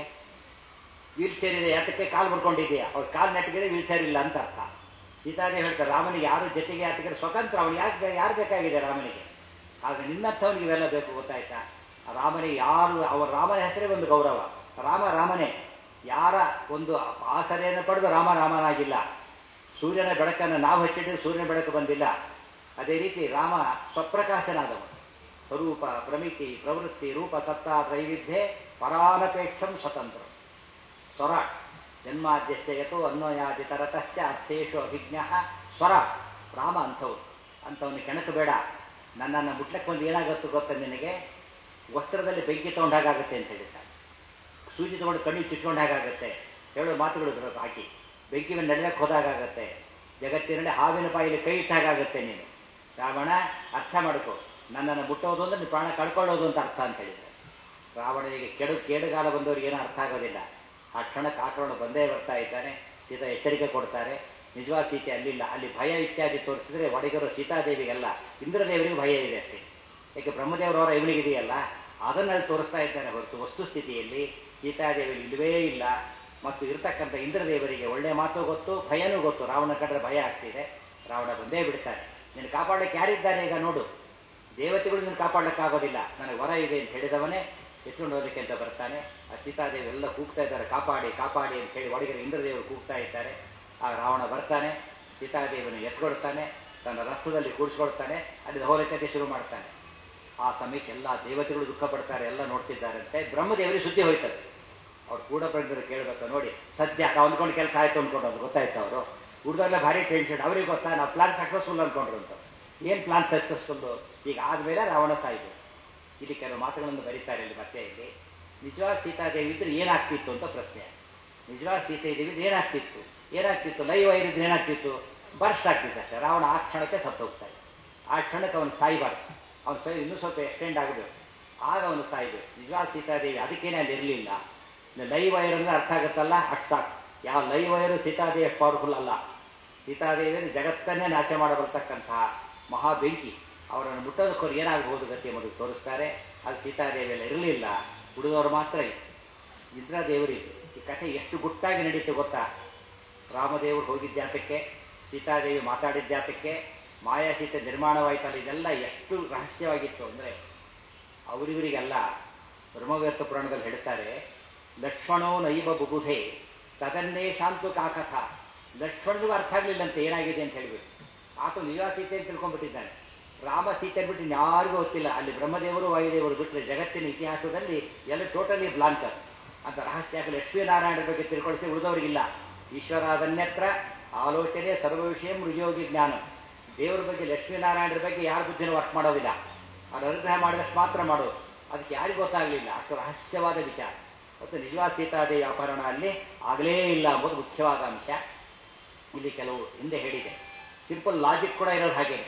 ವೀಲ್ ಚೇರ್ ಇದೆ ಯಾತಕ್ಕೆ ಕಾಲು ಮುಡ್ಕೊಂಡಿದೆಯಾ ಅವ್ರ ಕಾಲು ನೆಟ್ಟಿಗೆ ವೀಲ್ ಚೇರ್ ಇಲ್ಲ ಅಂತ ಅರ್ಥ ಸೀತಾದೇವಿ ಹೇಳ್ತಾರೆ ರಾಮನಿಗೆ ಯಾರು ಜೊತೆಗೆ ಯಾತಕ್ಕೆ ಸ್ವತಂತ್ರ ಅವನು ಯಾಕೆ ಯಾರು ಬೇಕಾಗಿದೆ ರಾಮನಿಗೆ ಆದರೆ ನಿನ್ನಂಥವನಿಗೆ ಇವೆಲ್ಲ ಬೇಕು ಗೊತ್ತಾಯ್ತಾ ರಾಮನಿಗೆ ಯಾರು ಅವರ ರಾಮನ ಹೆಸರೇ ಒಂದು ಗೌರವ ರಾಮ ರಾಮನೇ ಯಾರ ಒಂದು ಆಸರೆಯನ್ನು ಪಡೆದು ರಾಮ ರಾಮನಾಗಿಲ್ಲ ಸೂರ್ಯನ ಬೆಳಕನ್ನು ನಾವು ಹಚ್ಚಿದ್ರೆ ಸೂರ್ಯನ ಬೆಳಕು ಬಂದಿಲ್ಲ ಅದೇ ರೀತಿ ರಾಮ ಸ್ವಪ್ರಕಾಶನಾದವನು ಸ್ವರೂಪ ಪ್ರಮಿತಿ ಪ್ರವೃತ್ತಿ ರೂಪ ಸತ್ತ ತ್ರೈವಿಧ್ಯೆ ಪರಾನಪೇಕ್ಷಂ ಸ್ವತಂತ್ರ ಸ್ವರ ಜನ್ಮಾದ್ಯಸ್ಯಯತೋ ಅನ್ವಯಾದಿ ತರತಶ್ಚ ಅರ್ಥೇಶು ಅಭಿಜ್ಞ ಸ್ವರ ರಾಮ ಅಂಥವ್ರು ಅಂಥವನು ಕೆಣಕು ಬೇಡ ನನ್ನನ್ನು ಮುಟ್ಲಕ್ಕೆ ಒಂದು ಏನಾಗುತ್ತೆ ಗೊತ್ತ ನಿನಗೆ ವಸ್ತ್ರದಲ್ಲಿ ಬೆಂಕಿ ತೊಗೊಂಡಾಗುತ್ತೆ ಅಂತ ಹೇಳಿದ್ದಾರೆ ಸೂಜಿ ತೊಗೊಂಡು ಕಣ್ಣಿಗೆ ಚುಚ್ಕೊಂಡು ಹಾಗಾಗತ್ತೆ ಹೇಳೋ ಮಾತುಗಳು ಬರೋದು ಹಾಕಿ ಬೆಂಕಿ ಮೇಲೆ ನಡೆಯಕ್ಕೆ ಹೋದಾಗತ್ತೆ ಜಗತ್ತಿನಲ್ಲಿ ಹಾವಿನ ಬಾಯಿಲಿ ಕೈ ಇಟ್ಟಾಗತ್ತೆ ನೀನು ರಾವಣ ಅರ್ಥ ಮಾಡ್ಕೋ ನನ್ನನ್ನು ಮುಟ್ಟೋದು ಅಂದ್ರೆ ನೀನು ಪ್ರಾಣ ಕಳ್ಕೊಳ್ಳೋದು ಅಂತ ಅರ್ಥ ಅಂತ ಹೇಳಿದ್ದಾರೆ ರಾವಣನಿಗೆ ಕೆಡು ಕೇಡುಗಾಲ ಬಂದವರಿಗೆ ಏನೂ ಅರ್ಥ ಆಗೋದಿಲ್ಲ ಆ ಕ್ಷಣಕ್ಕೆ ಆಕ್ರಮಣ ಬಂದೇ ಬರ್ತಾ ಇದ್ದಾನೆ ಸೀತಾ ಎಚ್ಚರಿಕೆ ಕೊಡ್ತಾರೆ ನಿಜವಾದ ಸೀತೆ ಅಲ್ಲಿಲ್ಲ ಅಲ್ಲಿ ಭಯ ಇತ್ಯಾದಿ ತೋರಿಸಿದ್ರೆ ಒಡಗರು ಸೀತಾದೇವಿಗೆಲ್ಲ ಇಂದ್ರದೇವರಿಗೆ ಭಯ ಇದೆ ಅಷ್ಟೇ ಯಾಕೆ ಬ್ರಹ್ಮದೇವರವರ ಇವನಿಗಿದೆಯಲ್ಲ ಅದನ್ನು ಅಲ್ಲಿ ತೋರಿಸ್ತಾ ಇದ್ದಾನೆ ಹೊರತು ವಸ್ತುಸ್ಥಿತಿಯಲ್ಲಿ ಸೀತಾದೇವಿ ಇಲ್ಲವೇ ಇಲ್ಲ ಮತ್ತು ಇರತಕ್ಕಂಥ ಇಂದ್ರದೇವರಿಗೆ ಒಳ್ಳೆ ಮಾತು ಗೊತ್ತು ಭಯನೂ ಗೊತ್ತು ರಾವಣ ಕಂಡ್ರೆ ಭಯ ಆಗ್ತಿದೆ ರಾವಣ ಬಂದೇ ಬಿಡ್ತಾನೆ ನೀನು ಕಾಪಾಡಕ್ಕೆ ಯಾರಿದ್ದಾನೆ ಈಗ ನೋಡು ದೇವತೆಗಳು ನೀನು ಕಾಪಾಡಲಿಕ್ಕಾಗೋದಿಲ್ಲ ನನಗೆ ವರ ಇದೆ ಅಂತ ಹೇಳಿದವನೇ ಎತ್ಕೊಂಡು ಹೋಗಲಿಕ್ಕೆ ಅಂತ ಬರ್ತಾನೆ ಆ ಸೀತಾದೇವಿ ಎಲ್ಲ ಕೂಗ್ತಾ ಇದ್ದಾರೆ ಕಾಪಾಡಿ ಕಾಪಾಡಿ ಅಂತ ಹೇಳಿ ಒಳಗಿನ ಇಂದ್ರದೇವರು ಕೂಗ್ತಾ ಇದ್ದಾರೆ ಆ ರಾವಣ ಬರ್ತಾನೆ ಸೀತಾದೇವಿಯನ್ನು ಎತ್ಕೊಳ್ತಾನೆ ತನ್ನ ರಥದಲ್ಲಿ ಕೂಡಿಸ್ಕೊಳ್ತಾನೆ ಅಲ್ಲಿ ಹೋಲಿಕೆ ಶುರು ಮಾಡ್ತಾನೆ ಆ ಸಮಯಕ್ಕೆ ಎಲ್ಲ ದೇವತೆಗಳು ದುಃಖ ಪಡ್ತಾರೆ ಎಲ್ಲ ನೋಡ್ತಿದ್ದಾರಂತೆ ಬ್ರಹ್ಮದೇವರಿಗೆ ಸುದ್ದಿ ಹೋಯ್ತದೆ ಅವ್ರು ಕೂಡ ಬಂದರು ಕೇಳಬೇಕು ನೋಡಿ ಸದ್ಯ ನಾವು ಅಂದ್ಕೊಂಡು ಕೆಲಸ ಆಯ್ತು ಅಂದ್ಕೊಂಡು ಅದು ಗೊತ್ತಾಯ್ತು ಅವರು ಹುಡುಗರೆಲ್ಲ ಭಾರಿ ಟೆನ್ಷನ್ ಅವ್ರಿಗೆ ಗೊತ್ತಾ ನಾವು ಪ್ಲಾನ್ ಸಕ್ಸಸ್ಫುಲ್ ಅಂದ್ಕೊಂಡ್ರು ಅಂತ ಏನು ಪ್ಲಾನ್ ಸಕ್ಸಸ್ಫುಲ್ಲು ಈಗ ಆದಮೇಲೆ ರಾವಣ ಸಾಯಿತು ಇಲ್ಲಿ ಕೆಲವು ಮಾತುಗಳನ್ನು ಬರೀತಾರೆ ಇಲ್ಲಿ ಮತ್ತೆ ಇಲ್ಲಿ ನಿಜವಾದ ಸೀತಾದೇವಿ ಇದ್ರೆ ಏನಾಗ್ತಿತ್ತು ಅಂತ ಪ್ರಶ್ನೆ ನಿಜವಾದ ಸೀತೆ ಇದ್ರೆ ಏನಾಗ್ತಿತ್ತು ಏನಾಗ್ತಿತ್ತು ಲೈವ್ ಆಗಿದ್ರೆ ಏನಾಗ್ತಿತ್ತು ಬರ್ಸ್ಟ್ ಆಗ್ತಿತ್ತು ಅಷ್ಟೇ ರಾವಣ ಆ ಕ್ಷಣಕ್ಕೆ ಸತ್ತು ಹೋಗ್ತಾ ಇದೆ ಆ ಕ್ಷಣಕ್ಕೆ ಅವನು ಸಾಯ್ಬಾರ್ದು ಅವನು ಸೈ ಇನ್ನೂ ಸ್ವಲ್ಪ ಎಕ್ಸ್ಟೆಂಡ್ ಆಗಬೇಕು ಆಗ ಅವನು ಸಾಯ್ಬೇಕು ನಿಜವಾದ ಸೀತಾದೇವಿ ಅದಕ್ಕೇನೆ ಅಲ್ಲಿ ಇರಲಿಲ್ಲ ಲೈವ್ ವೈರ್ ಅಂದ್ರೆ ಅರ್ಥ ಆಗುತ್ತಲ್ಲ ಅಷ್ಟು ಸಾಕು ಯಾವ ಲೈವ್ ವೈರು ಸೀತಾದೇವಿ ಅಷ್ಟು ಪವರ್ಫುಲ್ ಅಲ್ಲ ಸೀತಾದೇವಿಯಲ್ಲಿ ಜಗತ್ತನ್ನೇ ನಾಶ ಮಾಡಬರ್ತಕ್ಕಂತಹ ಮಹಾ ಬೆಂಕಿ ಅವರನ್ನು ಮುಟ್ಟೋದಕ್ಕೋರು ಏನಾಗಬಹುದು ಗತಿ ಎಂಬುದು ತೋರಿಸ್ತಾರೆ ಅದು ಸೀತಾದೇವಿಯಲ್ಲಿ ಇರಲಿಲ್ಲ ಹುಡುಗವರು ಮಾತ್ರ ಇಂದ್ರದೇವರಿಗೆ ಈ ಕಥೆ ಎಷ್ಟು ಗುಟ್ಟಾಗಿ ನಡೀತು ಗೊತ್ತಾ ರಾಮದೇವರು ಹೋಗಿದ್ಯಾತಕ್ಕೆ ಸೀತಾದೇವಿ ಮಾತಾಡಿದ್ಯಾತಕ್ಕೆ ಮಾಯಾಸೀತೆ ನಿರ್ಮಾಣವಾಯ್ತಲ್ಲ ಇದೆಲ್ಲ ಎಷ್ಟು ರಹಸ್ಯವಾಗಿತ್ತು ಅಂದರೆ ಅವರಿವರಿಗೆಲ್ಲ ಬ್ರಹ್ಮವ್ಯರ್ಥ ಪುರಾಣದಲ್ಲಿ ಹೇಳ್ತಾರೆ ಲಕ್ಷ್ಮಣೋ ನೈವ ಬುಬುಧೆ ತದನ್ನೇ ಶಾಂತು ಕಾಕಥ ಲಕ್ಷ್ಮಣನಿಗೂ ಅರ್ಥ ಆಗಲಿಲ್ಲಂತೆ ಏನಾಗಿದೆ ಅಂತ ಹೇಳ್ಬಿಟ್ಟು ಆತ ನಿಜವಾದ ಸೀತೆ ಅಂತ ತಿಳ್ಕೊಂಡ್ಬಿಟ್ಟಿದ್ದಾನೆ ರಾಮ ಸೀತೆ ಬಿಟ್ಟು ಯಾರಿಗೂ ಗೊತ್ತಿಲ್ಲ ಅಲ್ಲಿ ಬ್ರಹ್ಮದೇವರು ವಾಯುದೇವರು ಬಿಟ್ಟರೆ ಜಗತ್ತಿನ ಇತಿಹಾಸದಲ್ಲಿ ಎಲ್ಲ ಟೋಟಲಿ ಬ್ಲಾಂಕರ್ ಅಂತ ರಹಸ್ಯ ಲಕ್ಷ್ಮೀನಾರಾಯಣ ಬಗ್ಗೆ ತಿಳ್ಕೊಳ್ಸಿ ಉಳಿದವರಿಗಿಲ್ಲ ಈಶ್ವರಾದನ್ಯತ್ರ ಆಲೋಚನೆ ಸರ್ವ ವಿಷಯ ಮೃಯೋಗಿ ಜ್ಞಾನ ದೇವರ ಬಗ್ಗೆ ಲಕ್ಷ್ಮೀನಾರಾಯಣರ ಬಗ್ಗೆ ಯಾರ ಬುದ್ಧಿನೂ ವರ್ಕ್ ಮಾಡೋದಿಲ್ಲ ಅವ್ರ ಅನುಗ್ರಹ ಮಾಡಿದಷ್ಟು ಮಾತ್ರ ಮಾಡೋದು ಅದಕ್ಕೆ ಯಾರಿಗೂ ಗೊತ್ತಾಗಲಿಲ್ಲ ಅಷ್ಟು ರಹಸ್ಯವಾದ ವಿಚಾರ ಮತ್ತು ನಿಜವಾದ ಸೀತಾದೇವಿ ಅಪಹರಣ ಅಲ್ಲಿ ಆಗಲೇ ಇಲ್ಲ ಎಂಬುದು ಮುಖ್ಯವಾದ ಅಂಶ ಇಲ್ಲಿ ಕೆಲವು ಹಿಂದೆ ಹೇಳಿದೆ ಸಿಂಪಲ್ ಲಾಜಿಕ್ ಕೂಡ ಇರೋದು ಹಾಗೆ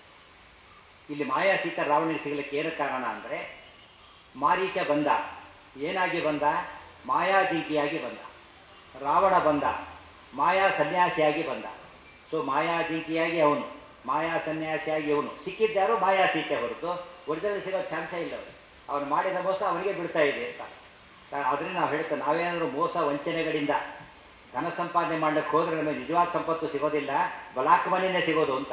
ಇಲ್ಲಿ ಮಾಯಾ ಸೀತಾ ರಾವಣನಿಗೆ ಸಿಗಲಿಕ್ಕೆ ಏನು ಕಾರಣ ಅಂದರೆ ಮಾರೀಚ ಬಂದ ಏನಾಗಿ ಬಂದ ಮಾಯಾಜಿಂಕಿಯಾಗಿ ಬಂದ ರಾವಣ ಬಂದ ಮಾಯಾ ಸನ್ಯಾಸಿಯಾಗಿ ಬಂದ ಸೊ ಮಾಯಾಜಿಂಕಿಯಾಗಿ ಅವನು ಮಾಯಾ ಸನ್ಯಾಸಿಯಾಗಿ ಅವನು ಸಿಕ್ಕಿದ್ದಾರೋ ಮಾಯಾ ಸೀತೆ ಹೊರತು ಒರಿಜಿನಲ್ ಸಿಗೋ ಚಾನ್ಸೇ ಇಲ್ಲ ಅವರು ಅವನು ಮಾಡಿದ ಮೋಸ ಅವನಿಗೆ ಬಿಡ್ತಾ ಇದೆ ಅಂತ ಅದರಿಂದ ನಾವು ಹೇಳ್ತೇವೆ ನಾವೇನಾದರೂ ಮೋಸ ವಂಚನೆಗಳಿಂದ ಧನ ಸಂಪಾದನೆ ಮಾಡಲಿಕ್ಕೆ ಹೋದ್ರೆ ನಮಗೆ ನಿಜವಾದ ಸಂಪತ್ತು ಸಿಗೋದಿಲ್ಲ ಬ್ಲಾಕ್ ಮನಿನೇ ಸಿಗೋದು ಅಂತ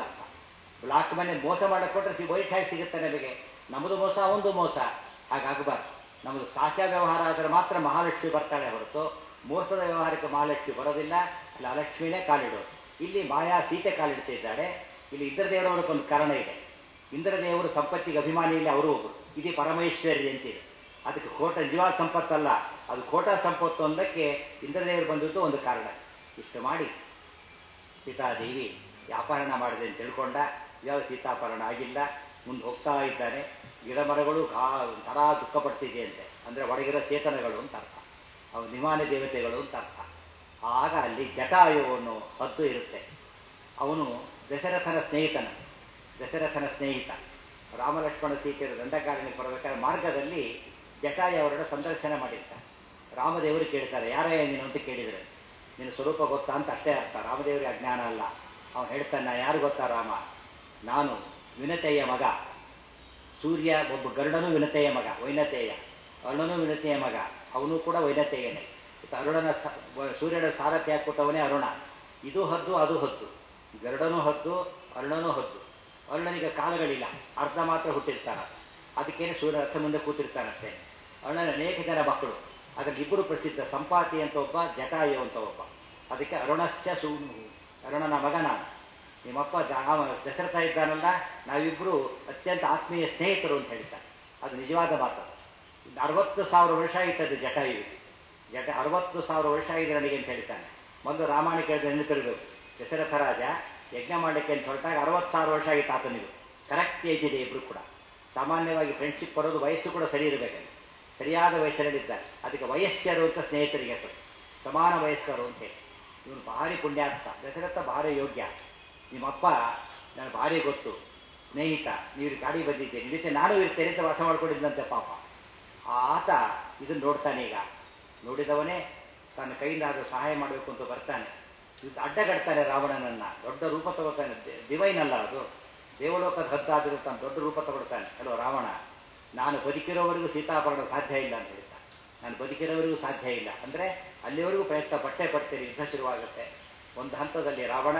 ಬ್ಲಾಕ್ ಮನಿ ಮೋಸ ಮಾಡಕ್ಕೆ ಕೊಟ್ಟರೆ ವೈಟ್ ಹ್ಯಾಗ್ ಸಿಗುತ್ತೆ ನಮಗೆ ನಮ್ಮದು ಮೋಸ ಒಂದು ಮೋಸ ಹಾಗಾಗಬಾರ್ದು ನಮ್ಮದು ಸಾಚ ವ್ಯವಹಾರ ಆದರೆ ಮಾತ್ರ ಮಹಾಲಕ್ಷ್ಮಿ ಬರ್ತಾಳೆ ಹೊರತು ಮೋಸದ ವ್ಯವಹಾರಕ್ಕೆ ಮಹಾಲಕ್ಷ್ಮಿ ಬರೋದಿಲ್ಲ ಅಲ್ಲಿ ಅಲಕ್ಷ್ಮಿನೇ ಕಾಲಿಡೋದು ಇಲ್ಲಿ ಮಾಯಾ ಸೀತೆ ಕಾಲಿಡ್ತಿದ್ದಾಳೆ ಇಲ್ಲಿ ಇಂದ್ರದೇವರವರಕ್ಕೊಂದು ಕಾರಣ ಇದೆ ಇಂದ್ರದೇವರು ಸಂಪತ್ತಿಗೆ ಅಭಿಮಾನಿ ಇಲ್ಲ ಅವರು ಒಬ್ಬರು ಇದೇ ಪರಮೇಶ್ವರಿ ಅಂತಿದೆ ಅದಕ್ಕೆ ಕೋಟ ನಿಜವಾದ ಸಂಪತ್ತಲ್ಲ ಅದು ಕೋಟ ಸಂಪತ್ತು ಅನ್ನೋದಕ್ಕೆ ಇಂದ್ರದೇವರು ಬಂದದ್ದು ಒಂದು ಕಾರಣ ಇಷ್ಟು ಮಾಡಿ ಸೀತಾದೇವಿ ವ್ಯಾಪಾರಣ ಮಾಡಿದೆ ಅಂತ ತಿಳ್ಕೊಂಡ ಯಾವ ಸೀತಾಪರಣ ಆಗಿಲ್ಲ ಮುಂದೆ ಹೋಗ್ತಾ ಇದ್ದಾನೆ ಗಿಡ ಮರಗಳು ಗಾ ಥರ ದುಃಖ ಪಡ್ತಿದೆಯಂತೆ ಅಂದರೆ ಒಳಗಿರೋ ಚೇತನಗಳು ಅಂತ ಅರ್ಥ ಅವು ನಿಮಾನ ದೇವತೆಗಳು ಅಂತ ಅರ್ಥ ಆಗ ಅಲ್ಲಿ ಜಟಾಯುವನ್ನು ಹದ್ದು ಇರುತ್ತೆ ಅವನು ದಶರಥನ ಸ್ನೇಹಿತನ ದಶರಥನ ಸ್ನೇಹಿತ ರಾಮಲಕ್ಷ್ಮಣ ಸೀತೆಯರು ದಂಡಕಾರಣ್ಯಕ್ಕೆ ಬರಬೇಕಾದ್ರೆ ಮಾರ್ಗದಲ್ಲಿ ಜಟಾಯು ಅವರನ್ನು ಸಂದರ್ಶನ ಮಾಡಿರ್ತಾರೆ ರಾಮದೇವರು ಕೇಳ್ತಾರೆ ಯಾರೇ ನೀನು ಅಂತ ಕೇಳಿದರೆ ನಿನ್ನ ಸ್ವರೂಪ ಗೊತ್ತಾ ಅಂತ ಅಷ್ಟೇ ಅರ್ಥ ರಾಮದೇವರಿಗೆ ಅಜ್ಞಾನ ಅಲ್ಲ ಅವನು ಹೇಳ್ತಾನೆ ಯಾರು ಗೊತ್ತಾ ರಾಮ ನಾನು ವಿನತೆಯ ಮಗ ಸೂರ್ಯ ಒಬ್ಬ ಗರುಡನು ವಿನತೆಯ ಮಗ ವೈನತೆಯ ಅರುಣನು ವಿನತೆಯ ಮಗ ಅವನು ಕೂಡ ವೈನತೆಯನೇ ಅರುಣನ ಸೂರ್ಯನ ಸಾರಥಿ ಹಾಕ್ಬಿಟ್ಟವನೇ ಅರುಣ ಇದು ಹದ್ದು ಅದು ಹದ್ದು ಗರುಡನೂ ಹದ್ದು ಅರುಣನೂ ಹದ್ದು ಅರುಣನಿಗೆ ಕಾಲುಗಳಿಲ್ಲ ಅರ್ಧ ಮಾತ್ರ ಹುಟ್ಟಿರ್ತಾನ ಅದಕ್ಕೇನೆ ಸೂರ್ಯ ರಥ ಮುಂದೆ ಕೂತಿರ್ತಾನಷ್ಟೇ ಅರುಣನ ಅನೇಕ ಜನ ಮಕ್ಕಳು ಅದರಲ್ಲಿ ಇಬ್ಬರು ಪ್ರಸಿದ್ಧ ಸಂಪಾತಿ ಅಂತ ಒಬ್ಬ ಜಟಾಯು ಅಂತ ಒಬ್ಬ ಅದಕ್ಕೆ ಅರುಣಶ್ಚ ಸೂ ಅರುಣನ ಮಗ ನಾನು ನಿಮ್ಮಪ್ಪ ದಶರಥ ಇದ್ದಾನಲ್ಲ ನಾವಿಬ್ಬರು ಅತ್ಯಂತ ಆತ್ಮೀಯ ಸ್ನೇಹಿತರು ಅಂತ ಹೇಳ್ತಾರೆ ಅದು ನಿಜವಾದ ಮಾತು ಅರವತ್ತು ಸಾವಿರ ವರ್ಷ ಆಯಿತದ್ದು ಜಟಾಯುವಿಗೆ ಜಟ ಅರವತ್ತು ಸಾವಿರ ವರ್ಷ ಆಗಿದೆ ನನಗೆ ಅಂತ ಹೇಳ್ತಾನೆ ಮೊದಲು ರಾಮಾಯಣ ಕೇಳಿದ್ರೆ ನೆನಪಿರಬೇಕು ದಶರಥ ರಾಜ ಯಜ್ಞ ಮಾಡಲಿಕ್ಕೆ ಅಂತ ಹೊರಟಾಗ ಅರವತ್ತು ಸಾವಿರ ವರ್ಷ ಆಗಿತ್ತು ಆತನಿಗೂ ಕರೆಕ್ಟ್ ಏಜ್ ಇದೆ ಇಬ್ಬರು ಕೂಡ ಸಾಮಾನ್ಯವಾಗಿ ಫ್ರೆಂಡ್ಶಿಪ್ ಬರೋದು ವಯಸ್ಸು ಕೂಡ ಸರಿ ಇರಬೇಕಲ್ಲಿ ಸರಿಯಾದ ವಯಸ್ಸಲ್ಲಿದ್ದಾರೆ ಅದಕ್ಕೆ ವಯಸ್ಕರು ಅಂತ ಸ್ನೇಹಿತರಿಗೆ ಹೆಸರು ಸಮಾನ ವಯಸ್ಕರು ಅಂತ ಹೇಳಿ ಇವನು ಭಾರಿ ಪುಣ್ಯಾರ್ಥ ದಶರಥ ಭಾರಿ ಯೋಗ್ಯ ನಿಮ್ಮಪ್ಪ ನನಗೆ ಭಾರಿ ಗೊತ್ತು ಸ್ನೇಹಿತ ನೀವು ಗಾಡಿ ಬಂದಿದ್ದೇನೆ ಇದಕ್ಕೆ ನಾನು ಇರ್ತೇನೆ ಅಂತ ವಾಸ ಮಾಡ್ಕೊಂಡಿದ್ದಂತೆ ಪಾಪ ಆ ಆತ ಇದನ್ನು ನೋಡ್ತಾನೆ ಈಗ ನೋಡಿದವನೇ ತನ್ನ ಕೈಯಿಂದಾದರೂ ಸಹಾಯ ಮಾಡಬೇಕು ಅಂತ ಬರ್ತಾನೆ ಅಡ್ಡಗಡ್ತಾನೆ ರಾವಣನನ್ನ ದೊಡ್ಡ ರೂಪ ತಗೋತಾನೆ ಡಿವೈನ್ ಅಲ್ಲ ಅದು ದೇವಲೋಕದ ಹದ್ದಾದರೂ ತಾನು ದೊಡ್ಡ ರೂಪ ತಗೊಳ್ತಾನೆ ಅಲ್ವ ರಾವಣ ನಾನು ಬದುಕಿರೋವರೆಗೂ ಸೀತಾಪರಣ ಸಾಧ್ಯ ಇಲ್ಲ ಅಂತ ಹೇಳ್ತಾನೆ ನಾನು ಬದುಕಿರೋವರೆಗೂ ಸಾಧ್ಯ ಇಲ್ಲ ಅಂದರೆ ಅಲ್ಲಿವರೆಗೂ ಪ್ರಯತ್ನ ಪಟ್ಟೆ ಪಡ್ತೇನೆ ಯುದ್ಧ ಶುರುವಾಗುತ್ತೆ ಒಂದು ಹಂತದಲ್ಲಿ ರಾವಣ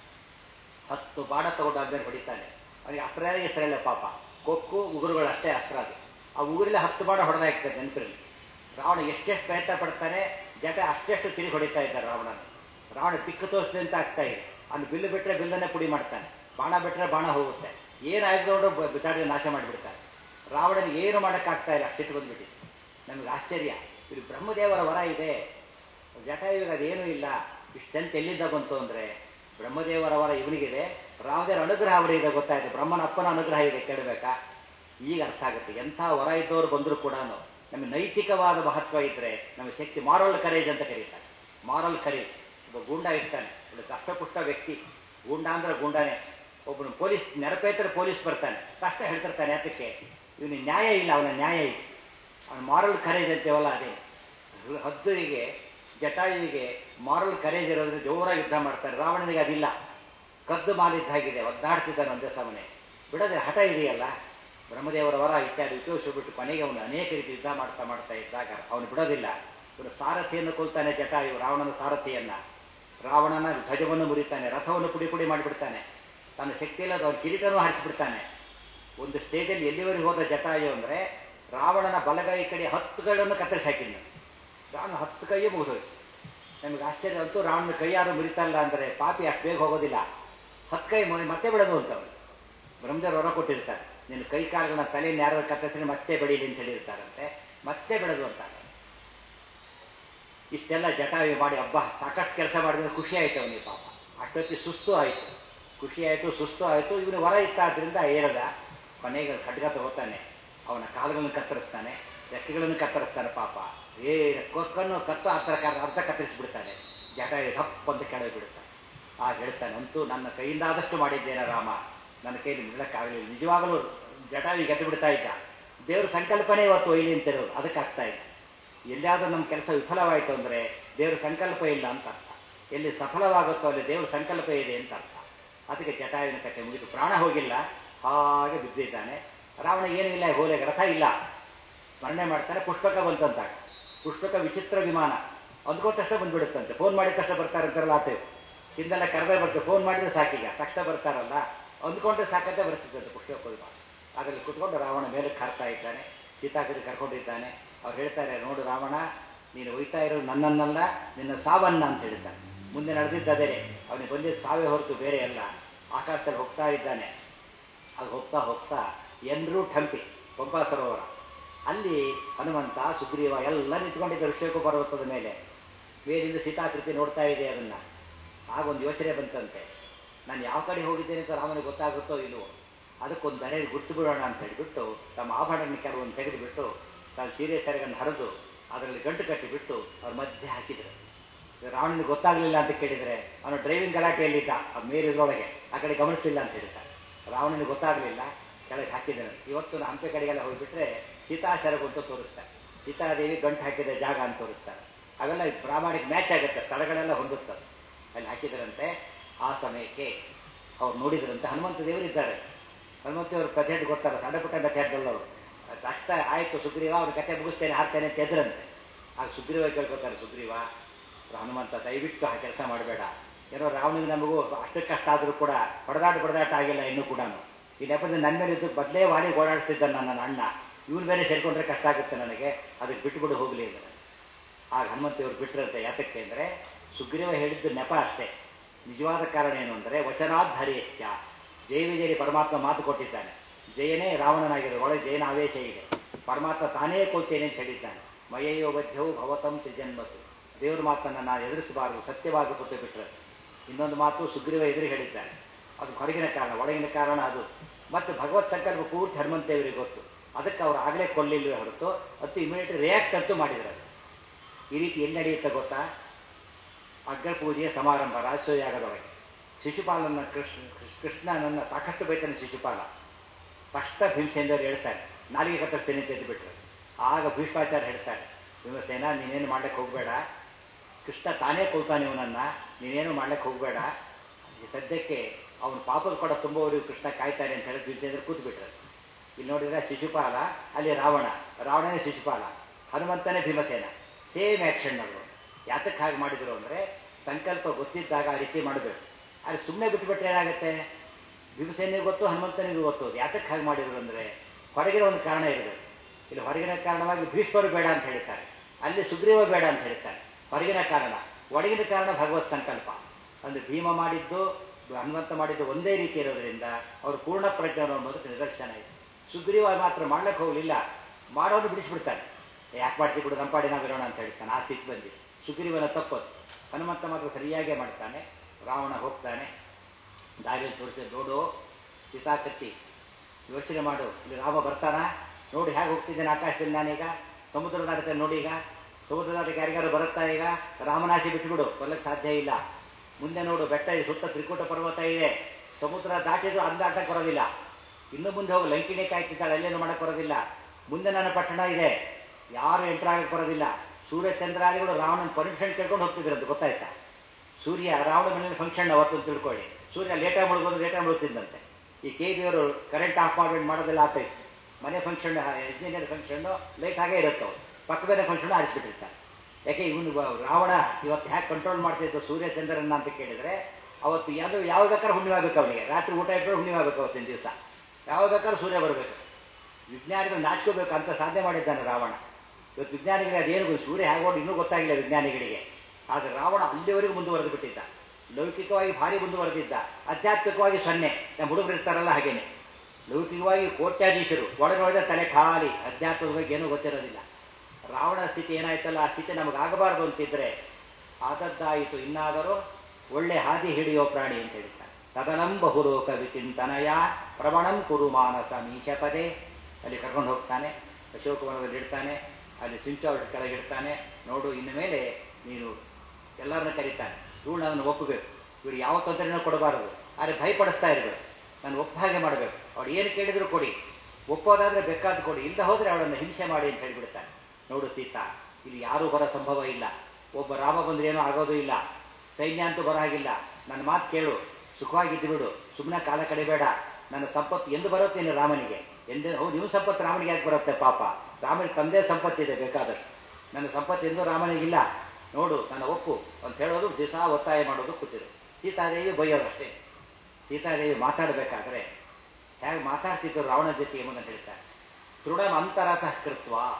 ಹತ್ತು ಬಾಣ ತಗೊಂಡಾದ್ಮೇಲೆ ಹೊಡಿತಾನೆ ಅವನಿಗೆ ಅಸ್ತ್ರ ಹೆಸರಲ್ಲ ಪಾಪ ಕೊಕ್ಕು ಉಗುರುಗಳು ಅಷ್ಟೇ ಅಸ್ತ್ರ ಅದು ಆ ಉಗುರೆಲ್ಲ ಹತ್ತು ಬಾಣ ಹೊಡೆದಾಗ್ತದೆ ನೆನಪಿರಲಿ ರಾವಣ ಎಷ್ಟೆಷ್ಟು ಪ್ರಯತ್ನ ಪಡ್ತಾನೆ ಜಟ ಅಷ್ಟೆಷ್ಟು ತಿರುಗಿ ಹೊಡಿತಾ ಇದ್ದಾರೆ ರಾವಣನ ರಾವಣ ತಿಕ್ಕು ತೋರಿಸಿದೆ ಅಂತ ಆಗ್ತಾ ಇದೆ ಅವ್ನು ಬಿಲ್ಲು ಬಿಟ್ಟರೆ ಬಿಲ್ಲನ್ನೇ ಪುಡಿ ಮಾಡ್ತಾನೆ ಬಾಣ ಬಿಟ್ಟರೆ ಬಾಣ ಹೋಗುತ್ತೆ ಏನಾಯ್ತು ಬಿಸಾಡಿ ನಾಶ ಮಾಡಿಬಿಡ್ತಾನೆ ರಾವಣನಿಗೆ ಏನು ಮಾಡೋಕ್ಕಾಗ್ತಾ ಇಲ್ಲ ಸಿಟ್ಟು ಬಂದ್ಬಿಟ್ಟು ನಮಗೆ ಆಶ್ಚರ್ಯ ಇದು ಬ್ರಹ್ಮದೇವರ ವರ ಇದೆ ಜಟಾಯುವಿಗೆ ಅದೇನೂ ಇಲ್ಲ ಇಷ್ಟಂತ ಎಲ್ಲಿಂದ ಬಂತು ಅಂದರೆ ಬ್ರಹ್ಮದೇವರ ವರ ಇವನಿಗಿದೆ ರಾಮದೇವರ ಅನುಗ್ರಹ ಅವರಿಗೆ ಗೊತ್ತಾಯಿತು ಬ್ರಹ್ಮನ ಅಪ್ಪನ ಅನುಗ್ರಹ ಇದೆ ಕೇಳಬೇಕಾ ಈಗ ಅರ್ಥ ಆಗುತ್ತೆ ಎಂಥ ವರ ಇದ್ದವರು ಬಂದರೂ ಕೂಡ ನಮಗೆ ನೈತಿಕವಾದ ಮಹತ್ವ ಇದ್ದರೆ ನಮಗೆ ಶಕ್ತಿ ಮಾರಲ್ ಕರೇಜ್ ಅಂತ ಕರೀತಾರೆ ಮಾರಲ್ ಕರೇಜ್ ಒಬ್ಬ ಗೂಂಡ ಇರ್ತಾನೆ ಒಳ್ಳೆ ಕಷ್ಟಪುಷ್ಟ ವ್ಯಕ್ತಿ ಗೂಂಡ ಅಂದ್ರೆ ಗೂಂಡನೇ ಒಬ್ಬನು ಪೊಲೀಸ್ ನೆರಪೇತರ ಪೊಲೀಸ್ ಬರ್ತಾನೆ ಕಷ್ಟ ಹೇಳ್ತಿರ್ತಾನೆ ಅದಕ್ಕೆ ಇವನಿಗೆ ನ್ಯಾಯ ಇಲ್ಲ ಅವನ ನ್ಯಾಯ ಇಲ್ಲ ಅವನ ಮಾರಲ್ ಕರೇಜ್ ಅಂತೇವಲ್ಲ ಅದೇ ಹದ್ದುವಿಗೆ ಜಟಾಯುವಿಗೆ ಮಾರಲ್ ಕರೇಜ್ ಇರೋದ್ರೆ ಜೋರಾಗಿ ಯುದ್ಧ ಮಾಡ್ತಾರೆ ರಾವಣನಿಗೆ ಅದಿಲ್ಲ ಕದ್ದು ಮಾಲಿದ್ದಾಗಿದೆ ಒದ್ದಾಡ್ತಿದ್ದಾನೆ ಒಂದೇ ಸಮನೆ ಬಿಡದೆ ಹಠ ಇದೆಯಲ್ಲ ಬ್ರಹ್ಮದೇವರ ವರ ಇತ್ಯಾದಿ ಉಪಯೋಗಿಸಿ ಬಿಟ್ಟು ಕೊನೆಗೆ ಅವನು ಅನೇಕ ರೀತಿ ಯುದ್ಧ ಮಾಡ್ತಾ ಮಾಡ್ತಾ ಇದ್ದಾಗ ಅವನು ಬಿಡೋದಿಲ್ಲ ಇವನು ಸಾರಥಿಯನ್ನು ಕೊಲ್ತಾನೆ ಜಟಾಯು ರಾವಣನ ಸಾರಥಿಯನ್ನ ರಾವಣನ ಧ್ವಜವನ್ನು ಮುರಿತಾನೆ ರಥವನ್ನು ಪುಡಿ ಪುಡಿ ಮಾಡಿಬಿಡ್ತಾನೆ ತನ್ನ ಶಕ್ತಿಯಲ್ಲಿ ಅವನ ಕಿರೀಟನೂ ಹಾರಿಸಿಬಿಡ್ತಾನೆ ಒಂದು ಸ್ಟೇಜಲ್ಲಿ ಎಲ್ಲಿವರೆಗೆ ಹೋದ ಜಟಾಯು ಅಂದರೆ ರಾವಣನ ಬಲಗೈ ಕಡೆ ಹತ್ತುಗಳನ್ನು ಕತ್ತರಿಸಿ ಹಾಕಿದ್ನು ರಾವಣ ಹತ್ತು ಕೈಯೇ ಮುಗಿದೋಯ್ತು ನಮಗೆ ಆಶ್ಚರ್ಯ ಅಂತೂ ರಾವಣನ ಕೈಯಾರು ಮುರಿತಲ್ಲ ಅಂದರೆ ಪಾಪಿ ಅಷ್ಟು ಬೇಗ ಹೋಗೋದಿಲ್ಲ ಹತ್ತು ಕೈ ಮತ್ತೆ ಬಿಡೋದು ಅಂತವ್ರು ಬ್ರಹ್ಮದೇವರು ಹೊರ ಕೊಟ್ಟಿರ್ತಾರೆ ನಿನ್ನ ಕೈ ಕಾಲುಗಳನ್ನ ತಲೆಯನ್ನು ಯಾರು ಕತ್ತರಿಸಿ ಮತ್ತೆ ಬೆಳೀಲಿ ಅಂತ ಹೇಳಿರ್ತಾರಂತೆ ಮತ್ತೆ ಬಿಡೋದು ಅಂತಾರೆ ಇಷ್ಟೆಲ್ಲ ಜಟಾವಿ ಮಾಡಿ ಹಬ್ಬ ಸಾಕಷ್ಟು ಕೆಲಸ ಮಾಡಿದ್ರೆ ಖುಷಿ ಆಯ್ತು ಅವನಿಗೆ ಪಾಪ ಅಷ್ಟೊತ್ತಿ ಸುಸ್ತು ಆಯಿತು ಖುಷಿ ಆಯಿತು ಸುಸ್ತು ಆಯಿತು ಇವನು ಹೊರ ಇತ್ತಾದ್ರಿಂದ ಏರದ ಕೊನೆಗೆ ಖಡ್ಗ ತಗೋತಾನೆ ಅವನ ಕಾಲುಗಳನ್ನು ಕತ್ತರಿಸ್ತಾನೆ ರೆಕ್ಕೆಗಳನ್ನು ಕತ್ತರಿಸ್ತಾನೆ ಪಾಪ ಏ ಕೊಕ್ಕನ್ನು ಕತ್ತು ಅರ್ಧ ಅರ್ಧ ಕತ್ತರಿಸಿಬಿಡ್ತಾನೆ ಜಟಾವಿ ಹಪ್ ಅಂತ ಕೆಳಗೆ ಬಿಡ್ತಾನೆ ಆ ಹೇಳ್ತಾನೆ ಅಂತೂ ನನ್ನ ಕೈಯಿಂದಾದಷ್ಟು ಮಾಡಿದ್ದೇನೆ ರಾಮ ನನ್ನ ಕೈಯಲ್ಲಿ ಬಿಡಕ್ಕಾಗಲಿಲ್ಲ ನಿಜವಾಗಲೂ ಜಟಾವಿ ಗೆದ್ದು ಬಿಡ್ತಾ ಇದ್ದ ದೇವ್ರ ಸಂಕಲ್ಪನೆ ಇವತ್ತು ಒಯ್ಲಿ ಅಂತಿರೋದು ಅದಕ್ಕೆ ಆಗ್ತಾ ಇಲ್ಲ ಎಲ್ಲಿಯಾದರೂ ನಮ್ಮ ಕೆಲಸ ವಿಫಲವಾಯಿತು ಅಂದರೆ ದೇವ್ರ ಸಂಕಲ್ಪ ಇಲ್ಲ ಅಂತ ಅರ್ಥ ಎಲ್ಲಿ ಸಫಲವಾಗುತ್ತೋ ಅಲ್ಲಿ ದೇವ್ರ ಸಂಕಲ್ಪ ಇದೆ ಅಂತ ಅರ್ಥ ಅದಕ್ಕೆ ಜಟಾಯುವಿನ ಕಥೆ ಮುಗಿದು ಪ್ರಾಣ ಹೋಗಿಲ್ಲ ಹಾಗೆ ಬಿದ್ದಿದ್ದಾನೆ ರಾವಣ ಏನೂ ಇಲ್ಲ ಹೋಲೆಗೆ ರಥ ಇಲ್ಲ ಸ್ಮರಣೆ ಮಾಡ್ತಾನೆ ಪುಷ್ಪಕ ಬಂತಂತಾಗ ಪುಷ್ಪಕ ವಿಚಿತ್ರ ವಿಮಾನ ಅಂದ್ಕೊಂಡ ತಕ್ಷಣ ಬಂದ್ಬಿಡುತ್ತಂತೆ ಫೋನ್ ಮಾಡಿದ ತಕ್ಷಣ ಬರ್ತಾರೆ ಅಂತಾರಲ್ಲ ಆತೇವು ಹಿಂದೆಲ್ಲ ಕರೆದೇ ಬರ್ತದೆ ಫೋನ್ ಮಾಡಿದ್ರೆ ಸಾಕೀಗ ತಕ್ಷಣ ಬರ್ತಾರಲ್ಲ ಅಂದ್ಕೊಂಡ್ರೆ ಸಾಕಂತೆ ಬರ್ತಿದ್ದಂತೆ ಪುಷ್ಪಕ ವಿಮಾನ ಅದರಲ್ಲಿ ಕುತ್ಕೊಂಡು ರಾವಣ ಮೇಲೆ ಕರ್ತಾ ಇದ್ದಾನೆ ಸೀತಾಕರಿ ಕರ್ಕೊಂಡಿದ್ದಾನೆ ಅವ್ರು ಹೇಳ್ತಾರೆ ನೋಡು ರಾವಣ ನೀನು ಒಯ್ತಾ ಇರೋದು ನನ್ನನ್ನಲ್ಲ ನಿನ್ನ ಸಾವನ್ನ ಅಂತ ಹೇಳ್ತಾನೆ ಮುಂದೆ ನಡೆದಿದ್ದದೇ ಅವನಿಗೆ ಬಂದಿದ್ದ ಸಾವೇ ಹೊರತು ಬೇರೆ ಅಲ್ಲ ಆಕಾಶದಲ್ಲಿ ಹೋಗ್ತಾ ಇದ್ದಾನೆ ಅದು ಹೋಗ್ತಾ ಹೋಗ್ತಾ ಎನ್ರೂ ಠಂಪಿ ಪಂಪಾ ಸರೋವರ ಅಲ್ಲಿ ಹನುಮಂತ ಸುಗ್ರೀವ ಎಲ್ಲ ನಿಂತ್ಕೊಂಡಿದ್ದ ಋಷಿಕ ಪರ್ವತದ ಮೇಲೆ ಮೇಲಿಂದ ಸೀತಾಕೃತಿ ನೋಡ್ತಾ ಇದೆ ಅದನ್ನ ಆಗೊಂದು ಯೋಚನೆ ಬಂತಂತೆ ನಾನು ಯಾವ ಕಡೆ ಹೋಗಿದ್ದೇನೆ ಅಂತ ರಾಮನಿಗೆ ಗೊತ್ತಾಗುತ್ತೋ ಇಲ್ವೋ ಅದಕ್ಕೊಂದು ದರೆ ಗುರ್ತು ಬಿಡೋಣ ಅಂತ ಹೇಳಿಬಿಟ್ಟು ತಮ್ಮ ಆಭರಣ ಕೆಲವೊಂದು ತೆಗೆದುಬಿಟ್ಟು ತಾನು ಸೀರೆ ಸೆರಗನ್ನು ಹರಿದು ಅದರಲ್ಲಿ ಗಂಟು ಕಟ್ಟಿಬಿಟ್ಟು ಅವ್ರ ಮಧ್ಯೆ ಹಾಕಿದ್ರು ರಾವಣನಿಗೆ ಗೊತ್ತಾಗಲಿಲ್ಲ ಅಂತ ಕೇಳಿದರೆ ಅವನು ಡ್ರೈವಿಂಗ್ ಗಲಾಟೆಯಲ್ಲಿದ್ದ ಆ ಮೇಲಿದ್ರೊಳಗೆ ಆ ಕಡೆ ಗಮನಿಸಲಿಲ್ಲ ಅಂತ ಹೇಳ್ತಾರೆ ರಾವಣನಿಗೆ ಗೊತ್ತಾಗಲಿಲ್ಲ ಕೆಳಗೆ ಹಾಕಿದ್ದಾನೆ ಇವತ್ತು ನಾನು ಹಂಪೆ ಕಡೆಗೆಲ್ಲ ಹೋಗಿಬಿಟ್ರೆ ಸೀತಾಶರಗು ಅಂತ ತೋರಿಸ್ತಾರೆ ಸೀತಾದೇವಿ ಗಂಟು ಹಾಕಿದ ಜಾಗ ಅಂತ ತೋರಿಸ್ತಾರೆ ಅವೆಲ್ಲ ಪ್ರಾಮಾಣಿಕ ಮ್ಯಾಚ್ ಆಗುತ್ತೆ ಸ್ಥಳಗಳೆಲ್ಲ ಹೊಂದುತ್ತದೆ ಅಲ್ಲಿ ಹಾಕಿದರಂತೆ ಆ ಸಮಯಕ್ಕೆ ಅವ್ರು ನೋಡಿದ್ರಂತೆ ಹನುಮಂತ ದೇವರಿದ್ದಾರೆ ಹನುಮಂತ ದೇವರು ಕಥೆ ಗೊತ್ತಾರೆ ಸಣ್ಣ ಪುಟ್ಟ ಕಥೆ ಅಡ್ಡಲ್ಲವರು ಕಷ್ಟ ಆಯಿತು ಸುಗ್ರೀವ ಅವ್ರ ಕಥೆ ಮುಗಿಸ್ತೇನೆ ಹಾಕ್ತೇನೆ ಅಂತ ಎದ್ರಂತೆ ಆಗ ಸುಗ್ರೀವ ಕೇಳ್ಕೊತಾರೆ ಸುಗ್ರೀವ ಹನುಮಂತ ದಯವಿಟ್ಟು ಆ ಕೆಲಸ ಮಾಡಬೇಡ ಏನೋ ರಾವಣಿಗೆ ನಮಗೂ ಅಷ್ಟಕ್ಕೆ ಕಷ್ಟ ಆದರೂ ಕೂಡ ಹೊಡೆದಾಟ ಹೊಡೆದಾಟ ಆಗಿಲ್ಲ ಇನ್ನೂ ಕೂಡ ಈ ನೆಪದ ನನ್ನ ಮೇಲೆ ಇದ್ದು ಬದಲೇ ವಾಡಿ ಓಡಾಡಿಸ್ತಿದ್ದ ನನ್ನ ಅಣ್ಣ ಇವನು ಬೇರೆ ಸೇರ್ಕೊಂಡ್ರೆ ಕಷ್ಟ ಆಗುತ್ತೆ ನನಗೆ ಅದಕ್ಕೆ ಬಿಟ್ಟುಬಿಟ್ಟು ಹೋಗಲಿ ಅಂದರೆ ಆಗ ಹನುಮಂತೇವರು ಬಿಟ್ಟಿರುತ್ತೆ ಯಾತಕ್ಕೆ ಅಂದರೆ ಸುಗ್ರೀವ ಹೇಳಿದ್ದು ನೆಪ ಅಷ್ಟೇ ನಿಜವಾದ ಕಾರಣ ಏನು ಅಂದರೆ ವಚನಾಧರ್ಯಶ್ಚ ಜಯ ವಿಜಯರಿ ಪರಮಾತ್ಮ ಮಾತು ಕೊಟ್ಟಿದ್ದಾನೆ ಜಯನೇ ರಾವಣನಾಗಿರೋ ಒಳಗೆ ಜಯನ ಆವೇಶ ಇದೆ ಪರಮಾತ್ಮ ತಾನೇ ಕೊಡ್ತೇನೆ ಅಂತ ಹೇಳಿದ್ದಾನೆ ಮಯಯೋ ಬದ್ಧವು ಭವತಂ ತ್ರಿಜನ್ಮತು ದೇವ್ರ ಮಾತನ್ನು ನಾನು ಎದುರಿಸಬಾರದು ಸತ್ಯವಾಗಿ ಕೊಟ್ಟು ಬಿಟ್ಟರೆ ಇನ್ನೊಂದು ಮಾತು ಸುಗ್ರೀವ ಎದುರು ಹೇಳಿದ್ದಾನೆ ಅದು ಹೊರಗಿನ ಕಾರಣ ಒಳಗಿನ ಕಾರಣ ಅದು ಮತ್ತು ಭಗವತ್ ಸಂಕಲ್ಪ ಪೂರ್ತಿ ಹನುಮಂತೇವರಿಗೆ ಗೊತ್ತು ಅದಕ್ಕೆ ಅವರು ಆಗಲೇ ಕೊಲ್ಲಿಲ್ವೇ ಹೊರತು ಮತ್ತು ಇಮಿಡಿಯೇಟ್ ರಿಯಾಕ್ಟ್ ಅಂತೂ ಮಾಡಿದ್ರು ಈ ರೀತಿ ಎಲ್ಲಿ ನಡೆಯುತ್ತೆ ಗೊತ್ತಾ ಅಗ್ರಪೂಜೆಯ ಸಮಾರಂಭ ರಾಜಸೂಯಾಗದೊಳಗೆ ಶಿಶುಪಾಲನ ಕೃಷ್ಣ ಕೃಷ್ಣನನ್ನು ಸಾಕಷ್ಟು ಬೈತಾನೆ ಶಿಶುಪಾಲ ಸ್ಪಷ್ಟ ಭೀಮಸೇನರು ಹೇಳ್ತಾರೆ ನಾಲಿಗೆ ಕತ್ತರಿಸ್ತೇನೆ ಅಂತ ಎದ್ದುಬಿಟ್ರು ಆಗ ಭೀಷ್ಮಾಚಾರ್ಯ ಹೇಳ್ತಾರೆ ಭೀಮಸೇನ ನೀನೇನು ಮಾಡ್ಲಿಕ್ಕೆ ಹೋಗಬೇಡ ಕೃಷ್ಣ ತಾನೇ ಕೊಲ್ತಾನೆ ಇವನನ್ನು ನೀನೇನು ಮಾಡ್ಲಿಕ್ಕೆ ಹೋಗಬೇಡ ಸದ್ಯಕ್ಕೆ ಅವನು ಪಾಪದ ಕೊಡ ತುಂಬುವವರೆಗೂ ಕೃಷ್ಣ ಕಾಯ್ತಾನೆ ಅಂತ ಹೇಳಿ ಭೀಮಸೇನರು ಕೂತ್ಬಿಟ್ರು ಇಲ್ಲಿ ನೋಡಿದ್ರೆ ಶಿಶುಪಾಲ ಅಲ್ಲಿ ರಾವಣ ರಾವಣನೇ ಶಿಶುಪಾಲ ಹನುಮಂತನೇ ಭೀಮಸೇನ ಸೇಮ್ ಆ್ಯಕ್ಷನ್ ಅವರು ಯಾತಕ್ಕೆ ಹಾಗೆ ಮಾಡಿದರು ಅಂದರೆ ಸಂಕಲ್ಪ ಗೊತ್ತಿದ್ದಾಗ ಆ ರೀತಿ ಮಾಡಬೇಕು ಆದರೆ ಸುಮ್ಮನೆ ಬಿಟ್ಟುಬಿಟ್ರೆ ಏನಾಗುತ್ತೆ ಭೀಮಸೇನಿಗೆ ಗೊತ್ತು ಹನುಮಂತನಿಗೂ ಗೊತ್ತು ಯಾತಕ್ಕೆ ಹಾಗೆ ಮಾಡಿದರು ಅಂದರೆ ಹೊರಗಿನ ಒಂದು ಕಾರಣ ಇರಬೇಕು ಇಲ್ಲಿ ಹೊರಗಿನ ಕಾರಣವಾಗಿ ಭೀಷ್ಮರು ಬೇಡ ಅಂತ ಹೇಳ್ತಾರೆ ಅಲ್ಲಿ ಸುಗ್ರೀವ ಬೇಡ ಅಂತ ಹೇಳ್ತಾರೆ ಹೊರಗಿನ ಕಾರಣ ಒಳಗಿನ ಕಾರಣ ಭಗವತ್ ಸಂಕಲ್ಪ ಅಂದರೆ ಭೀಮ ಮಾಡಿದ್ದು ಹನುಮಂತ ಮಾಡಿದ್ದು ಒಂದೇ ರೀತಿ ಇರೋದ್ರಿಂದ ಅವರು ಪೂರ್ಣ ಪ್ರಜ್ಞರು ಅನ್ನೋದಕ್ಕೆ ನಿದರ್ಶನ ಇದೆ ಸುಗ್ರೀವ ಮಾತ್ರ ಮಾಡ್ಲಿಕ್ಕೆ ಹೋಗಲಿಲ್ಲ ಮಾಡೋದು ಬಿಡಿಸ್ಬಿಡ್ತಾನೆ ಯಾಕೆ ಮಾಡ್ತೀವಿ ಬಿಡು ರಂಪಾಡಿ ನಾವಿರೋಣ ಅಂತ ಹೇಳ್ತಾನೆ ಆ ಸ್ಥಿತಿ ಬಂದು ಸುಗ್ರೀವನ ತಪ್ಪದು ಹನುಮಂತ ಮಾತ್ರ ಸರಿಯಾಗೇ ಮಾಡ್ತಾನೆ ರಾವಣ ಹೋಗ್ತಾನೆ ದಾರಿಯಲ್ಲಿ ತೋರಿಸಿ ನೋಡು ಸೀತಾಕತ್ತಿ ಯೋಚನೆ ಮಾಡು ಇಲ್ಲಿ ರಾಮ ಬರ್ತಾನ ನೋಡಿ ಹೇಗೆ ಹೋಗ್ತಿದ್ದೇನೆ ಆಕಾಶದಲ್ಲಿ ನಾನೀಗ ಸಮುದ್ರ ದಾಟತೆ ನೋಡಿ ಈಗ ಸಮುದ್ರ ದಾಟಕ್ಕೆ ಯಾರಿಗಾರು ಬರುತ್ತಾ ಈಗ ರಾಮನಾಶಿ ಬಿಟ್ಬಿಡು ಬರ್ಲಿಕ್ಕೆ ಸಾಧ್ಯ ಇಲ್ಲ ಮುಂದೆ ನೋಡು ಬೆಟ್ಟ ಇದೆ ಸುತ್ತ ತ್ರಿಕೂಟ ಪರ್ವತ ಇದೆ ಸಮುದ್ರ ದಾಟಿದ್ರು ಅಂದ ಆಟಕ್ಕೆ ಬರೋದಿಲ್ಲ ಇನ್ನು ಮುಂದೆ ಹೋಗಿ ಲಂಕಿಣಿ ಕಾಯ್ತಿದ್ದಾಳೆ ಅಲ್ಲೇನು ಮಾಡಕ್ಕೆ ಬರೋದಿಲ್ಲ ಮುಂದೆ ನನ್ನ ಪಟ್ಟಣ ಇದೆ ಯಾರು ಎಂಟರ್ ಆಗಕ್ಕೆ ಬರೋದಿಲ್ಲ ಸೂರ್ಯ ಚಂದ್ರಾದಿಗಳು ರಾವಣನ ಪರ್ಮಿಷನ್ ಕೇಳ್ಕೊಂಡು ಹೋಗ್ತಿದ್ರಂತ ಗೊತ್ತಾಯ್ತಾ ಸೂರ್ಯ ರಾವಣ ಮನೆಯಲ್ಲಿ ಫಂಕ್ಷನ್ ಅವತ್ತು ಅಂತ ತಿಳ್ಕೊಳ್ಳಿ ಸೂರ್ಯ ಲೇಟಾಗಿ ಮುಳುಗೋದು ಲೇಟಾಗಿ ಮುಳುಗ್ತಿದ್ದಂತೆ ಈ ಕೆ ಬಿಯವರು ಕರೆಂಟ್ ಆಫ್ ಮಾಡ್ಬೇಕು ಮಾಡೋದೆಲ್ಲ ಆತೈತೆ ಮನೆ ಫಂಕ್ಷನ್ ಇಂಜಿನಿಯರ್ ಫಂಕ್ಷನ್ನು ಲೇಟ್ ಆಗೇ ಇರುತ್ತೆ ಅವ್ರು ಪಕ್ಕದಲ್ಲೇ ಫಂಕ್ಷನ್ ಆರಿಸ್ಬಿಟ್ಟಿರ್ತಾರೆ ಯಾಕೆ ಇವನು ರಾವಣ ಇವತ್ತು ಹ್ಯಾಕೆ ಕಂಟ್ರೋಲ್ ಮಾಡ್ತಿದ್ದು ಸೂರ್ಯ ಚಂದ್ರನ್ನ ಅಂತ ಕೇಳಿದರೆ ಅವತ್ತು ಯಾವುದು ಯಾವಾಗ ಬೇಕಾದ್ರೆ ಹುಣ್ಣಿಮೆ ಆಗಬೇಕು ಅವನಿಗೆ ರಾತ್ರಿ ಊಟ ಇಟ್ಟರೆ ಹುಣ್ಣಿಮೆ ಆಗಬೇಕು ಅವತ್ತಿನ ದಿವಸ ಯಾವಾಗ ಬೇಕಾದ್ರೂ ಸೂರ್ಯ ಬರಬೇಕು ವಿಜ್ಞಾನಿಗಳು ನಾಚ್ಕೋಬೇಕು ಅಂತ ಸಾಧ್ಯ ಮಾಡಿದ್ದಾನೆ ರಾವಣ ಇವತ್ತು ವಿಜ್ಞಾನಿಗಳಿಗೆ ಅದೇನು ಸೂರ್ಯ ಹೇಗೋಡು ಇನ್ನೂ ಗೊತ್ತಾಗಿಲ್ಲ ವಿಜ್ಞಾನಿಗಳಿಗೆ ಆದರೆ ರಾವಣ ಅಲ್ಲಿವರೆಗೂ ಮುಂದುವರೆದು ಬಿಟ್ಟಿದ್ದ ಲೌಕಿಕವಾಗಿ ಭಾರಿ ಮುಂದುವರೆದಿದ್ದ ಆಧ್ಯಾತ್ಮಿಕವಾಗಿ ಸೊನ್ನೆ ನಮ್ಮ ಹುಡುಗರು ಇರ್ತಾರಲ್ಲ ಹಾಗೇನೆ ಲೌಕಿಕವಾಗಿ ಕೋಟ್ಯಾಧೀಶರು ಒಳಗೊಳಗೆ ತಲೆ ಖಾಲಿ ಅಧ್ಯಾತ್ಮದ ಬಗ್ಗೆ ಏನೂ ಗೊತ್ತಿರೋದಿಲ್ಲ ರಾವಣ ಸ್ಥಿತಿ ಏನಾಯ್ತಲ್ಲ ಆ ಸ್ಥಿತಿ ನಮಗೆ ಆಗಬಾರ್ದು ಅಂತಿದ್ರೆ ಆದದ್ದಾಯಿತು ಇನ್ನಾದರೂ ಒಳ್ಳೆ ಹಾದಿ ಹಿಡಿಯೋ ಪ್ರಾಣಿ ಅಂತ ಹೇಳ್ತಾರೆ ತದನಂ ಬಹುಲೋಕ ವಿಚಿಂತನಯ ಪ್ರವಣಂ ಕುರು ಮಾನಸ ಮೀಶಪದೇ ಅಲ್ಲಿ ಕರ್ಕೊಂಡು ಹೋಗ್ತಾನೆ ಅಶೋಕವನದಲ್ಲಿ ಇಡ್ತಾನೆ ಅಲ್ಲಿ ಸಿಂಚು ಕೆಳಗಿಡ್ತಾನೆ ನೋಡು ಇನ್ನು ಮೇಲೆ ನೀನು ಎಲ್ಲರನ್ನ ಕರೀತಾನೆ ಇವಳು ನಾನು ಒಪ್ಪಬೇಕು ಇವ್ರು ಯಾವ ತೊಂದರೆನೂ ಕೊಡಬಾರದು ಆದರೆ ಭಯಪಡಿಸ್ತಾ ಇರಬೇಕು ನಾನು ಒಪ್ಪ ಹಾಗೆ ಮಾಡಬೇಕು ಅವ್ರು ಏನು ಕೇಳಿದ್ರು ಕೊಡಿ ಒಪ್ಪೋದಾದ್ರೆ ಬೇಕಾದ ಕೊಡಿ ಇಲ್ಲದ ಹೋದರೆ ಅವಳನ್ನು ಹಿಂಸೆ ಮಾಡಿ ಅಂತ ಹೇಳಿಬಿಡ್ತಾನೆ ನೋಡು ಸೀತಾ ಇಲ್ಲಿ ಯಾರೂ ಬರೋ ಸಂಭವ ಇಲ್ಲ ಒಬ್ಬ ರಾಮ ಬಂದ್ರೆ ಏನೂ ಆಗೋದು ಇಲ್ಲ ಸೈನ್ಯ ಅಂತೂ ಬರೋ ಹಾಗಿಲ್ಲ ನನ್ನ ಮಾತು ಕೇಳು ಸುಖವಾಗಿದ್ದು ಬಿಡು ಸುಮ್ಮನೆ ಕಾಲ ಕಡಿಬೇಡ ನನ್ನ ಸಂಪತ್ತು ಎಂದು ಬರುತ್ತೆ ನೀನು ರಾಮನಿಗೆ ಎಂದೇ ಹೌದು ನೀವು ಸಂಪತ್ತು ರಾಮನಿಗೆ ಯಾಕೆ ಬರುತ್ತೆ ಪಾಪ ರಾಮನಿಗೆ ತಂದೆ ಸಂಪತ್ತಿದೆ ಬೇಕಾದಷ್ಟು ನನ್ನ ಸಂಪತ್ತು ಎಂದೂ ರಾಮನಿಗಿಲ್ಲ ನೋಡು ನನ್ನ ಒಪ್ಪು ಅಂತ ಹೇಳೋದು ದಿವಸ ಒತ್ತಾಯ ಮಾಡೋದು ಕೂತಿರು ಸೀತಾದೇವಿ ಬೈಯೋದು ಅಷ್ಟೇ ಸೀತಾದೇವಿ ಮಾತಾಡಬೇಕಾದ್ರೆ ಹೇಗೆ ಮಾತಾಡ್ತಿದ್ರು ರಾವಣ ಜೊತೆ ಎಂಬುದನ್ನು ಹೇಳ್ತಾರೆ ದೃಢಂ ಅಂತರತಃ ಕೃತ್ವ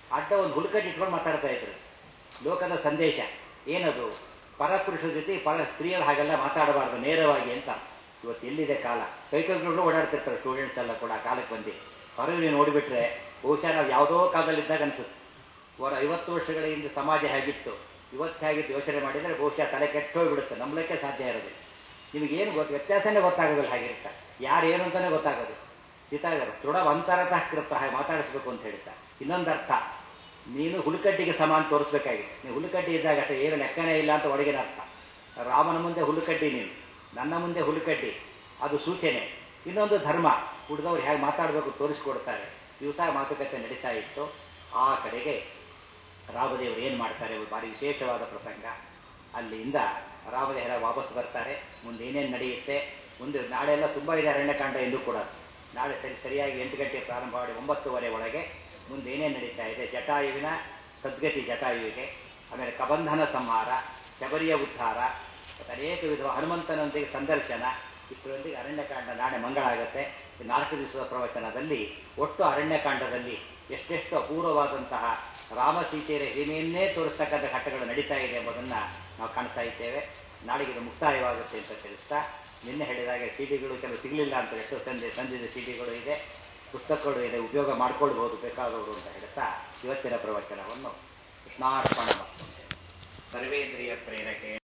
ಅಡ್ಡ ಒಂದು ಹುಡುಕಟ್ಟು ಇಟ್ಕೊಂಡು ಮಾತಾಡ್ತಾ ಇದ್ರು ಲೋಕದ ಸಂದೇಶ ಏನದು ಪರಪುರುಷ ಜೊತೆ ಪರ ಸ್ತ್ರೀಯರು ಹಾಗೆಲ್ಲ ಮಾತಾಡಬಾರ್ದು ನೇರವಾಗಿ ಅಂತ ಇವತ್ತು ಎಲ್ಲಿದೆ ಕಾಲ ಕೈಕೈಗಳು ಓಡಾಡ್ತಿರ್ತಾರೆ ಸ್ಟೂಡೆಂಟ್ಸ್ ಎಲ್ಲ ಕೂಡ ಆ ಕಾಲಕ್ಕೆ ಬಂದು ಹೊರಗೆ ನೀವು ನೋಡಿಬಿಟ್ರೆ ಬಹುಶಃ ನಾವು ಯಾವುದೋ ಕಾಲದಲ್ಲಿದ್ದಾಗ ಅನ್ಸುತ್ತೆ ಅವರ ಐವತ್ತು ವರ್ಷಗಳ ಹಿಂದೆ ಸಮಾಜ ಹೇಗಿತ್ತು ಇವತ್ತು ಹೇಗಿತ್ತು ಯೋಚನೆ ಮಾಡಿದರೆ ಬಹುಶಃ ತಲೆ ಕೆಟ್ಟೋಗ್ಬಿಡುತ್ತೆ ನಂಬಲಿಕ್ಕೆ ಸಾಧ್ಯ ಇರೋದಿಲ್ಲ ನಿಮಗೇನು ಗೊತ್ತು ವ್ಯತ್ಯಾಸನೇ ಗೊತ್ತಾಗೋದಿಲ್ಲ ಹಾಗಿರುತ್ತೆ ಯಾರು ಏನು ಅಂತಲೇ ಗೊತ್ತಾಗೋದು ಸೀತಾಗರು ದೃಢವಂತರತಃ ಕೃತ ಹಾಗೆ ಮಾತಾಡಿಸ್ಬೇಕು ಅಂತ ಹೇಳ್ತಾ ಇನ್ನೊಂದು ಅರ್ಥ ನೀನು ಹುಡುಕಟ್ಟಿಗೆ ಸಮಾನ ತೋರಿಸ್ಬೇಕಾಗಿದೆ ನೀವು ಹುಡುಕಟ್ಟಿ ಇದ್ದಾಗ ಅಷ್ಟೇ ಏನು ಲೆಕ್ಕನೇ ಇಲ್ಲ ಅಂತ ಒಳಗಿನ ಅರ್ಥ ರಾಮನ ಮುಂದೆ ಹುಡುಕಡ್ಡಿ ನೀನು ನನ್ನ ಮುಂದೆ ಹುಡುಕಡ್ಡಿ ಅದು ಸೂಚನೆ ಇನ್ನೊಂದು ಧರ್ಮ ಹುಡುಗವ್ರು ಹೇಗೆ ಮಾತಾಡಬೇಕು ತೋರಿಸ್ಕೊಡ್ತಾರೆ ದಿವಸ ಮಾತುಕತೆ ನಡೀತಾ ಇತ್ತು ಆ ಕಡೆಗೆ ರಾಮದೇವರು ಏನು ಮಾಡ್ತಾರೆ ಒಂದು ಭಾರಿ ವಿಶೇಷವಾದ ಪ್ರಸಂಗ ಅಲ್ಲಿಂದ ರಾಮದೇವರ ವಾಪಸ್ ಬರ್ತಾರೆ ಮುಂದೆ ಏನೇನು ನಡೆಯುತ್ತೆ ಮುಂದೆ ನಾಳೆ ಎಲ್ಲ ತುಂಬ ಇದೆ ಅರಣ್ಯಕಾಂಡ ಎಂದು ಕೂಡ ನಾಳೆ ಸರಿ ಸರಿಯಾಗಿ ಎಂಟು ಗಂಟೆ ಪ್ರಾರಂಭ ಮಾಡಿ ಒಂಬತ್ತುವರೆ ಒಳಗೆ ಮುಂದೆ ಏನೇನು ನಡೀತಾ ಇದೆ ಜಟಾಯುವಿನ ಸದ್ಗತಿ ಜಟಾಯುವಿಗೆ ಆಮೇಲೆ ಕಬಂಧನ ಸಂಹಾರ ಶಬರಿಯ ಉದ್ಧಾರ ಮತ್ತು ಅನೇಕ ವಿಧ ಹನುಮಂತನೊಂದಿಗೆ ಸಂದರ್ಶನ ಇಷ್ಟರೊಂದಿಗೆ ಅರಣ್ಯಕಾಂಡ ನಾಳೆ ಮಂಗಳ ಆಗುತ್ತೆ ಈ ನಾಲ್ಕು ದಿವಸದ ಪ್ರವಚನದಲ್ಲಿ ಒಟ್ಟು ಅರಣ್ಯಕಾಂಡದಲ್ಲಿ ಎಷ್ಟೆಷ್ಟು ಅಪೂರ್ವವಾದಂತಹ ರಾಮ ಸೀತೆಯರ ಹಿರಿಮೆಯನ್ನೇ ತೋರಿಸ್ತಕ್ಕಂಥ ಘಟ್ಟಗಳು ನಡೀತಾ ಇದೆ ಎಂಬುದನ್ನು ನಾವು ಕಾಣ್ತಾ ಇದ್ದೇವೆ ನಾಳೆಗೆ ಇದು ಮುಕ್ತಾಯವಾಗುತ್ತೆ ಅಂತ ತಿಳಿಸ್ತಾ ನಿನ್ನೆ ಹೇಳಿದಾಗೆ ಸಿಡಿಗಳು ಕೆಲವು ಸಿಗಲಿಲ್ಲ ಅಂತ ಎಷ್ಟು ತಂದೆ ತಂದಿದ್ದ ಸಿಡಿಗಳು ಇದೆ ಪುಸ್ತಕಗಳು ಇದೆ ಉಪಯೋಗ ಮಾಡ್ಕೊಳ್ಬಹುದು ಬೇಕಾದವರು ಅಂತ ಹೇಳ್ತಾ ಇವತ್ತಿನ ಪ್ರವಚನವನ್ನು ಕೃಷ್ಣಾರ್ಪಣ ಸರ್ವೇಂದ್ರಿಯ ಪ್ರೇರಕೆ